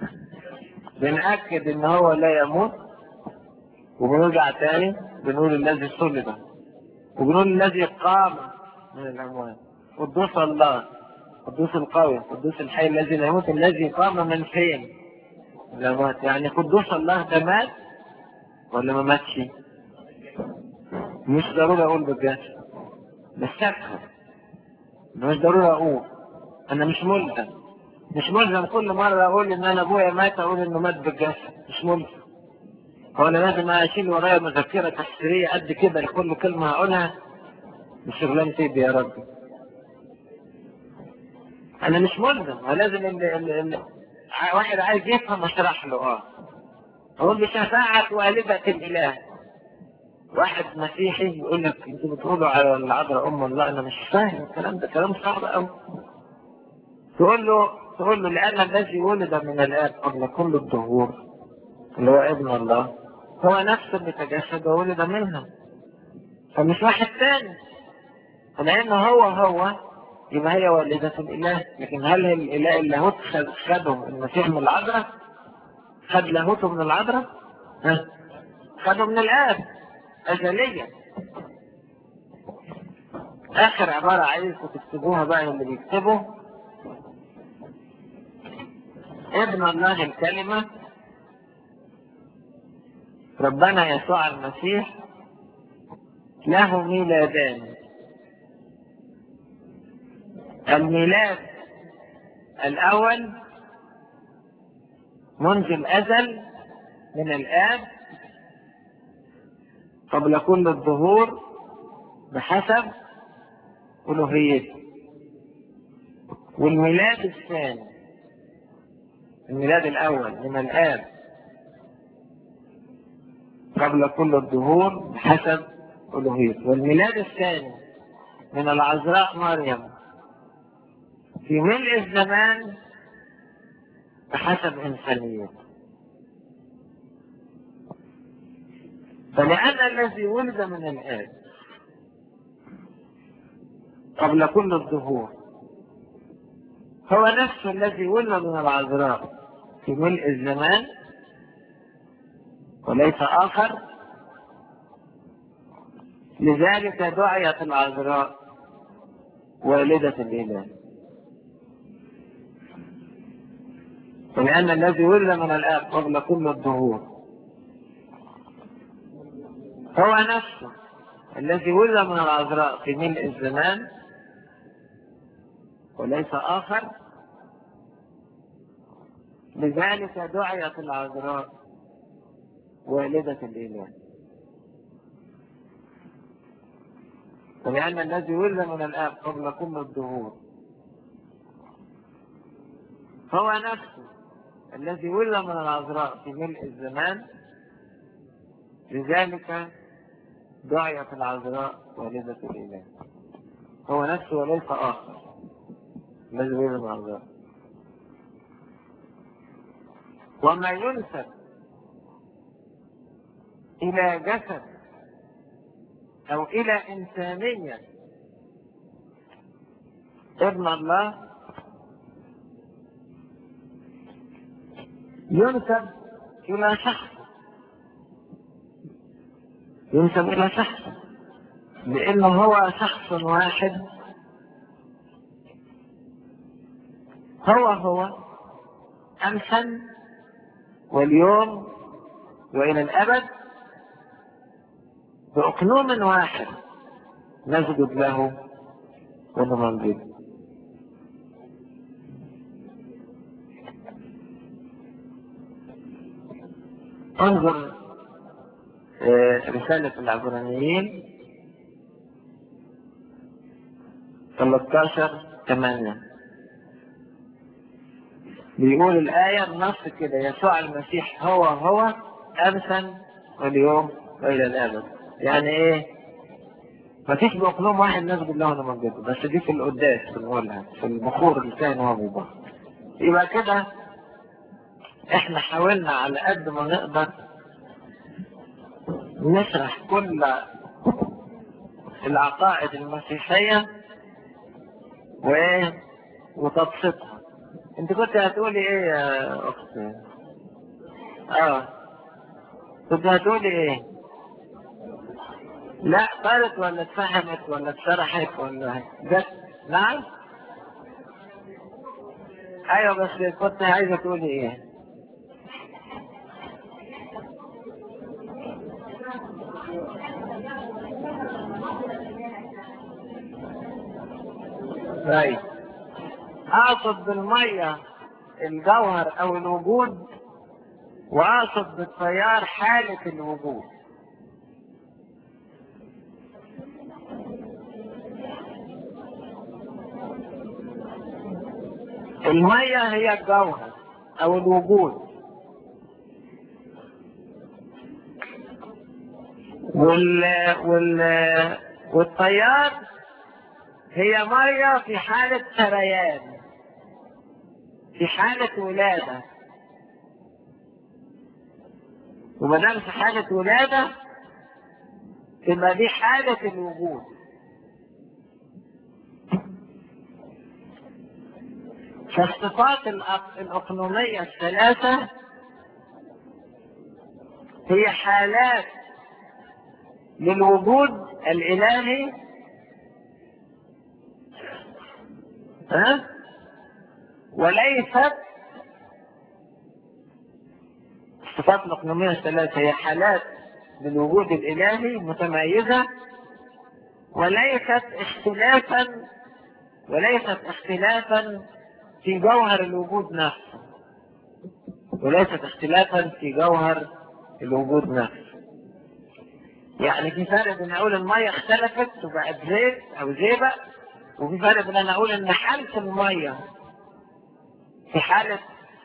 بنأكد ان هو لا يموت وبنرجع تاني بنقول الذي صلب وبنقول الذي قام من الاموات قدوس الله قدوس القوي قدوس الحي الذي لا يموت الذي قام من فين من الاموات يعني قدوس الله ده مات ولا ما ماتش مش ضروري اقول بالجسد بس افهم مش ضروري اقول انا مش ملزم مش ملزم كل مرة اقول ان انا ابويا مات اقول انه مات بالجسد مش ملزم هو انا لازم اشيل ورايا مذكرة تفسيرية قد كده لكل كلمة هقولها مش شغلانتي دي يا ربي انا مش ملزم ولازم ال ال ال واحد عايز يفهم اشرح له اه اقول بشفاعة والدة الاله واحد مسيحي يقول لك انتوا بتقولوا على العذراء ام الله انا مش فاهم الكلام ده كلام صعب قوي تقول له تقول له لان الذي ولد من الاب قبل كل الظهور اللي هو ابن الله هو نفسه اللي تجسد وولد منها فمش واحد ثاني فلأنه هو هو يبقى هي والدة الإله لكن هل الإله اللاهوت خد خده المسيح من العذراء؟ خد لاهوته من العذراء؟ ها؟ خده من الآب أزليا آخر عبارة عايزكم تكتبوها بقى اللي بيكتبوا ابن الله الكلمة ربنا يسوع المسيح له ميلادان الميلاد الأول منذ الأزل من الآب قبل كل الظهور بحسب ألوهيته والميلاد الثاني الميلاد الأول من الآب قبل كل الظهور بحسب ألوهيته والميلاد الثاني من العذراء مريم في ملء الزمان بحسب إنسانيته فلأن الذي ولد من الآب قبل كل الظهور هو نفسه الذي ولد من العذراء في ملء الزمان وليس آخر لذلك دعيت العذراء والدة الإله ولأن الذي ولد من الآب قبل كل الظهور هو نفسه الذي ولد من العذراء في ملء الزمان وليس آخر لذلك دعيت العذراء والدة الإله ولأن الذي ولد من الآب قبل كل الظهور هو نفسه الذي ولد من العذراء في ملء الزمان لذلك دعيت العذراء والدة الإله هو نفسه وليس آخر الذي ولد من العذراء وما ينسب إلى جسد أو إلى إنسانية ابن الله ينسب إلى شخص ينسب إلى شخص لأنه هو شخص واحد هو هو أمسا واليوم وإلى الأبد بأقنوم واحد نسجد له ونمجد انظر رسالة العبرانيين 13 8 بيقول الآية النص كده يسوع المسيح هو هو أمسا واليوم وإلى الأبد يعني إيه؟ مفيش بأقلوم واحد نسجد له ونمجده بس دي في القداس بنقولها في البخور اللي كان هو بيبخر يبقى كده احنا حاولنا على قد ما نقدر نشرح كل العقائد المسيحية وتبسطها انت كنت هتقولي ايه يا اختي اه كنت هتقولي ايه لا قالت ولا اتفهمت ولا اتشرحت ولا جت نعم ايوه بس كنت عايزه تقولي ايه طيب اقصد بالميه الجوهر او الوجود واقصد بالتيار حالة الوجود المية هي الجوهر او الوجود وال وال والتيار هي مية في حالة سريان في حالة ولادة وما دام في حالة ولادة تبقى دي حالة الوجود فالصفات الأق- الأقنومية الثلاثة هي حالات للوجود الإلهي ها وليست الصفات الأقنومية الثلاثة هي حالات للوجود الإلهي متميزة وليست اختلافا وليست اختلافا في جوهر الوجود نفسه وليست اختلافا في جوهر الوجود نفسه يعني في فرق بين اقول الميه اختلفت وبقت زيت او زيبق وفي فرق بين انا اقول ان حالة الميه في حالة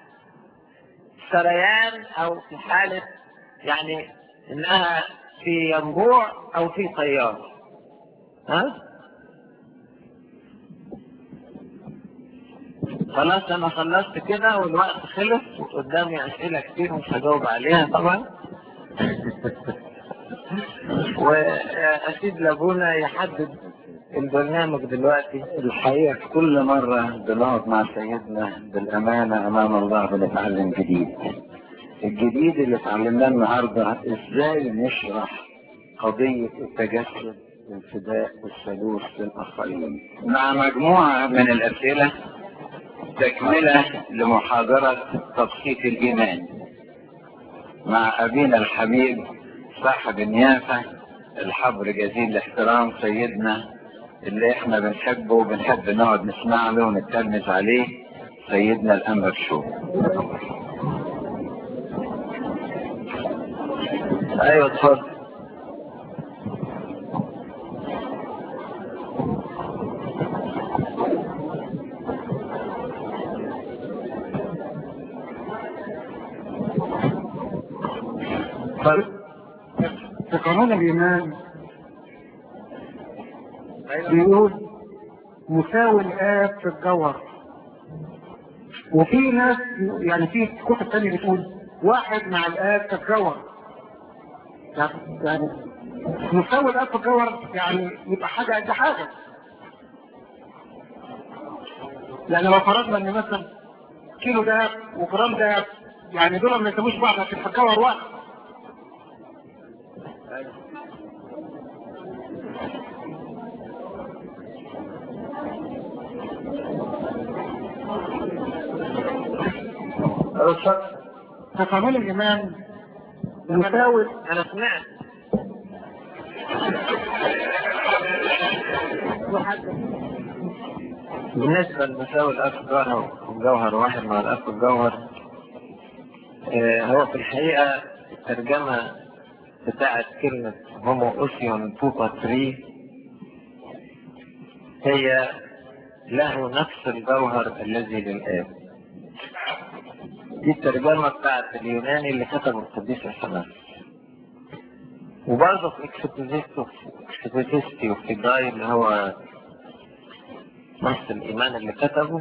سريان او في حالة يعني انها في ينبوع او في تيار ها خلاص انا خلصت كده والوقت خلص وقدامي اسئلة كتير مش هجاوب عليها طبعا واسيب لابونا يحدد البرنامج دلوقتي الحقيقة في كل مرة بنقعد مع سيدنا بالأمانة أمام الله بنتعلم جديد الجديد اللي اتعلمناه النهاردة إزاي نشرح قضية التجسد والفداء والثالوث للآخرين مع مجموعة من الأسئلة تكملة لمحاضرة تبسيط الإيمان مع أبينا الحبيب صاحب النيافة الحبر جزيل الاحترام سيدنا اللي احنا بنحبه وبنحب نقعد نسمع له ونتلمذ عليه سيدنا الأنبا شو ايوه اتفضل في قانون الإيمان بيقول مساوي الآب في الجوهر وفي ناس يعني في كتب تانية بتقول واحد مع الآب في الجوهر يعني- يعني مساوي الآب في الجوهر يعني يبقى حاجة قد حاجة يعني لو فرضنا ان مثلا كيلو ده وجرام ده يعني دول ما يسموش بعض لكن في الجوهر واحد في قانون الإيمان مساوي انا سمعت بالنسبة لمساوي الأخ الجوهر الجوهر واحد مع الأخ الجوهر آه، هو في الحقيقة الترجمة بتاعت كلمة هومو أوسيون بوبا تري هي له نفس الجوهر الذي للآب دي الترجمة بتاعت اليوناني اللي كتبه القديس الحنان وبرضه في اكسبوزيستو اكسبوزيستي وفي داي اللي هو نص الإيمان اللي كتبه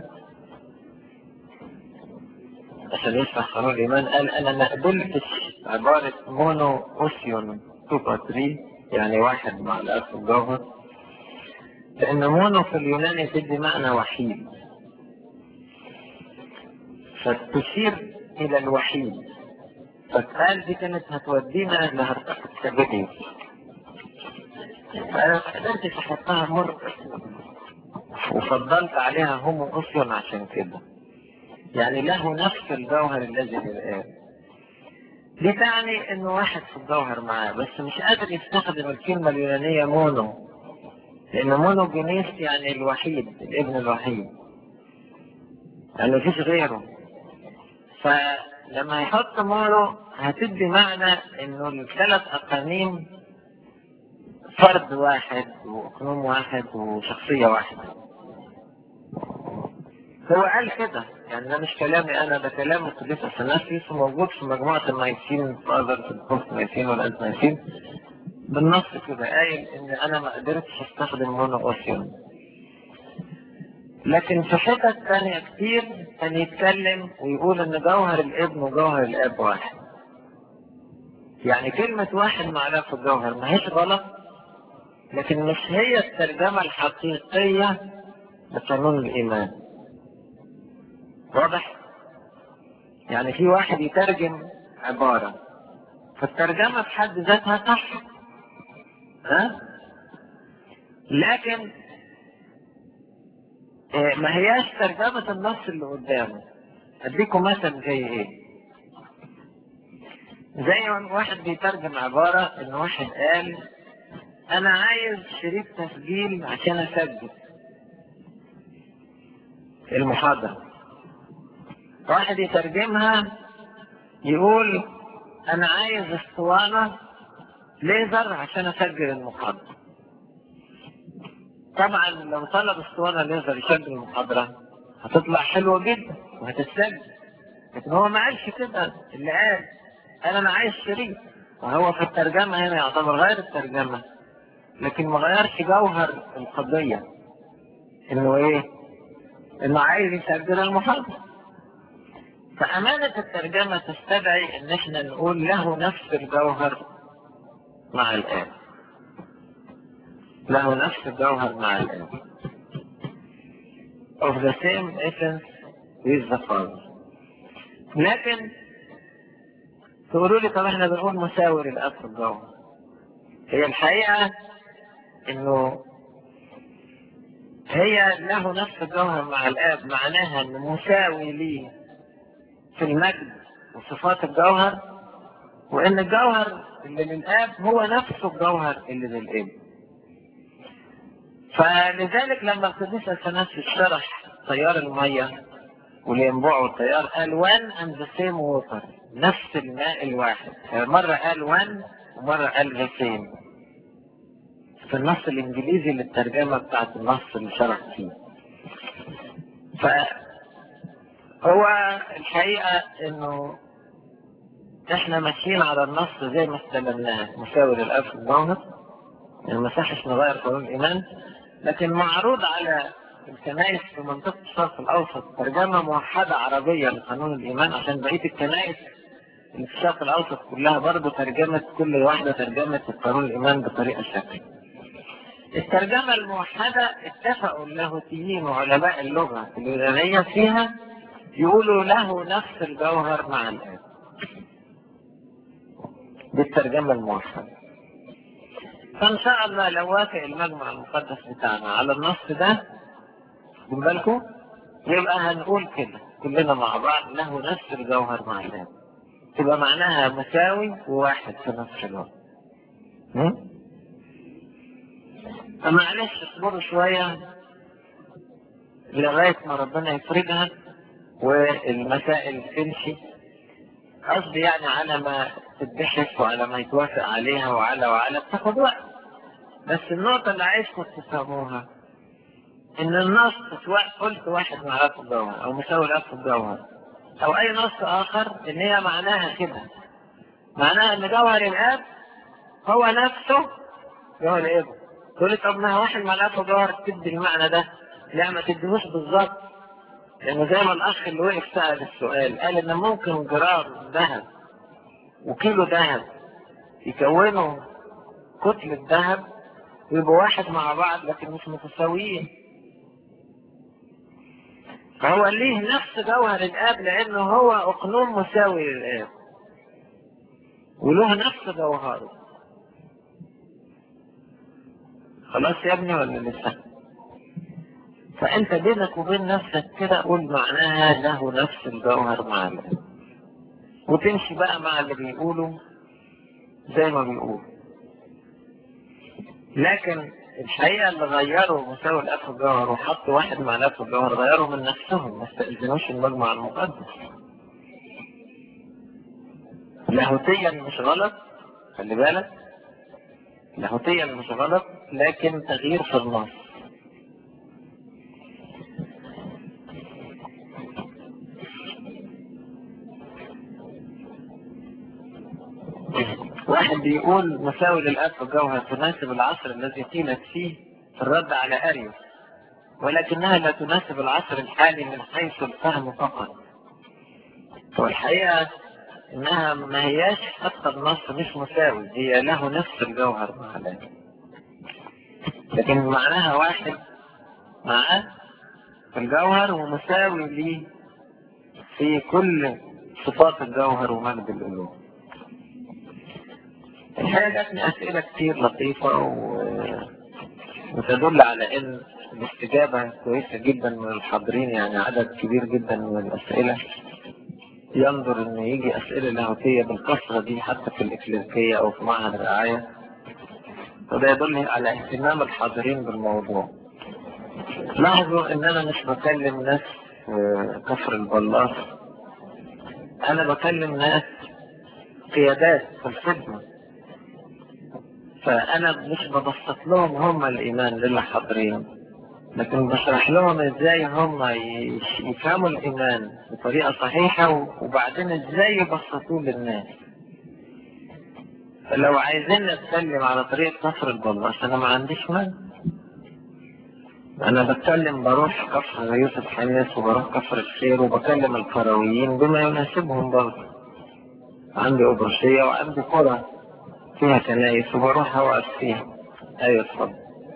عشان يشرح قانون الإيمان قال أنا ما قبلتش عبارة مونو أوسيون توبا تري يعني واحد مع الألف الجوهر لأن مونو في اليوناني تدي معنى وحيد فتشير الى الوحيد فالآن دي كانت هتودينا لهرطقة سبتي فأنا ما قدرتش أحطها مر وفضلت عليها هم أصلا عشان كده يعني له نفس الجوهر الذي للآن دي تعني انه واحد في الجوهر معاه بس مش قادر يستخدم الكلمة اليونانية مونو لان مونو جنيس يعني الوحيد الابن الوحيد يعني مفيش غيره فلما يحط مونو هتدي معنى انه الثلاث اقانيم فرد واحد واقنوم واحد وشخصية واحدة هو قال كده يعني ده مش كلامي انا ده كلام القديس اثناسيوس موجود في مجموعه النايسين فاذر في البوست نايسين والانت نايسين بالنص كده قايل ان انا ما قدرتش استخدم مونو اوسيون لكن في حتت تانية كتير كان يتكلم ويقول ان جوهر الابن وجوهر الاب واحد يعني كلمة واحد معناها في الجوهر ما هيش غلط لكن مش هي الترجمة الحقيقية لقانون الإيمان واضح؟ يعني في واحد يترجم عبارة فالترجمة في حد ذاتها صح ها؟ لكن آه، ما هياش ترجمة النص اللي قدامه اديكم مثل زي ايه زي ما واحد بيترجم عبارة ان واحد قال انا عايز شريط تسجيل عشان اسجل المحاضرة واحد يترجمها يقول انا عايز اسطوانة ليزر عشان اسجل المحاضرة طبعا لو طلب اسطوانة ليزر يسجل المحاضرة هتطلع حلوة جدا وهتتسجل لكن هو ما قالش كده اللي قال قال انا عايز شريط وهو في الترجمة هنا يعتبر غير الترجمة لكن ما غيرش جوهر القضية انه ايه انه عايز يسجل المحاضرة فأمانة الترجمة تستدعي ان احنا نقول له نفس الجوهر مع الآن له نفس الجوهر مع الآن of the same essence with the father لكن تقولوا لي طب احنا بنقول مساوي للأب في الجوهر هي الحقيقة انه هي له نفس الجوهر مع الآب معناها انه مساوي ليه في المجد وصفات الجوهر وان الجوهر اللي للآب هو نفسه الجوهر اللي للابن فلذلك لما القديس اثناسيوس شرح تيار الميه والينبوع والتيار قال وان اند ذا سيم ووتر نفس الماء الواحد مرة قال وان ومرة قال ذا سيم في النص الانجليزي للترجمة بتاعت النص اللي شرح فيه فهو الحقيقة انه احنا ماشيين على النص زي ما استلمناه مساوي للأب في الجوهر يعني ما صحش نغير قانون الإيمان لكن معروض على الكنائس في منطقة الشرق الأوسط ترجمة موحدة عربية لقانون الإيمان عشان بقية الكنائس اللي في الشرق الأوسط كلها برضه ترجمة كل واحدة ترجمة قانون الإيمان بطريقة شكل. الترجمة الموحدة اتفقوا اللاهوتيين وعلماء اللغة اليونانية فيها يقولوا له نفس الجوهر مع الآب. دي الترجمة الموحدة. فإن شاء الله لو وافق المجمع المقدس بتاعنا على النص ده من بالكم يبقى هنقول كده كلنا مع بعض له نفس الجوهر مع الآب. تبقى معناها مساوي وواحد في نفس الوقت. هم؟ فمعلش اصبروا شوية لغاية ما ربنا يفرجها والمسائل تمشي قصدي يعني على ما تتبحث وعلى ما يتوافق عليها وعلى وعلى بتاخد وقت بس النقطة اللي عايزكم تفهموها إن النص سواء قلت واحد مع رأس الجوهر أو مساوي رأس الجوهر أو أي نص آخر إن هي معناها كده معناها إن جوهر الآب هو نفسه جوهر الابن تقول لي طب ما هو واحد مع الآب وجوهر تدي المعنى ده لا ما تديهوش بالظبط لأنه زي ما الأخ اللي وقف سأل السؤال قال إن ممكن جرام ذهب وكيلو ذهب يكونوا كتلة ذهب ويبقوا واحد مع بعض لكن مش متساويين فهو ليه نفس جوهر الاب لانه هو اقنوم مساوي للاب وله نفس جوهره خلاص يا ابني ولا لسه فانت بينك وبين نفسك كده قول معناها له نفس الجوهر مع الاب وتمشي بقى مع اللي بيقولوا زي ما بيقولوا لكن الحقيقة اللي غيروا مساوي الأب في الجوهر وحطوا واحد مع الأب في الجوهر غيروا من نفسهم ما استأذنوش المجمع المقدس لاهوتيا مش غلط خلي بالك لاهوتيا مش غلط لكن تغيير في النص واحد بيقول مساوي للأب في الجوهر تناسب العصر الذي قيلت فيه في الرد على أريوس ولكنها لا تناسب العصر الحالي من حيث الفهم فقط والحقيقة انها ما هياش حتى النص مش مساوي هي له نفس الجوهر مع الآب لكن معناها واحد معاه في الجوهر ومساوي ليه في كل صفات الجوهر ومجد الألوه الحقيقة جاتني أسئلة كتير لطيفة و... وتدل على إن الاستجابة كويسة جدا من الحاضرين يعني عدد كبير جدا من الأسئلة ينظر إن يجي أسئلة لاهوتية بالكثرة دي حتى في الإكليريكية أو في معهد الرعاية وده يدل على اهتمام الحاضرين بالموضوع لاحظوا إن أنا مش بكلم ناس في كفر البلاط أنا بكلم ناس قيادات في الخدمة فأنا مش ببسط لهم هم الإيمان للي حاضرين لكن بشرح لهم إزاي هم يش- يفهموا الإيمان بطريقة صحيحة و- وبعدين إزاي يبسطوه للناس فلو عايزين نتكلم على طريقة كفر البلاش أنا ما عنديش مانع أنا بتكلم بروح كفر يوسف حماس وبروح كفر الخير وبكلم القرويين بما يناسبهم برضه عندي أبرشية وعندي قرى فيها كنايس وبروح أوقف فيها أيوة اتفضل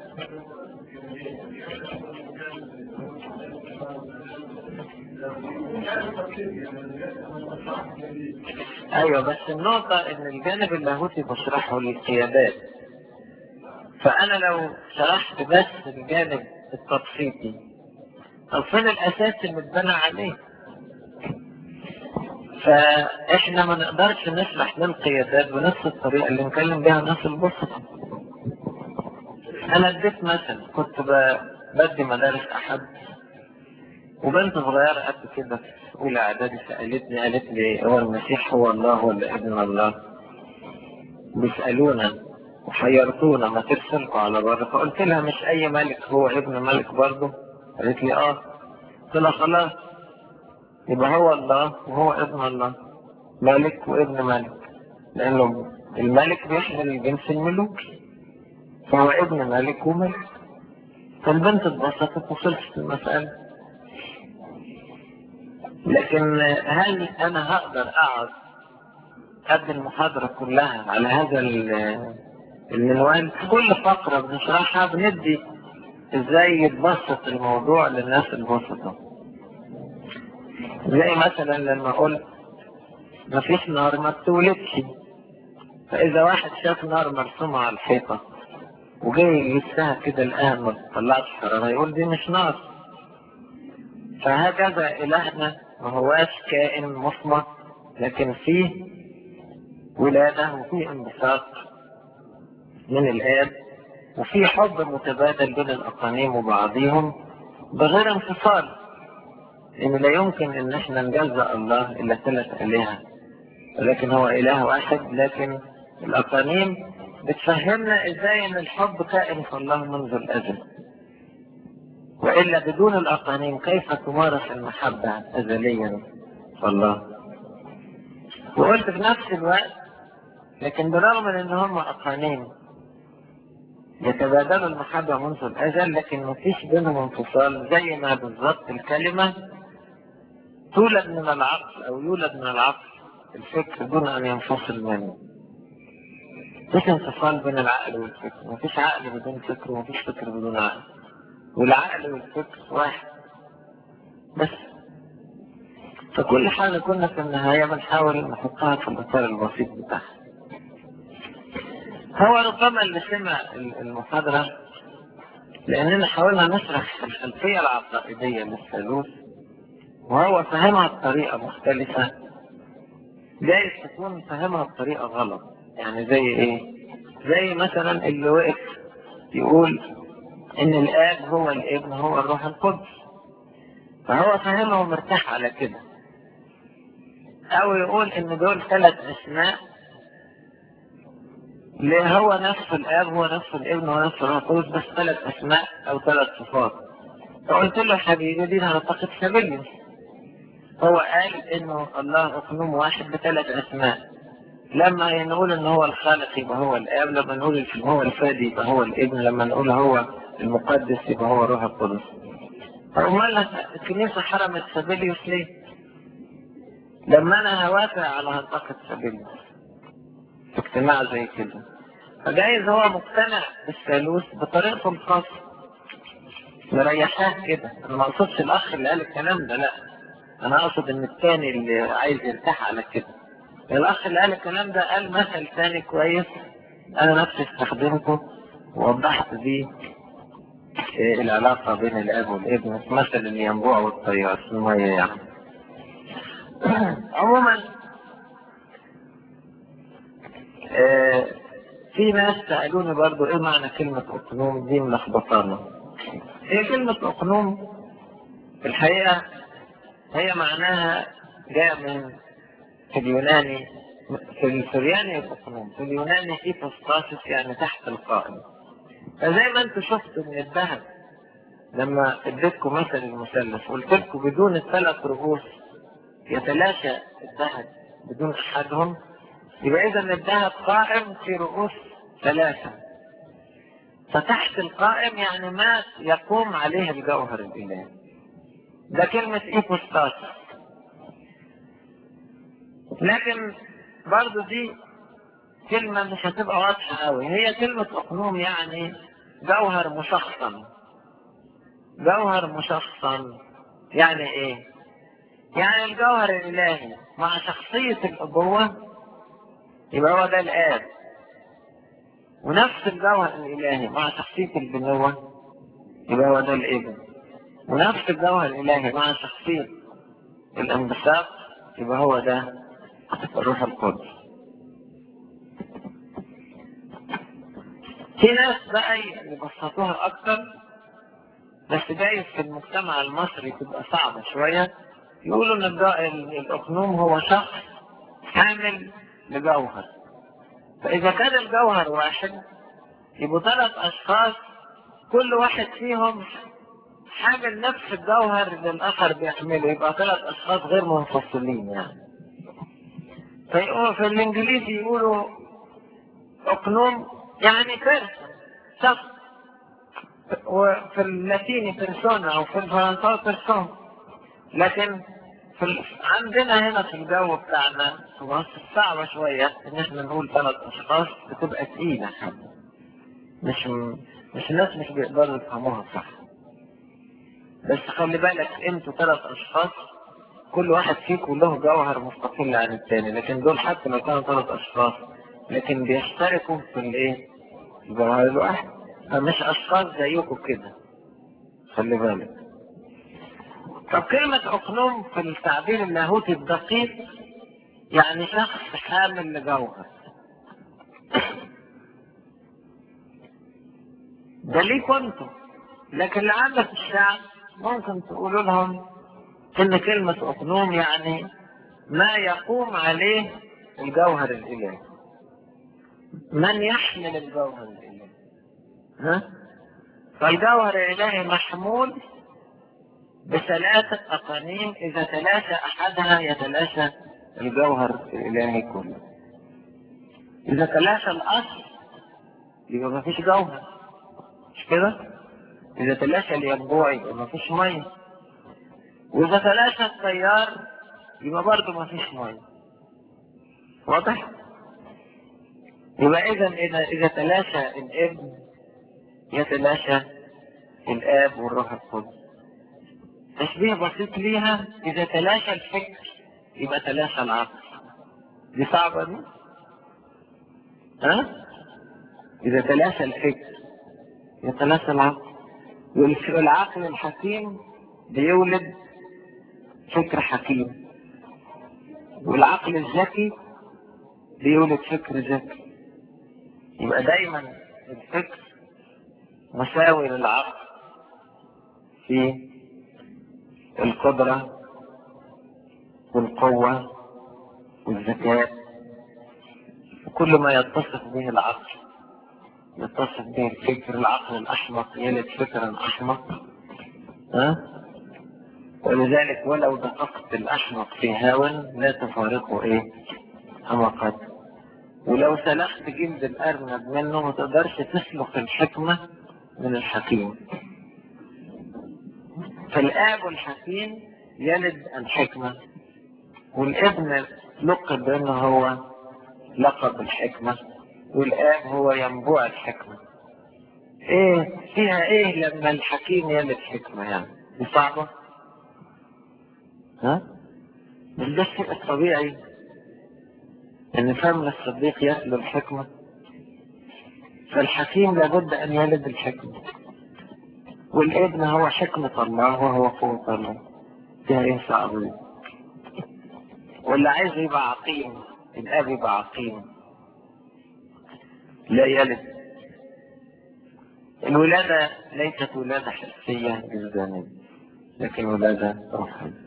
أيوة بس النقطة إن الجانب اللاهوتي بشرحه للقيادات فأنا لو شرحت بس الجانب التبسيطي طب فين الأساس اللي اتبنى عليه؟ فإحنا ما نقدرش نشرح للقيادات بنفس الطريقة اللي نكلم بيها الناس البسطة أنا اديت مثل كنت ب- بدي مدارس أحد وبنت صغيرة قد كده في أولى إعدادي سألتني قالت لي هو المسيح هو الله ولا ابن الله؟ بيسألونا وحيرتونا ما ترسلكوا على بره فقلت لها مش أي ملك هو ابن ملك برضه؟ قالت لي آه قلت لها خلاص يبقى هو الله وهو ابن الله ملك وابن ملك لأنه الملك بيحمل الجنس الملوكي فهو ابن ملك وملك فالبنت اتبسطت وخلصت المسألة لكن هل أنا هقدر أقعد قد المحاضرة كلها على هذا ال- المنوال كل فقرة بنشرحها بندي ازاي يتبسط الموضوع للناس البسطة زي مثلا لما قلت مفيش نار ما بتولدش فإذا واحد شاف نار مرسومة على الحيطة وجاي يلسها كده الآن ما بتطلعش حرارة يقول دي مش نار فهكذا إلهنا ما هواش كائن مصمت لكن فيه ولادة وفيه انبساط من الآب وفي حب متبادل بين الأقانيم وبعضهم بغير انفصال إن لا يمكن إن إحنا نجزأ الله إلا ثلاث آلهة ولكن هو إله واحد لكن الأقانيم بتفهمنا إزاي إن الحب كائن في الله منذ الأزل وإلا بدون الأقانيم كيف تمارس المحبة أزليا في الله وقلت في نفس الوقت لكن بالرغم من ان هم اقانيم يتبادلوا المحبة منذ الأزل لكن مفيش بينهم انفصال زي ما بالظبط الكلمة تولد من العقل أو يولد من العقل الفكر دون أن ينفصل منه مفيش انفصال بين العقل والفكر مفيش عقل بدون فكر ومفيش فكر بدون عقل والعقل والفكر واحد بس فكل حاجة كنا في النهاية بنحاول نحطها في الإطار البسيط بتاعها هو ربما اللي سمع المحاضرة لأننا حاولنا نشرح الخلفية العقائدية للثالوث وهو فهمها بطريقة مختلفة جايز تكون فهمها بطريقة غلط يعني زي ايه زي مثلا اللي وقف يقول ان الاب هو الابن هو الروح القدس فهو فهمها ومرتاح على كده او يقول ان دول ثلاث اسماء ليه هو نفس الاب هو نفس الابن هو نفس الروح القدس بس ثلاث اسماء او ثلاث صفات فقلت له حبيبي دي هنعتقد سبيليوس هو قال انه الله اقنوم واحد بثلاث اسماء لما نقول ان هو الخالق يبقى هو الاب لما نقول ان هو الفادي يبقى هو الابن لما نقول هو المقدس يبقى هو الروح القدس امال الكنيسه حرمت سبيليوس ليه؟ لما انا هوافق على هنطقة سبيليوس في اجتماع زي كده فجايز هو مقتنع بالثالوث بطريقته الخاصه مريحاه كده انا ما اقصدش الاخ اللي قال الكلام ده لا انا اقصد ان الثاني اللي عايز يرتاح على كده الاخ اللي قال الكلام ده قال مثل ثاني كويس انا نفسي استخدمته ووضحت بيه العلاقة بين الاب والابن مثل الينبوع والطيار في المية يعني عموما آه في ناس سألوني برضو ايه معنى كلمة اقنوم دي ملخبطانا هي كلمة اقنوم في الحقيقة هي معناها جاء من في اليوناني في السرياني الاقنوم في اليوناني ايبوستاسيس يعني تحت القائم فزي ما انتم شفتوا من الذهب لما اديتكم مثل المثلث قلت لكم بدون الثلاث رؤوس يتلاشى الذهب بدون احدهم يبقى اذا الذهب قائم في رؤوس ثلاثة فتحت القائم يعني ما يقوم عليه الجوهر الالهي ده كلمة ايبوستاس لكن برضو دي كلمة مش هتبقى واضحة قوي هي كلمة اقنوم يعني جوهر مشخصن جوهر مشخصن يعني ايه يعني الجوهر الالهي مع شخصية الابوة يبقى هو ده الاب ونفس الجوهر الالهي مع شخصية البنوة يبقى هو ده الابن ونفس الجوهر الالهي مع شخصية الانبساط يبقى هو ده الروح القدس في ناس بقى يبسطوها اكتر بس جايز في المجتمع المصري تبقى صعبة شوية يقولوا ان الاقنوم هو شخص حامل لجوهر فاذا كان الجوهر واحد يبقوا ثلاث اشخاص كل واحد فيهم حامل نفس الجوهر اللي الاخر بيحمله يبقى ثلاث اشخاص غير منفصلين يعني فيقولوا في الانجليزي يقولوا اقنوم يعني بيرسون شخص وفي اللاتيني بيرسونا او في الفرنساوي بيرسون لكن في ال... عندنا هنا في الجو بتاعنا في مصر صعبة شوية ان احنا نقول ثلاث اشخاص بتبقى تقيلة مش مش الناس مش بيقدروا يفهموها صح بس خلي بالك انتوا ثلاث اشخاص كل واحد فيكم له جوهر مستقل عن الثاني لكن دول حتى لو كانوا ثلاث اشخاص لكن بيشتركوا في الايه الجوهر الواحد فمش اشخاص زيكم كده خلي بالك طب كلمة أقنوم في التعبير اللاهوتي الدقيق يعني شخص حامل لجوهر ده ليه انتم لكن لعل في الشعب ممكن تقولوا لهم ان كلمة اقنوم يعني ما يقوم عليه الجوهر الالهي من يحمل الجوهر الالهي ها فالجوهر الالهي محمول بثلاثة أقانيم إذا تلاشى أحدها يتلاشى الجوهر الإلهي كله. إذا تلاشى الأصل يبقى ما فيش جوهر. مش كده؟ إذا تلاشى الينبوع يبقى ما فيش مية. وإذا تلاشى التيار يبقى برضه ما فيش مية. واضح؟ يبقى إذا إذا إذا تلاشى الابن يتلاشى الآب والروح القدس. تشبيه بسيط ليها إذا تلاشى الفكر يبقى تلاشى العقل دي صعبة دي ها إذا تلاشى الفكر يتلاشى العقل والعقل الحكيم بيولد فكر حكيم والعقل الذكي بيولد فكر ذكي يبقى دايما الفكر مساوي للعقل في القدرة والقوة والذكاء وكل ما يتصف به العقل يتصف به الفكر العقل الأحمق يلد فكرا أحمق ها ولذلك ولو دققت الأحمق في هاون لا تفارقه إيه حمقات ولو سلخت جلد الأرنب منه ما تقدرش تسلخ الحكمة من الحكيم فالآب الحكيم يلد الحكمة والابن لقب بأنه هو لقب الحكمة والآب هو ينبوع الحكمة ايه فيها ايه لما الحكيم يلد حكمة يعني دي صعبة ها مش ده الشيء الطبيعي ان فم الصديق يتلو الحكمة فالحكيم لابد ان يلد الحكمة والابن هو حكمة الله وهو قوة الله فيها ايه صعب واللي عايز يبقى عقيم الاب يبقى عقيم لا يلد الولادة ليست ولادة حسية جسدانية لكن ولادة روحية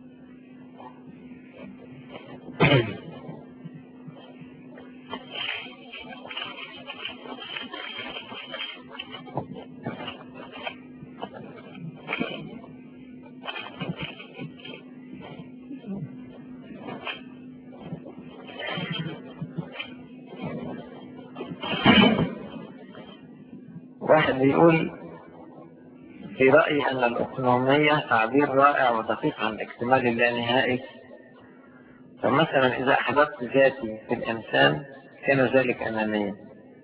واحد بيقول في رأيي أن الأقنومية تعبير رائع ودقيق عن الاكتمال اللانهائي فمثلا إذا أحببت ذاتي في الإنسان كان ذلك أنانيا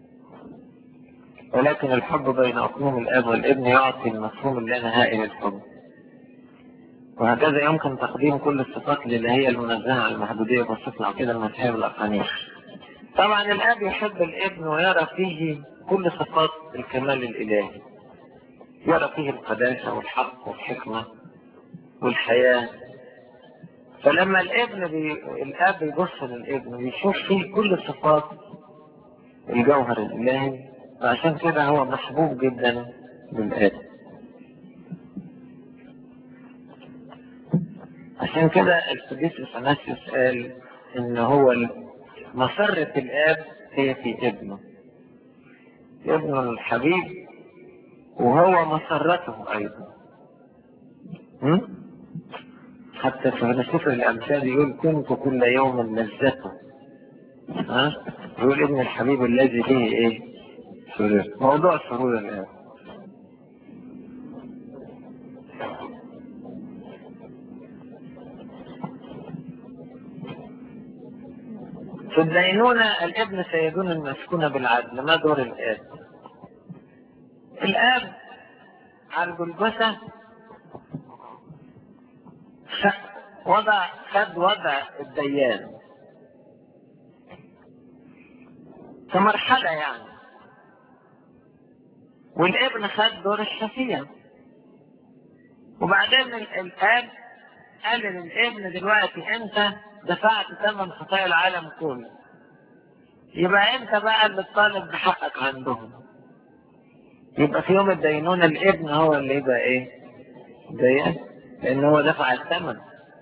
ولكن الحب بين أقنوم الأب والابن يعطي المفهوم اللانهائي للحب وهكذا يمكن تقديم كل الصفات الإلهية المنزهة عن المحدودية بصفة العقيدة المسيحية والأقانية طبعا الأب يحب الابن ويرى فيه كل صفات الكمال الإلهي يرى فيه القداسة والحق والحكمة والحياة فلما الابن بي... الاب يبص للابن بيشوف فيه كل صفات الجوهر الالهي فعشان كده هو محبوب جدا للاب عشان كده القديس اثناسيوس قال ان هو مسرة الاب هي في ابنه ابنه الحبيب وهو مسرته ايضا م? حتى في سفر الأمثال يقول كنت كل يوم لذته ها يقول ابن الحبيب الذي به ايه سرور موضوع السرور الآن في الدينونة الابن سيدون المسكونة بالعدل ما دور الآب الآب على الجلجثة وضع خد وضع الديان كمرحلة يعني والابن خد دور الشفيع وبعدين الاب قال للابن دلوقتي انت دفعت ثمن خطايا العالم كله يبقى انت بقى اللي تطالب بحقك عندهم يبقى في يوم الدينونة الابن هو اللي يبقى ايه ديان لان هو دفع الثمن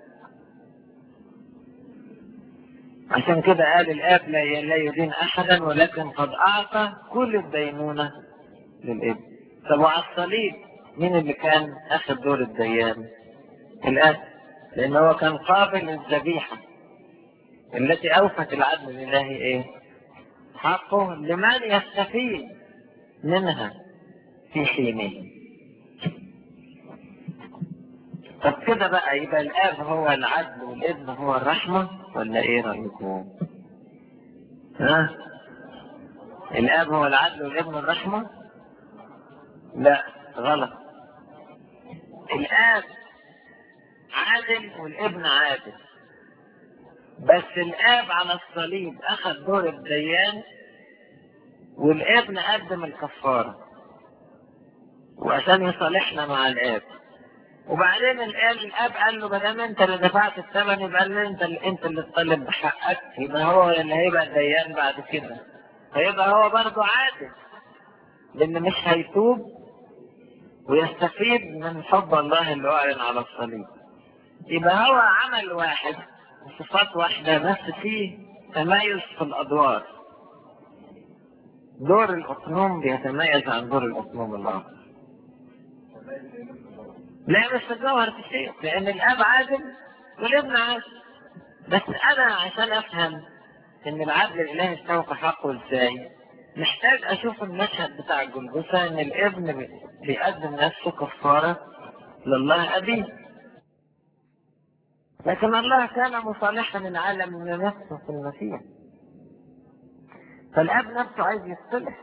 عشان كده قال الاب لا لا يدين احدا ولكن قد اعطى كل الدينونه للابن طب وعلى الصليب مين اللي كان اخذ دور الديان الاب لان هو كان قابل للذبيحه التي اوفت العدل الالهي ايه حقه لمن يستفيد منها في حينه طب كده بقى يبقى الاب هو العدل والابن هو الرحمة ولا ايه رأيكم ها الاب هو العدل والابن الرحمة لا غلط الاب عادل والابن عادل بس الاب على الصليب اخذ دور الديان والابن قدم الكفاره وعشان يصالحنا مع الاب وبعدين الاب الاب قال له ما دام انت اللي دفعت الثمن يبقى اللي انت اللي انت اللي تطالب بحقك يبقى هو اللي هيبقى الديان بعد كده فيبقى هو برضه عادل لان مش هيتوب ويستفيد من حب الله اللي اعلن على الصليب يبقى هو عمل واحد صفات واحدة بس فيه تميز في الأدوار دور الأقنوم بيتميز عن دور الأقنوم الآخر لا مش الجوهر في شيء لأن الأب عادل والابن عادل بس أنا عشان أفهم إن العدل الإلهي استوفى حقه إزاي محتاج أشوف المشهد بتاع الجلجثة إن الابن بي- بيقدم نفسه كفارة لله أبيه لكن الله كان مصالحا العالم لنفسه في المسيح فالاب نفسه عايز يصطلح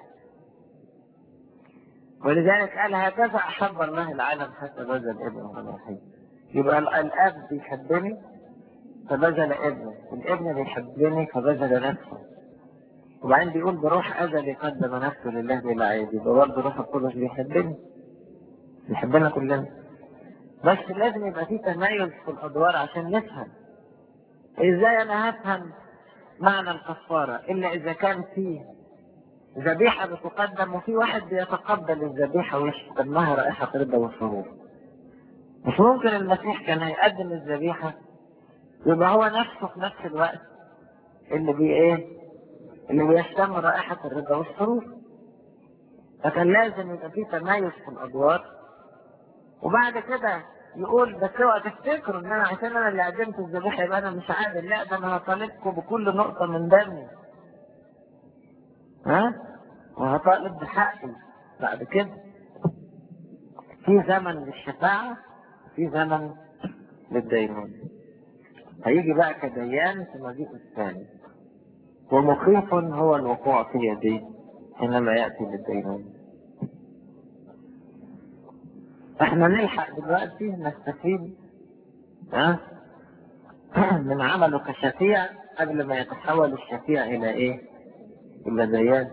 ولذلك قال هكذا احب الله العالم حتى بذل ابنه الوحيد يبقى ال- الاب بيحبني فبذل ابنه الابن بيحبني فبذل نفسه وبعدين بيقول بروح ازلي قدم نفسه لله بلا عيب يبقى برضه روح القدس بيحبني بيحبنا كلنا بس لازم يبقى في تميز في الادوار عشان نفهم ازاي انا هفهم معنى الكفارة الا اذا كان في ذبيحة بتقدم وفي واحد بيتقبل الذبيحة ويشتم لها رائحة رضا وسرور مش ممكن المسيح كان هيقدم الذبيحة يبقى هو نفسه في نفس الوقت اللي بي ايه اللي بيشتم رائحة الرضا والسرور فكان لازم يبقى في تميز في الادوار وبعد كده يقول بس اوعى تفتكروا ان انا عشان انا اللي قدمت الذبيحه يبقى انا مش عادل لا ده انا هطالبكم بكل نقطه من دمي ها وهطالب بحقي بعد كده في زمن للشفاعه في زمن للدينون هيجي بقى كديان في مجيء الثاني ومخيف هو الوقوع في يديه حينما ياتي للدينون احنا نلحق دلوقتي نستفيد ها من عمله كشفيع قبل ما يتحول الشفيع الى ايه؟ الى ديان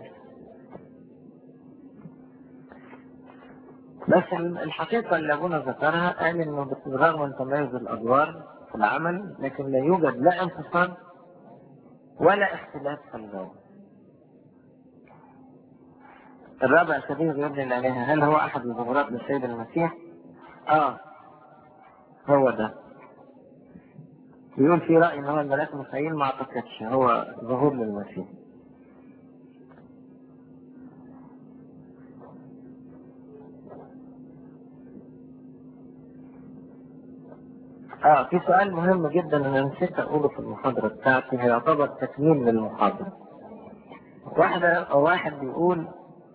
بس الحقيقة اللي أبونا ذكرها قال إنه بالرغم من تميز الأدوار في العمل لكن لا يوجد لا انفصال ولا اختلاف في الغاية. الرابع سبيل يبني عليها هل هو أحد الظهورات للسيد المسيح؟ آه هو ده بيقول في رأي إن هو الملاك ميخائيل ما أعتقدش هو ظهور للمسيح اه في سؤال مهم جدا انا نسيت اقوله في المحاضرة بتاعتي هيعتبر تكميل للمحاضرة واحدة او واحد بيقول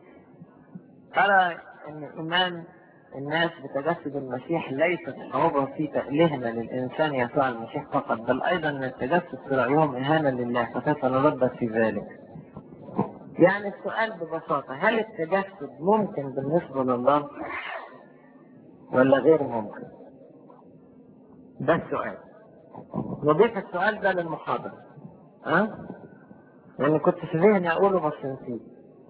ترى ان ايمان الناس بتجسد المسيح ليست صعوبة في تأليهنا للإنسان يسوع المسيح فقط بل أيضا أن التجسد في رأيهم إهانة لله فكيف نرد في ذلك؟ يعني السؤال ببساطة هل التجسد ممكن بالنسبة لله ولا غير ممكن؟ ده السؤال نضيف السؤال ده للمحاضرة ها؟ أه؟ يعني كنت في ذهني أقوله بس نسيت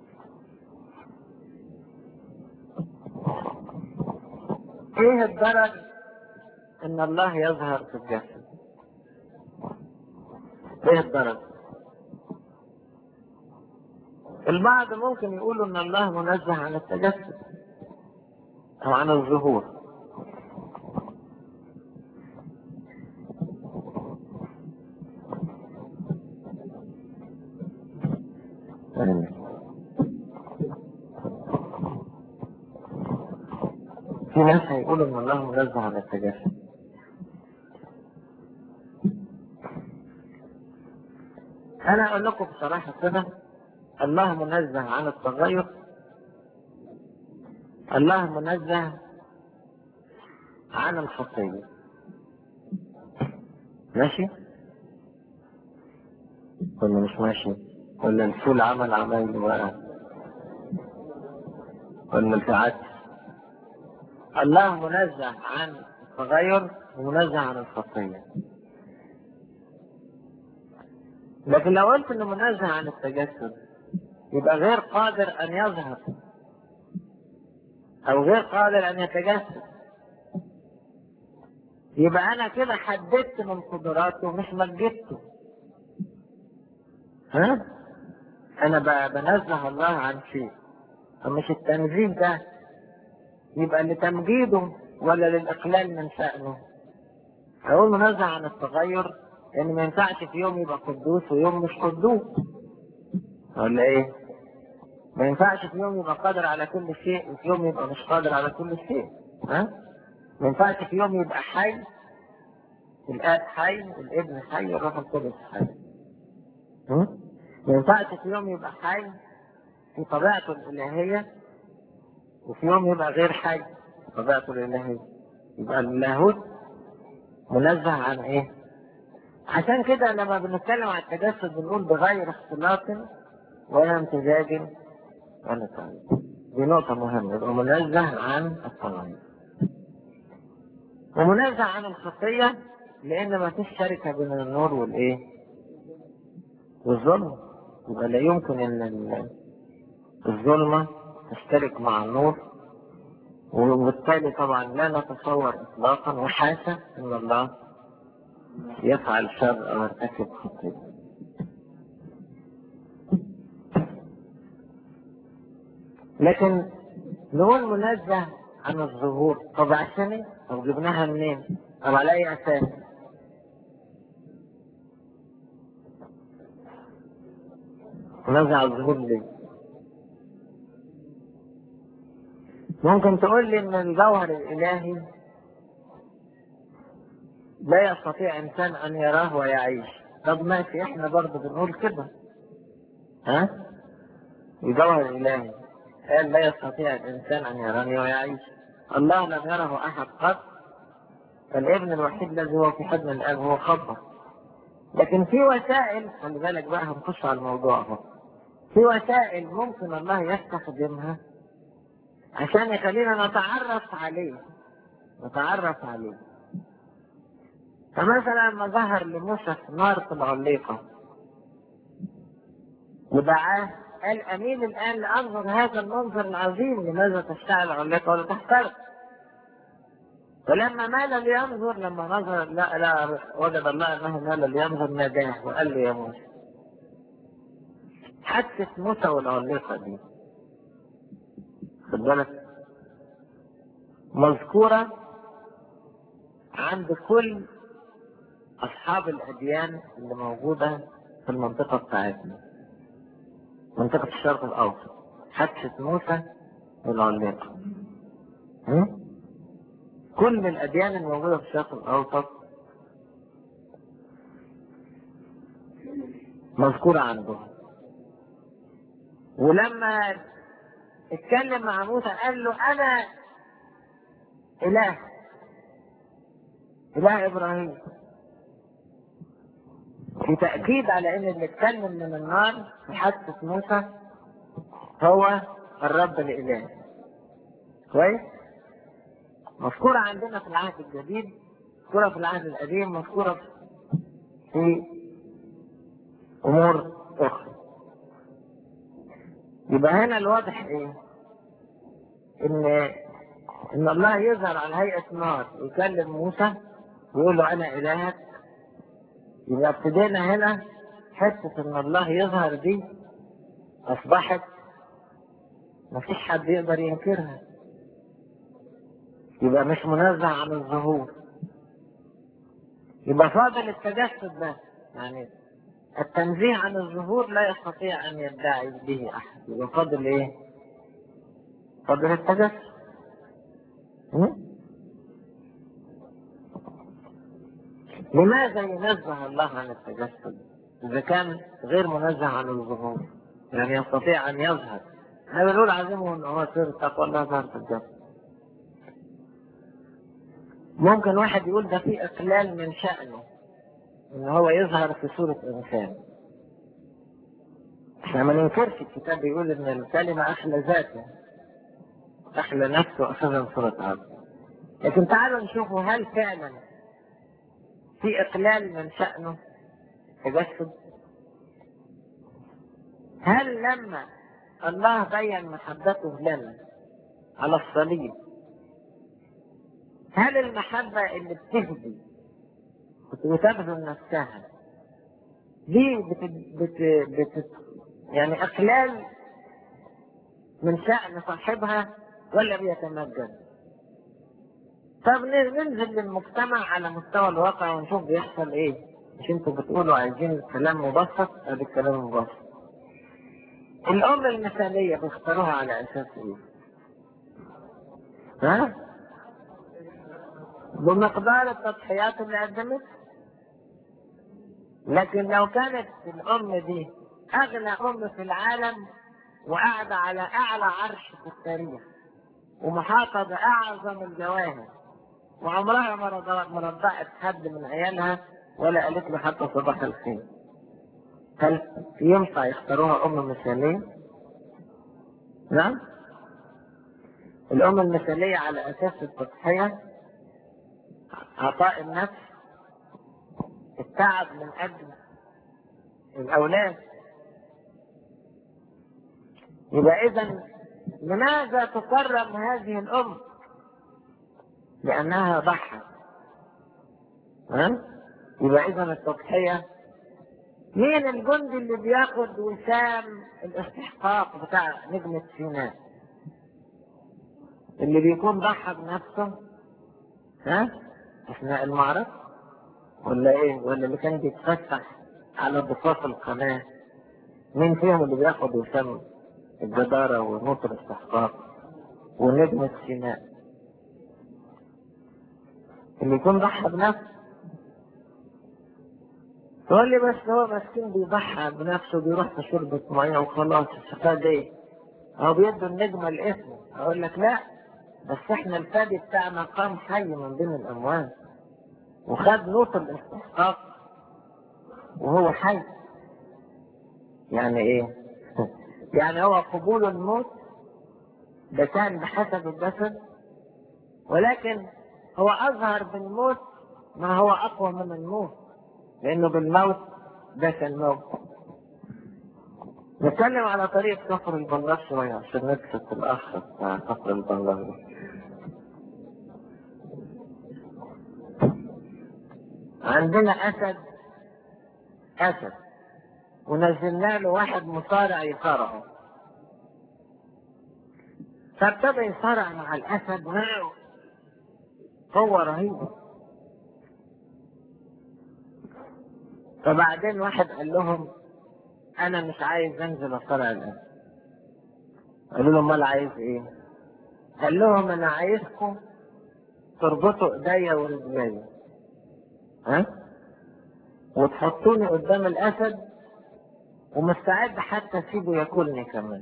ايه الضرر ان الله يظهر في الجسد ايه الضرر البعض ممكن يقولوا ان الله منزه عن التجسد او عن الظهور في ناس هيقولوا ان الله منزه عن التجسد انا اقول لكم بصراحة كده الله منزه عن التغير الله منزه عن الخطية ماشي ولا مش ماشي ولا الفول عمل عمايل بقى ولا العكس الله منزه عن التغير ومنزه عن الخطية لكن لو قلت انه منزه عن التجسد يبقى غير قادر ان يظهر او غير قادر ان يتجسد يبقى انا كده حددت من قدراته مش مجدته ها انا ب- بنزه الله عن شيء فمش التنزيه ده يبقى لتمجيده ولا للاقلال من شأنه هقول منزه عن التغير لان ما ينفعش في يوم يبقى قدوس ويوم مش قدوس ولا ايه ما ينفعش في يوم يبقى قادر على كل شيء وفي يوم يبقى مش قادر على كل شيء ها ما ينفعش في يوم يبقى حي الآب حي والابن حي والروح القدس حي ها؟ ما ينفعش في يوم يبقى حي في طبيعته الإلهية وفي يوم يبقى غير حي في طبيعته الإلهية يبقى اللاهوت منزه عن إيه؟ عشان كده لما بنتكلم عن التجسد بنقول بغير اختلاط ولا امتزاج ولا تغيير دي نقطة مهمة يبقى منزه عن التغير ومنزه عن الخطية لأن ما فيش شركة بين النور والإيه؟ والظلم يبقى لا يمكن إن ال- الظلمة تشترك مع النور وبالتالي طبعا لا نتصور إطلاقا وحاشا أن الله يفعل شر أو يرتكب خطيئة لكن نقول منزه عن الظهور طب عشان ايه؟ طب جبناها منين؟ طب على اي اساس؟ منزه عن الظهور ليه؟ ممكن تقول لي ان الجوهر الالهي لا يستطيع انسان ان يراه ويعيش طب ماشي احنا برضه بنقول كده ها الجوهر الالهي قال لا يستطيع الانسان ان يراني ويعيش الله لم يره احد قط فالابن الوحيد الذي هو في حضن الاب هو خبر لكن في وسائل خلي بالك بقى هنخش على الموضوع اهو في وسائل ممكن الله يستخدمها عشان يخلينا نتعرف عليه نتعرف عليه فمثلا لما ظهر لموسى في نار في العليقة ودعاه قال أمين الآن لأنظر هذا المنظر العظيم لماذا تشتعل العليقة ولا تحترق فلما مال لينظر لما نظر لا لا وجد الله أنه مال لينظر ناداه وقال له يا موسى حادثة موسى والعليقة دي خد بالك مذكورة عند كل أصحاب الأديان اللي موجودة في المنطقة بتاعتنا منطقة الشرق الأوسط حادثة موسى والعليقة م? كل الأديان الموجودة في الشرق الأوسط مذكورة عندهم ولما اتكلم مع موسى قال له أنا إله إله إبراهيم في تأكيد على إن اللي اتكلم من النار في حادثة موسى هو الرب الإله كويس؟ مذكورة عندنا في العهد الجديد مذكورة في العهد القديم مذكورة في أمور أخرى يبقى هنا الواضح إيه؟ إن إن الله يظهر على هيئة نار ويكلم موسى ويقول له أنا إلهك يبقى ابتدينا هنا حتة إن الله يظهر دي أصبحت مفيش حد يقدر ينكرها يبقى مش منزه عن الظهور يبقى فاضل التجسد بس يعني التنزيه عن الظهور لا يستطيع أن يدعي به أحد يبقى فاضل إيه؟ فاضل التجسد م? لماذا ينزه الله عن التجسد إذا كان غير منزه عن الظهور يعني يستطيع أن يظهر احنا بنقول عزمه أن هو سر التقوى الله ظهر في الجسد ممكن واحد يقول ده في إقلال من شأنه إن هو يظهر في صورة إنسان احنا ما ننكرش الكتاب بيقول إن الكلمة أخلى ذاته أخلى نفسه أخذا صورة عبد لكن تعالوا نشوفوا هل فعلا في إقلال من شأنه تجسد هل لما الله بين محبته لنا على الصليب هل المحبة اللي بتهدي وتبذل نفسها دي بت... بت... بت... يعني أقلال من شأن صاحبها ولا بيتمجد طب ننزل للمجتمع على مستوى الواقع ونشوف بيحصل ايه مش انتوا بتقولوا عايزين كلام مبسط ادي الكلام مبسط الأم المثالية بيختاروها على أساس إيه؟ ها؟ بمقدار التضحيات اللي قدمتها لكن لو كانت الأم دي أغنى أم في العالم وقاعدة على أعلى عرش في التاريخ ومحاطة بأعظم الجواهر وعمرها ما رضع- ما رضعت حد من عيالها ولا قالت له حتى صباح الخير هل ينفع يختاروها أم مثالية؟ نعم؟ الأم المثالية على أساس التضحية عطاء النفس التعب من أجل الأولاد يبقى إذا لماذا تكرم هذه الأم؟ لأنها ضحت ها؟ يبقى إذا التضحية مين الجندي اللي بياخد وسام الاستحقاق بتاع نجمة سيناء اللي بيكون ضحى بنفسه ها اثناء المعركة ولا ايه ولا اللي كان بيتفتح على ضفاف القناة مين فيهم اللي بياخد وسام الجدارة ونوط الاستحقاق ونجمة سيناء اللي يكون ضحى بنفسه تقول لي بس هو مسكين بيضحى بنفسه بيروح في شربة مية وخلاص استفاد ايه؟ هو بيدوا النجمة الاسم اقول لك لا بس احنا الفادي بتاعنا قام حي من بين الاموات وخد نوط الاستحقاق وهو حي يعني ايه؟ يعني هو قبول الموت ده كان بحسب الجسد ولكن هو اظهر بالموت ما هو اقوى من الموت لانه بالموت داس الموت نتكلم على طريقة كفر البلاط شوية عشان نكسب الأخ بتاع كفر البلاط ده. عندنا أسد أسد ونزلنا له واحد مصارع يصارعه فابتدى يصارع مع الأسد واو قوة رهيبة فبعدين واحد قال لهم انا مش عايز انزل اصارع الان قالوا له امال عايز ايه قال لهم انا عايزكم تربطوا ايديا ورجليا ها وتحطوني قدام الاسد ومستعد حتى اسيبه ياكلني كمان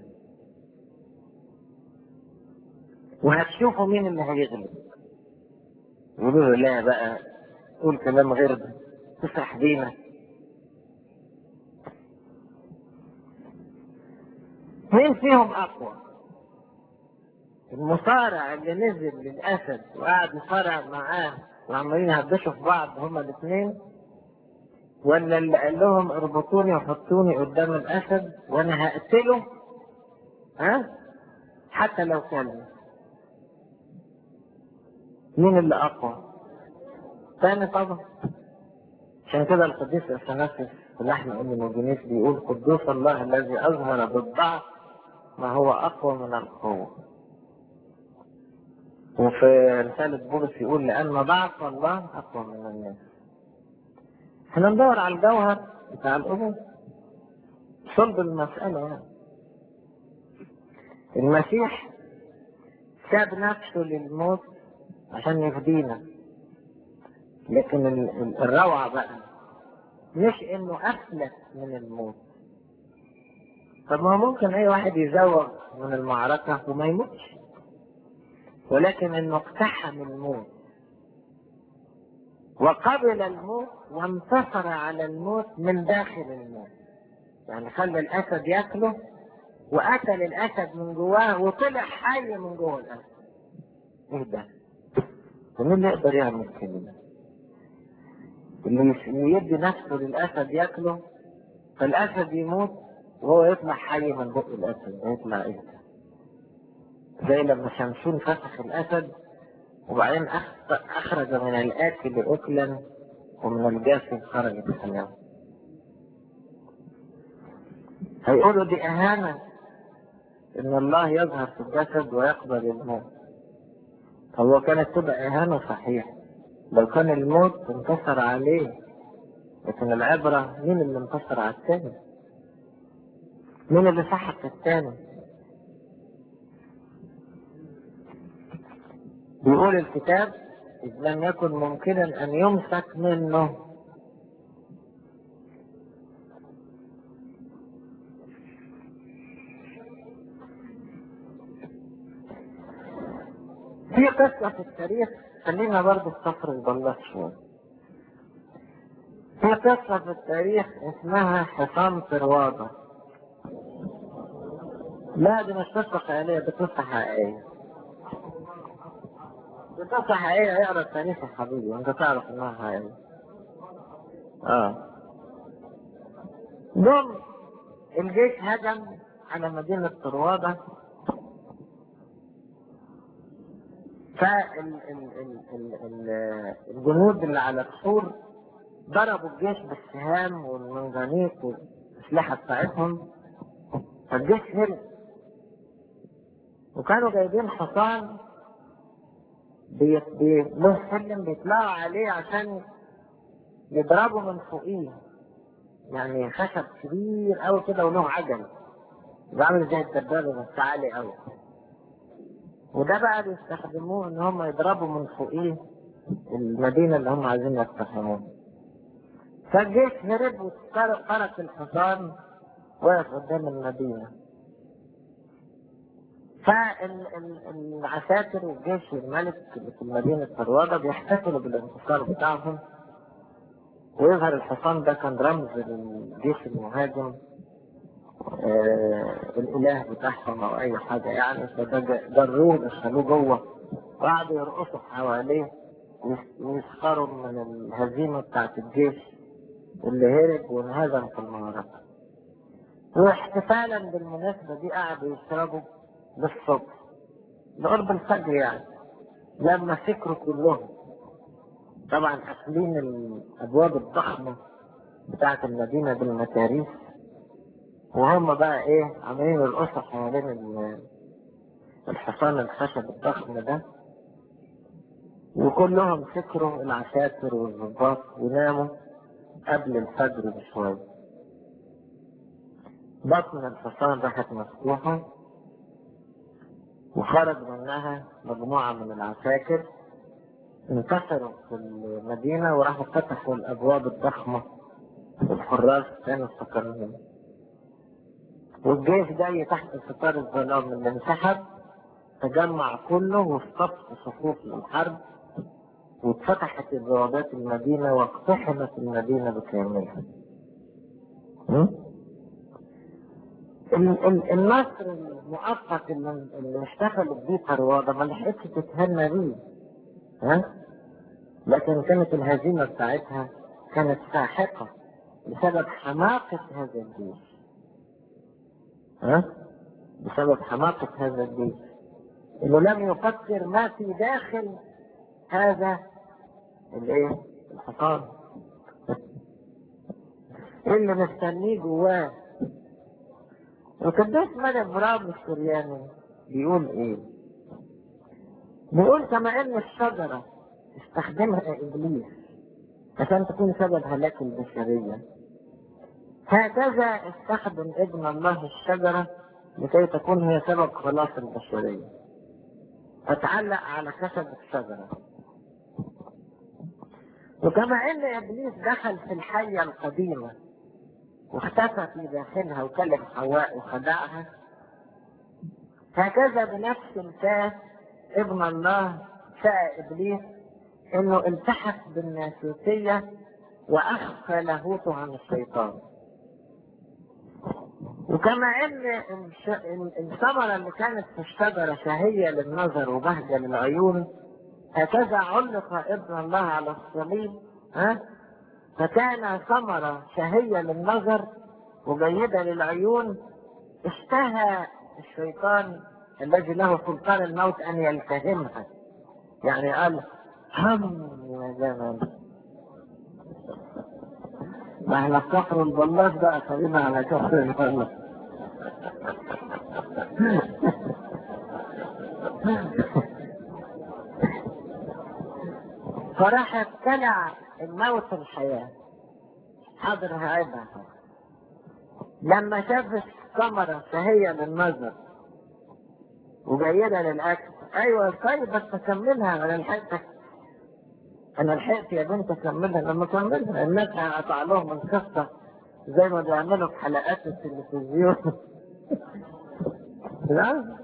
وهتشوفوا مين اللي هيغلب يقولوا له لا بقى قول كلام غير ده تفرح بينا مين فيهم اقوى المصارع اللي نزل للاسد وقعد يصارع معاه وعمالين يهبشوا في بعض هما الاثنين ولا اللي قال لهم اربطوني وحطوني قدام الاسد وانا هقتله ها حتى لو كان مين اللي اقوى ثاني طبعا عشان كده القديس اثناسيس في لحن ام الوجنيس بيقول قدوس الله الذي اظهر بالضعف ما هو اقوى من القوه وفي رسالة بولس يقول لأن ضعف الله أقوى من الناس. احنا ندور على الجوهر بتاع الأمور. صلب المسألة يعني. المسيح ساب نفسه للموت عشان يفدينا. لكن ال- ال- الروعة بقى مش إنه أفلت من الموت. طب ما هو ممكن أي واحد يزوغ من المعركة وما يموتش. ولكن انه اقتحم الموت وقبل الموت وانتصر على الموت من داخل الموت يعني خلى الاسد ياكله وقتل الاسد من جواه وطلع حي من جوه الاسد ايه ده ومين اللي يقدر يعمل كده؟ اللي يس- اللي يدي نفسه للأسد ياكله فالأسد يموت وهو يطلع حي من بق الأسد ده يطلع إيه؟ زي لما شمشون فسخ الأسد وبعدين أخ- أخرج من الآكل أكلا ومن الجاسم خرجت حياة هيقولوا دي إهانة إن الله يظهر في الجسد ويقبل الموت هو كانت تبقى إهانة صحيح لو كان الموت انتصر عليه لكن العبرة مين اللي انتصر على الثاني مين اللي سحق الثاني بيقول الكتاب إذ لم يكن ممكنا أن يمسك منه في قصة في التاريخ خلينا برضه السفر البلاط شوية في قصة في التاريخ اسمها حصان طروادة لا دي مش قصة خيالية دي قصة حقيقية دي قصة حقيقية اقرا التاريخ يا حبيبي انت تعرف انها حقيقية اه دول الجيش هجم على مدينة طروادة فالجنود اللي على السور ضربوا الجيش بالسهام والمنجنيق والأسلحة بتاعتهم فالجيش هرب وكانوا جايبين حصان بي... بي... له سلم بيطلعوا عليه عشان يضربوا من فوقيه يعني خشب كبير قوي كده وله عجل يبقى عامل زي الدبابة بس عالي قوي وده بقى بيستخدموه ان هم يضربوا من فوقيه المدينة اللي هم عايزين يقتحموها فالجيش هرب وترك الحصان واقف قدام المدينة فالعساكر والجيش والملك اللي في مدينة طروادة بيحتفلوا بالانتصار بتاعهم ويظهر الحصان ده كان رمز للجيش المهاجم آه الاله بتاعهم او اي حاجه يعني فده جروه دخلوه جوه وقعدوا يرقصوا حواليه ويسخروا من الهزيمه بتاعت الجيش اللي هرب وانهزم في المعركه واحتفالا بالمناسبه دي قعدوا يشربوا للصبح لقرب الفجر يعني لما سكروا كلهم طبعا قافلين الابواب الضخمه بتاعت المدينه بالمتاريس وهم بقى ايه عاملين القصة حوالين الحصان الخشب الضخم ده وكلهم سكروا العساكر والضباط وناموا قبل الفجر بشوية بطن الحصان راحت مفتوحة وخرج منها مجموعة من العساكر انتشروا في المدينة وراحوا فتحوا الأبواب الضخمة والحراس كانوا سكرانين والجيش جاي تحت ستار الظلام اللي انسحب تجمع كله واصطف صفوف للحرب واتفتحت بوابات المدينة واقتحمت المدينة بكاملها. النصر المؤقت اللي, اللي احتفلت بيه طروادة ما لحقتش تتهنى بيه. ها؟ لكن كانت الهزيمة بتاعتها كانت ساحقة بسبب حماقة هذا الجيش. ها؟ بسبب حماقة هذا الجيش انه لم يفكر ما في داخل هذا الايه الحصان اللي مستنيه جواه وقداس مدى برام السرياني بيقول ايه بيقول كما ان الشجرة استخدمها ابليس عشان تكون سبب هلاك البشرية هكذا استخدم ابن الله الشجرة لكي تكون هي سبب خلاص البشرية فتعلق على خشب الشجرة وكما ان ابليس دخل في الحية القديمة واختفى في داخلها وكلم حواء وخدعها هكذا بنفس الكاس ابن الله شاء ابليس انه التحق بالناسوتية واخفى لاهوته عن الشيطان وكما ان الثمرة اللي كانت في الشجرة شهية للنظر وبهجة للعيون هكذا علق ابن الله على الصليب ها فكان ثمرة شهية للنظر وجيدة للعيون اشتهى الشيطان الذي له سلطان الموت ان يلتهمها يعني قال هم يا زمن ما احنا في كفر البلاط بقى خلينا على كفر البلاط فراح ابتلع الموت الحياة حاضر هعيدها لما شاف الثمرة شهية للنظر وجيدة للأكل أيوة طيب بس أكملها أنا لحقتك أنا لحقت يا بنت أكملها لما أكملها الناس هقطع لهم القصة زي ما بيعملوا في حلقات التلفزيون لا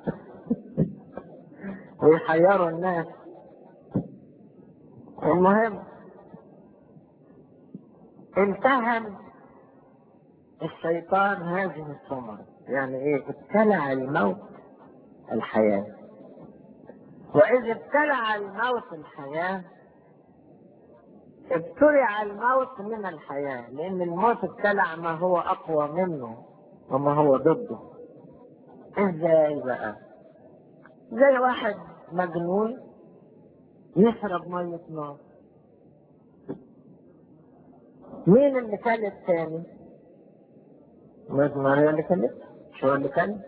ويحيروا الناس المهم التهم الشيطان هذه الثمرة يعني ايه ابتلع الموت الحياة وإذ ابتلع الموت الحياة ابتلع الموت من الحياة لأن الموت ابتلع ما هو أقوى منه وما هو ضده ازاي بقى زي واحد مجنون يشرب مية نار مين اللي كان الثاني؟ مية نار هي اللي كانت مش هو اللي كان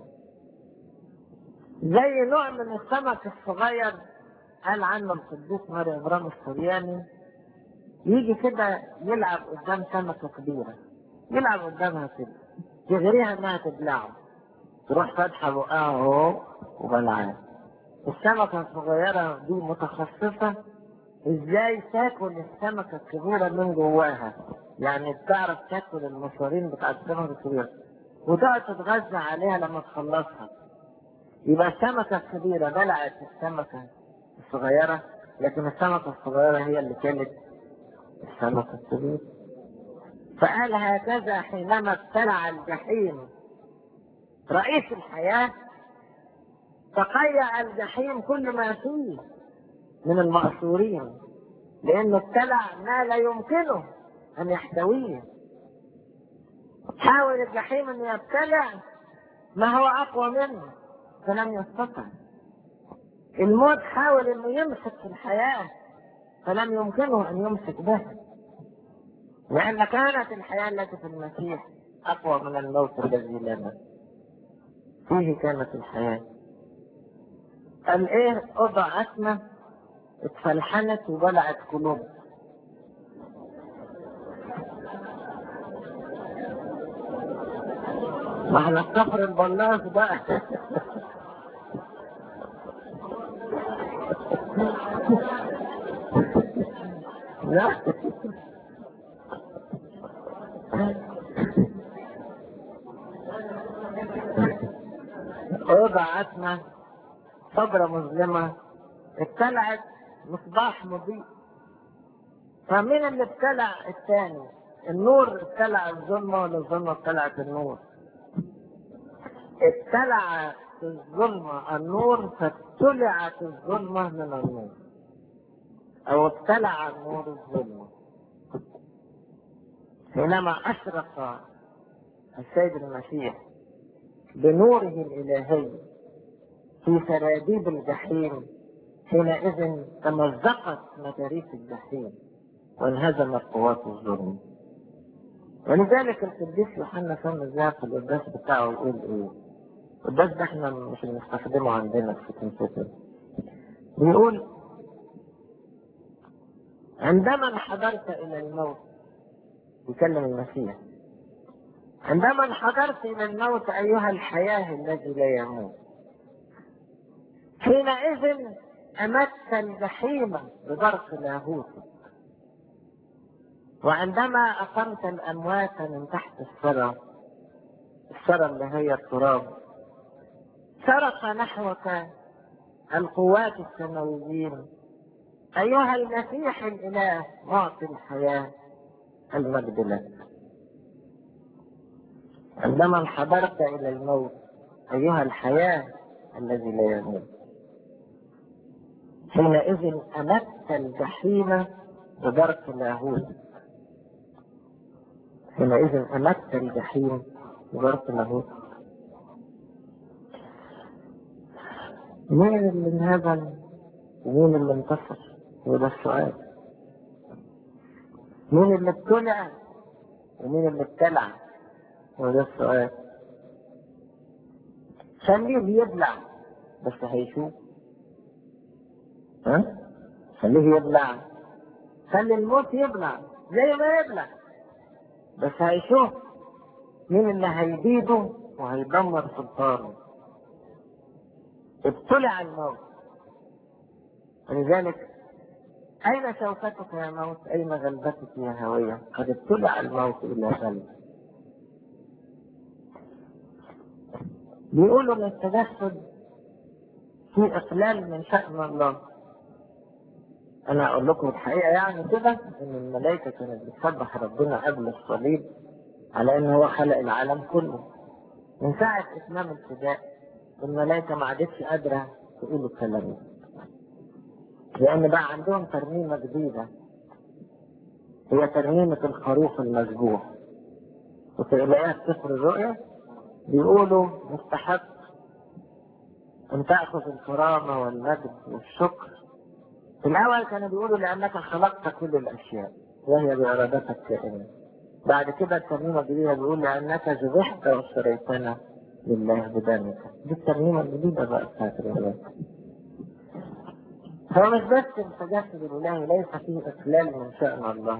زي نوع من السمك الصغير قال عنه القديس ماري ابراهيم السورياني يجي كده يلعب قدام سمكة كبيرة يلعب قدامها كده يغريها انها تبلعه تروح فاتحة بقها اهو وبلعاه السمكة الصغيرة دي متخصصة ازاي تاكل السمكة الكبيرة من جواها يعني بتعرف تاكل المصارين بتاع السمكة الكبيرة وتقعد تتغذى عليها لما تخلصها يبقى السمكة الكبيرة بلعت السمكة الصغيرة لكن السمكة الصغيرة هي اللي كانت السمكة الكبيرة فقال هكذا حينما ابتلع الجحيم رئيس الحياة تقيأ الجحيم كل ما فيه من المأسورين لأنه ابتلع ما لا يمكنه أن يحتويه حاول الجحيم أن يبتلع ما هو أقوى منه فلم يستطع الموت حاول أنه يمسك في الحياة فلم يمكنه أن يمسك بها لأن كانت الحياة التي في المسيح أقوى من الموت الذي لنا فيه كانت الحياة قال ايه اضعتنا اتفلحنت وبلعت قلوب ما احنا الصفر البلاص بقى لا وضعتنا صبرة مظلمة ابتلعت مصباح مضيء فمين اللي ابتلع الثاني النور ابتلع الظلمة ولا الظلمة ابتلعت النور ابتلع الظلمة النور فابتلعت الظلمة من النور او ابتلع النور الظلمة حينما اشرق السيد المسيح بنوره الالهي في سراديب الجحيم حينئذ تمزقت مداريس الجحيم وانهزمت قوات الظلم ولذلك القديس يوحنا فم الذهب في القداس بتاعه يقول ايه؟ القداس ده احنا مش بنستخدمه عندنا في كنيستنا بيقول عندما انحدرت الى الموت يكلم المسيح عندما انحدرت الى الموت ايها الحياه الذي لا يموت حينئذ أمت الجحيم ببرق لاهوتك وعندما أقمت الأموات من تحت الثرى الثرى اللي هي التراب سرق نحوك القوات السماويين أيها المسيح الإله معطي الحياة المجد لك عندما انحدرت إلى الموت أيها الحياة الذي لا يموت حينئذ أمت الجحيم بدرك لاهوت حينئذ أمت الجحيم بدرك لاهوت مين اللي انهزم ومين اللي انتصر هو ده السؤال مين اللي ابتلع ومين اللي ابتلع هو ده السؤال خليه يبلع بس هيشوف ها خليه يبلع خلي الموت يبلع زي ما يبلع بس هيشوف مين اللي هيبيده وهيدمر سلطانه ابتلع الموت ولذلك أين شوكتك يا موت؟ أين غلبتك يا هوية؟ قد ابتلع الموت إلى غلب. بيقولوا ان التجسد في إقلال من شأن الله. أنا أقول لكم الحقيقة يعني كده إن الملائكة كانت بتسبح ربنا قبل الصليب على إن هو خلق العالم كله. من ساعة إتمام الفداء الملائكة ما عادتش قادرة تقول الكلام ده. لأن بقى عندهم ترنيمة جديدة هي ترنيمة الخروف المذبوح وتلاقيها في سفر الرؤيا بيقولوا مستحق أن تأخذ الكرامة والمجد والشكر في الأول كانوا بيقولوا لأنك خلقت كل الأشياء وهي بإرادتك كائنة بعد كده الترنيمة الجديدة بيقول لأنك ذبحت واشتريتنا لله بدمك دي الترنيمة الجديدة بقى بتاعت الملائكة هو مش بس التجسد الإلهي ليس فيه إقلال من شأن الله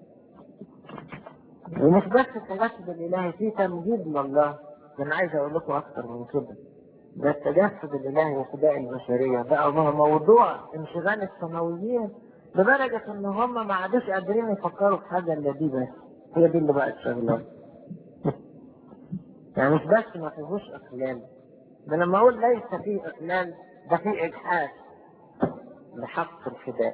ومش بس التجسد الإلهي فيه تمجيد لله أنا عايز أقول لكم أكتر من كده ده التجسد الإلهي وفداء البشرية بقى هو موضوع انشغال السماويين لدرجة إن هم ما عادوش قادرين يفكروا في حاجة إلا دي بس هي دي اللي بقت شغلة يعني مش بس ما فيهوش إقلال ده لما أقول ليس فيه إقلال ده فيه إجحاف لحق الفداء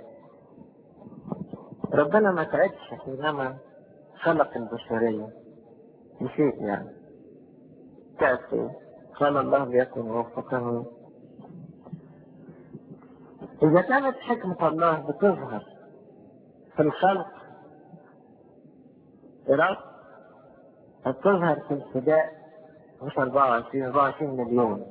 ربنا ما تعبش حينما خلق البشرية بشيء يعني تعب فيه قال الله ليكن وفقه إذا كانت حكمة الله بتظهر في الخلق إرادة هتظهر في الفداء مش 24 24 مليون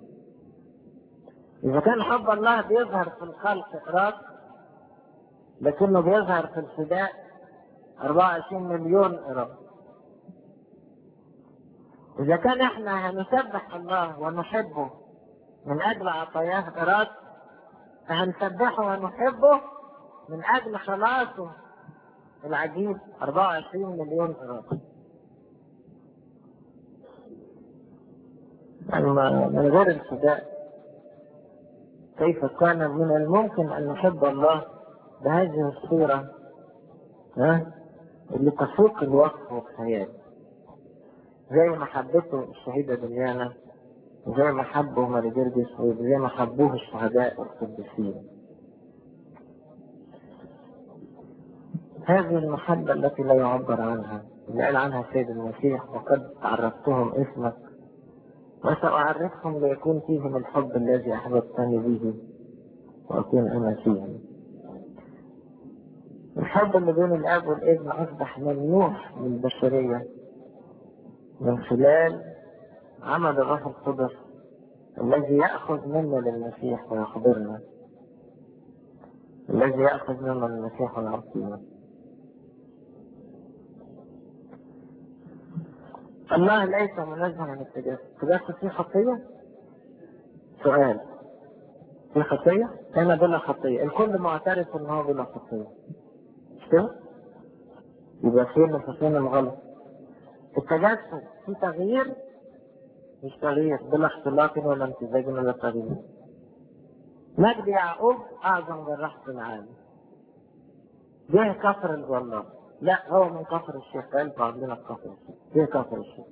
إذا كان حب الله بيظهر في الخلق إرادة لكنه بيظهر في الفداء 24 مليون إرادة إذا كان إحنا هنسبح الله ونحبه من أجل عطاياه إرادة فهنسبحه ونحبه من أجل خلاصه العجيب 24 مليون إرادة أما من غير الفداء كيف كان من الممكن أن نحب الله بهذه الصورة ها اللي تفوق الوصف والخيال زي ما حبته الشهيدة دنيانا وزي ما حبه ماري جرجس وزي ما حبوه الشهداء والقديسين هذه المحبة التي لا يعبر عنها اللي قال عنها السيد المسيح وقد عرفتهم اسمك وسأعرفهم ليكون فيهم الحب الذي أحببتني به وأكون أنا فيهم الحب اللي بين الأب والابن أصبح ممنوح للبشرية من خلال عمل الروح القدس الذي يأخذ منا للمسيح ويخبرنا الذي يأخذ منا للمسيح ويعطينا الله ليس منزها عن التجسد التجسد فيه خطية سؤال في خطية أنا بلا خطية الكل معترف إن هو بلا خطية مش كده؟ يبقى فين فين الغلط التجسد في تغيير مش تغيير بلا اختلاط ولا امتزاج ولا تغيير مجد يعقوب أعظم جراح في العالم جه كفر الجلاد لا هو من كفر الشيخ قال عندنا في كفر الشيخ جه كفر الشيخ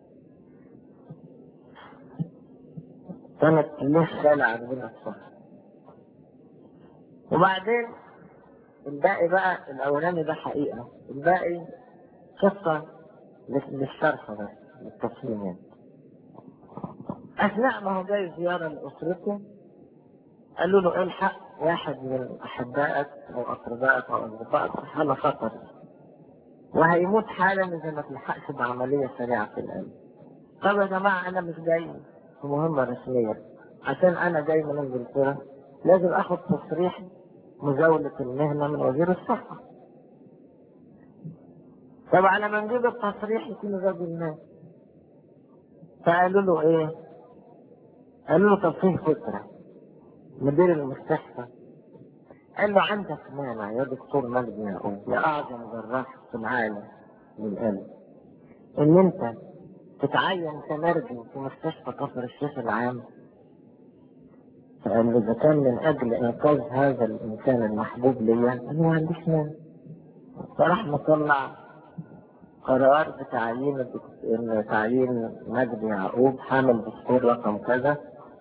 كانت ليه خالة عندنا الصح وبعدين الباقي بقى الأولاني ده حقيقة الباقي قصة للشرح بس للتصميم يعني أثناء ما هو جاي زيارة لأسرته قالوا له الحق واحد من أحبائك أو أقربائك أو أصدقائك في حالة خطر وهيموت حالا إذا ما تلحقش بعملية سريعة في القلب طب يا جماعة أنا مش جاي في مهمة رسمية عشان أنا جاي من إنجلترا لازم آخد تصريح مزاولة المهنة من وزير الصحة طب على ما نجيب التصريح يكون الراجل مات فقالوا له ايه؟ قالوا له طب فيه فكرة مدير المستشفى قال له عندك مانع يا دكتور مجدي يعقوب يا أعظم جراح في العالم للقلب إن أنت تتعين كنرجي في مستشفى كفر الشيخ العام فقال له إذا كان من أجل إنقاذ هذا الإنسان المحبوب ليا أنا ما عنديش مانع فراح مطلع قرار بتعيين الدكتور تعيين مجدي يعقوب حامل دكتور رقم كذا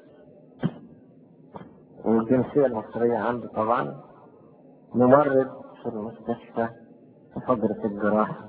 والجنسية المصرية عنده طبعا ممرض في المستشفى في فجرة الجراحة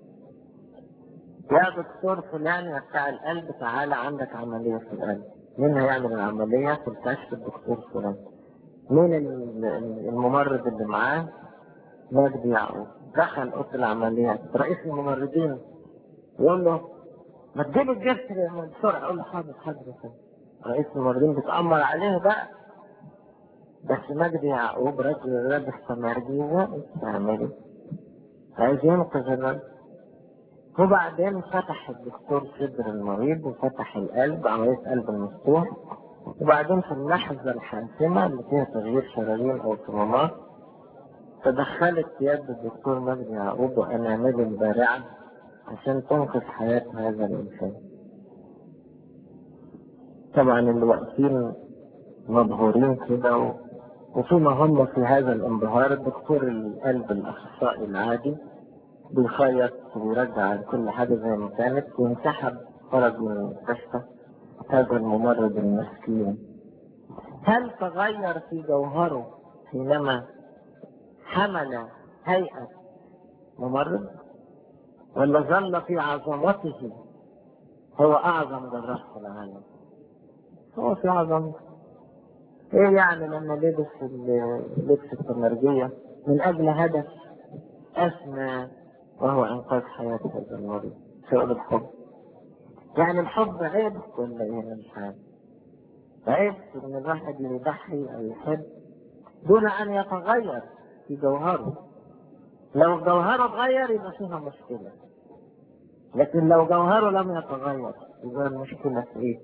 يا دكتور فلان يا بتاع القلب تعالى عندك عملية في القلب مين هيعمل العملية في الكشف الدكتور فلان مين الممرض اللي معاه مجدي يعقوب دخل اوضه العمليات رئيس الممرضين يقول له ما تجيب الجسر بسرعه اقول له حاضر حاضر رئيس الممرضين بيتامر عليه بقى بس مجدي يعقوب رجل لابس سمارجي واقف يعمل عايز ينقذ الرجل وبعدين فتح الدكتور صدر المريض وفتح القلب عملية قلب المفتوح وبعدين في اللحظة الحاسمة اللي فيها تغيير شرايين أو صمامات تدخلت يد الدكتور مجدي يعقوب وأنامله البارعة عشان تنقذ حياة هذا الإنسان. طبعا اللي واقفين مبهورين كده و... وفيما هم في هذا الانبهار الدكتور القلب الأخصائي العادي بيخيط ويرجع كل حاجة زي ما كانت وانسحب خرج من المستشفى هذا الممرض المسكين هل تغير في جوهره حينما حمل هيئة ممرض ولا ظل في عظمته هو أعظم جراح في العالم هو في عظمته ايه يعني لما لبس لبس التمرجية من أجل هدف أسمى وهو إنقاذ حياة هذا المريض سؤال الحب يعني الحب عيب ولا ايه أنا مش عارف عيب إن الواحد يضحي أو يحب دون أن يتغير في جوهره لو جوهره اتغير يبقى فيها مشكلة لكن لو جوهره لم يتغير يبقى المشكلة في ايه؟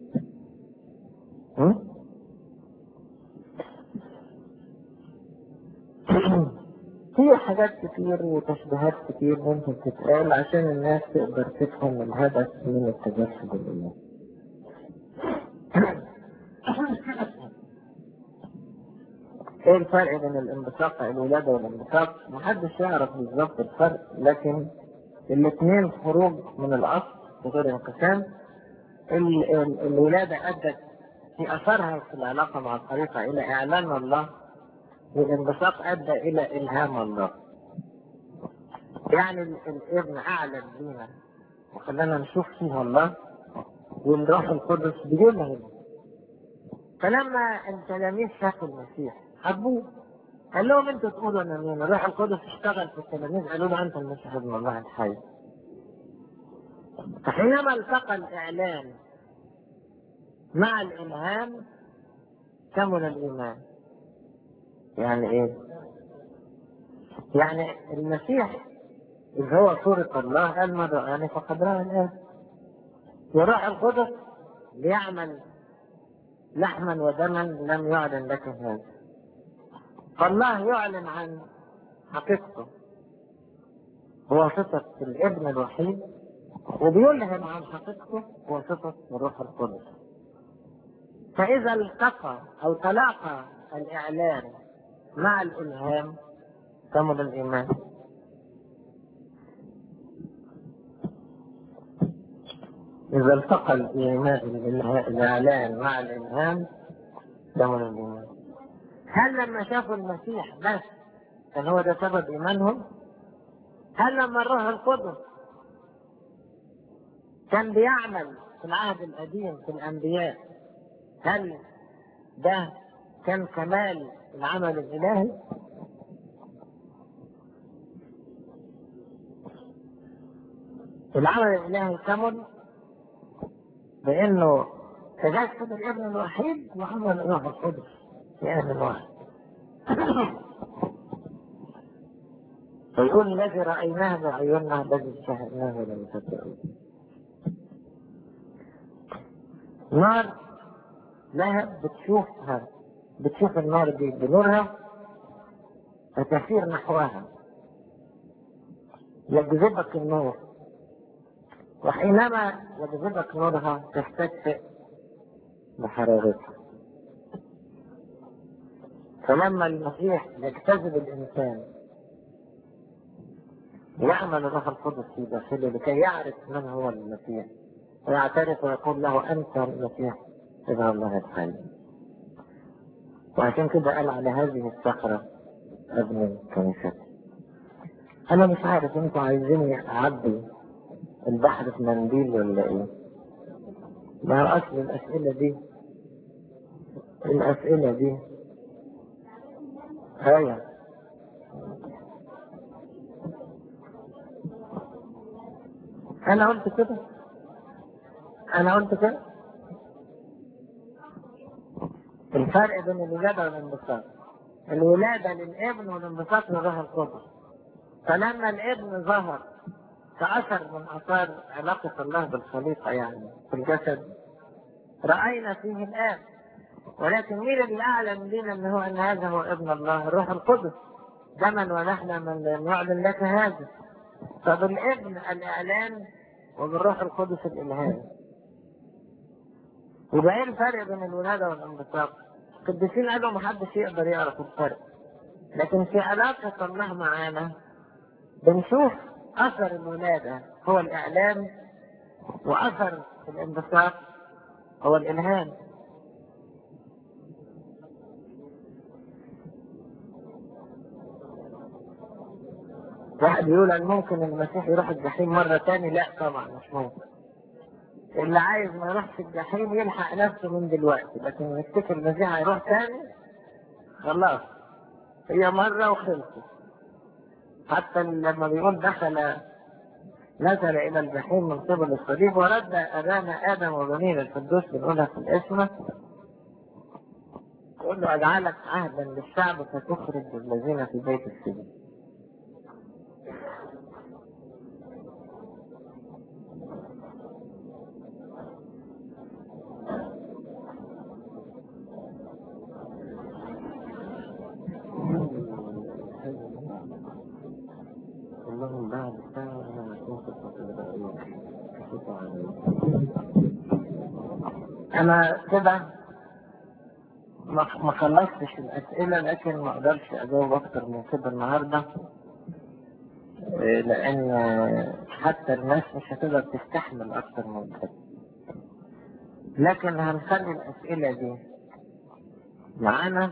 في حاجات كتير وتشبيهات كتير ممكن تتقال عشان الناس تقدر تفهم الهدف من التجسد الإلهي. ايه الفرق بين الانبثاق الولادة والانبثاق؟ محدش يعرف بالظبط الفرق لكن الاثنين خروج من الاصل بغير انقسام ال- ال- الولادة ادت في اثرها في العلاقة مع الخليقة الى اعلان الله والانبثاق ادى الى الهام الله. يعني ال- الابن اعلن لينا وخلانا نشوف فيها الله والروح القدس بيلهم فلما التلاميذ شافوا المسيح حبوه قال لهم انتوا تقولوا انا مين الروح القدس اشتغل في التلاميذ قالوا له انت المسيح ابن الله الحي فحينما التقى الاعلان مع الالهام كمل الايمان يعني ايه يعني المسيح إذ هو صورة الله قال من رآني فقد رأى الآب وروح القدس ليعمل لحما ودما لم يعلن لك هذا فالله يعلن عن حقيقته بواسطة الابن الوحيد وبيلهم عن حقيقته بواسطة الروح القدس فإذا التقى أو تلاقى الإعلان مع الإلهام كمل الإيمان إذا التقى الإيمان الإعلان مع الإلهام كمل الإيمان هل لما شافوا المسيح بس كان هو ده سبب إيمانهم؟ هل لما الروح القدس كان بيعمل في العهد القديم في الأنبياء هل ده كان كمال العمل الإلهي العمل الإلهي كمل بأنه تجسد الابن الوحيد وعمل الروح القدس في آن واحد فيقول الذي رأيناه بعيوننا الذي شاهدناه لم تدعوا نار لها بتشوفها بتشوف النار دي بنورها فتسير نحوها يجذبك النور وحينما يجذبك نورها تستدفئ بحرارتها فلما المسيح يجتذب الإنسان يعمل الروح القدس في داخله لكي يعرف من هو المسيح ويعترف ويقول له أنت المسيح ابن الله الحي وعشان كده قال على هذه الصخرة ابن كنيستي أنا مش عارف أنتوا عايزيني أعدي البحر في منديل ولا إيه؟ ما هو أصل الأسئلة دي الأسئلة دي هيا أنا قلت كده أنا قلت كده الفرق بين الولادة والانبساط الولادة للابن والانبساط للروح القدس فلما الابن ظهر كأثر من آثار علاقة الله بالخليقة يعني في الجسد رأينا فيه الآب ولكن مين اللي أعلن لنا أن هو أن هذا هو ابن الله الروح القدس زمن ونحن من لم يعلن لك هذا فبالابن الإعلان وبالروح القدس الإلهام يبقى ايه الفرق بين الولادة والانبساط؟ القديسين قالوا محدش يقدر يعرف الفرق لكن في علاقة الله معانا بنشوف أثر الولادة هو الإعلام وأثر الانبساط هو الإلهام واحد يقول هل ممكن المسيح يروح الجحيم مرة تاني؟ لا طبعا مش ممكن. اللي عايز ما يروحش الجحيم يلحق نفسه من دلوقتي، لكن يفتكر المسيح هيروح تاني خلاص. هي مرة وخلصت. حتى لما بيقول دخل نزل إلى الجحيم من قبل الصليب ورد أبانا آدم وبنين القدوس بنقولها في الاسم يقول له أجعلك عهدا للشعب فتخرج الذين في بيت السجن. اللهم بعد ساعة أنا كده ما ما خلصتش الأسئلة لكن ما أقدرش أجاوب أكتر من كده النهاردة إيه، لأن حتى الناس مش هتقدر تستحمل أكتر من كده لكن هنخلي الأسئلة دي معانا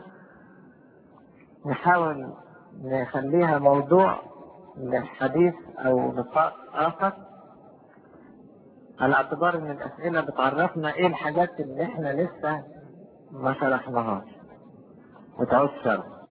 نحاول نخليها موضوع للحديث أو لقاء آخر على اعتبار إن الأسئلة بتعرفنا إيه الحاجات اللي إحنا لسه ما شرحناهاش وتعود شرح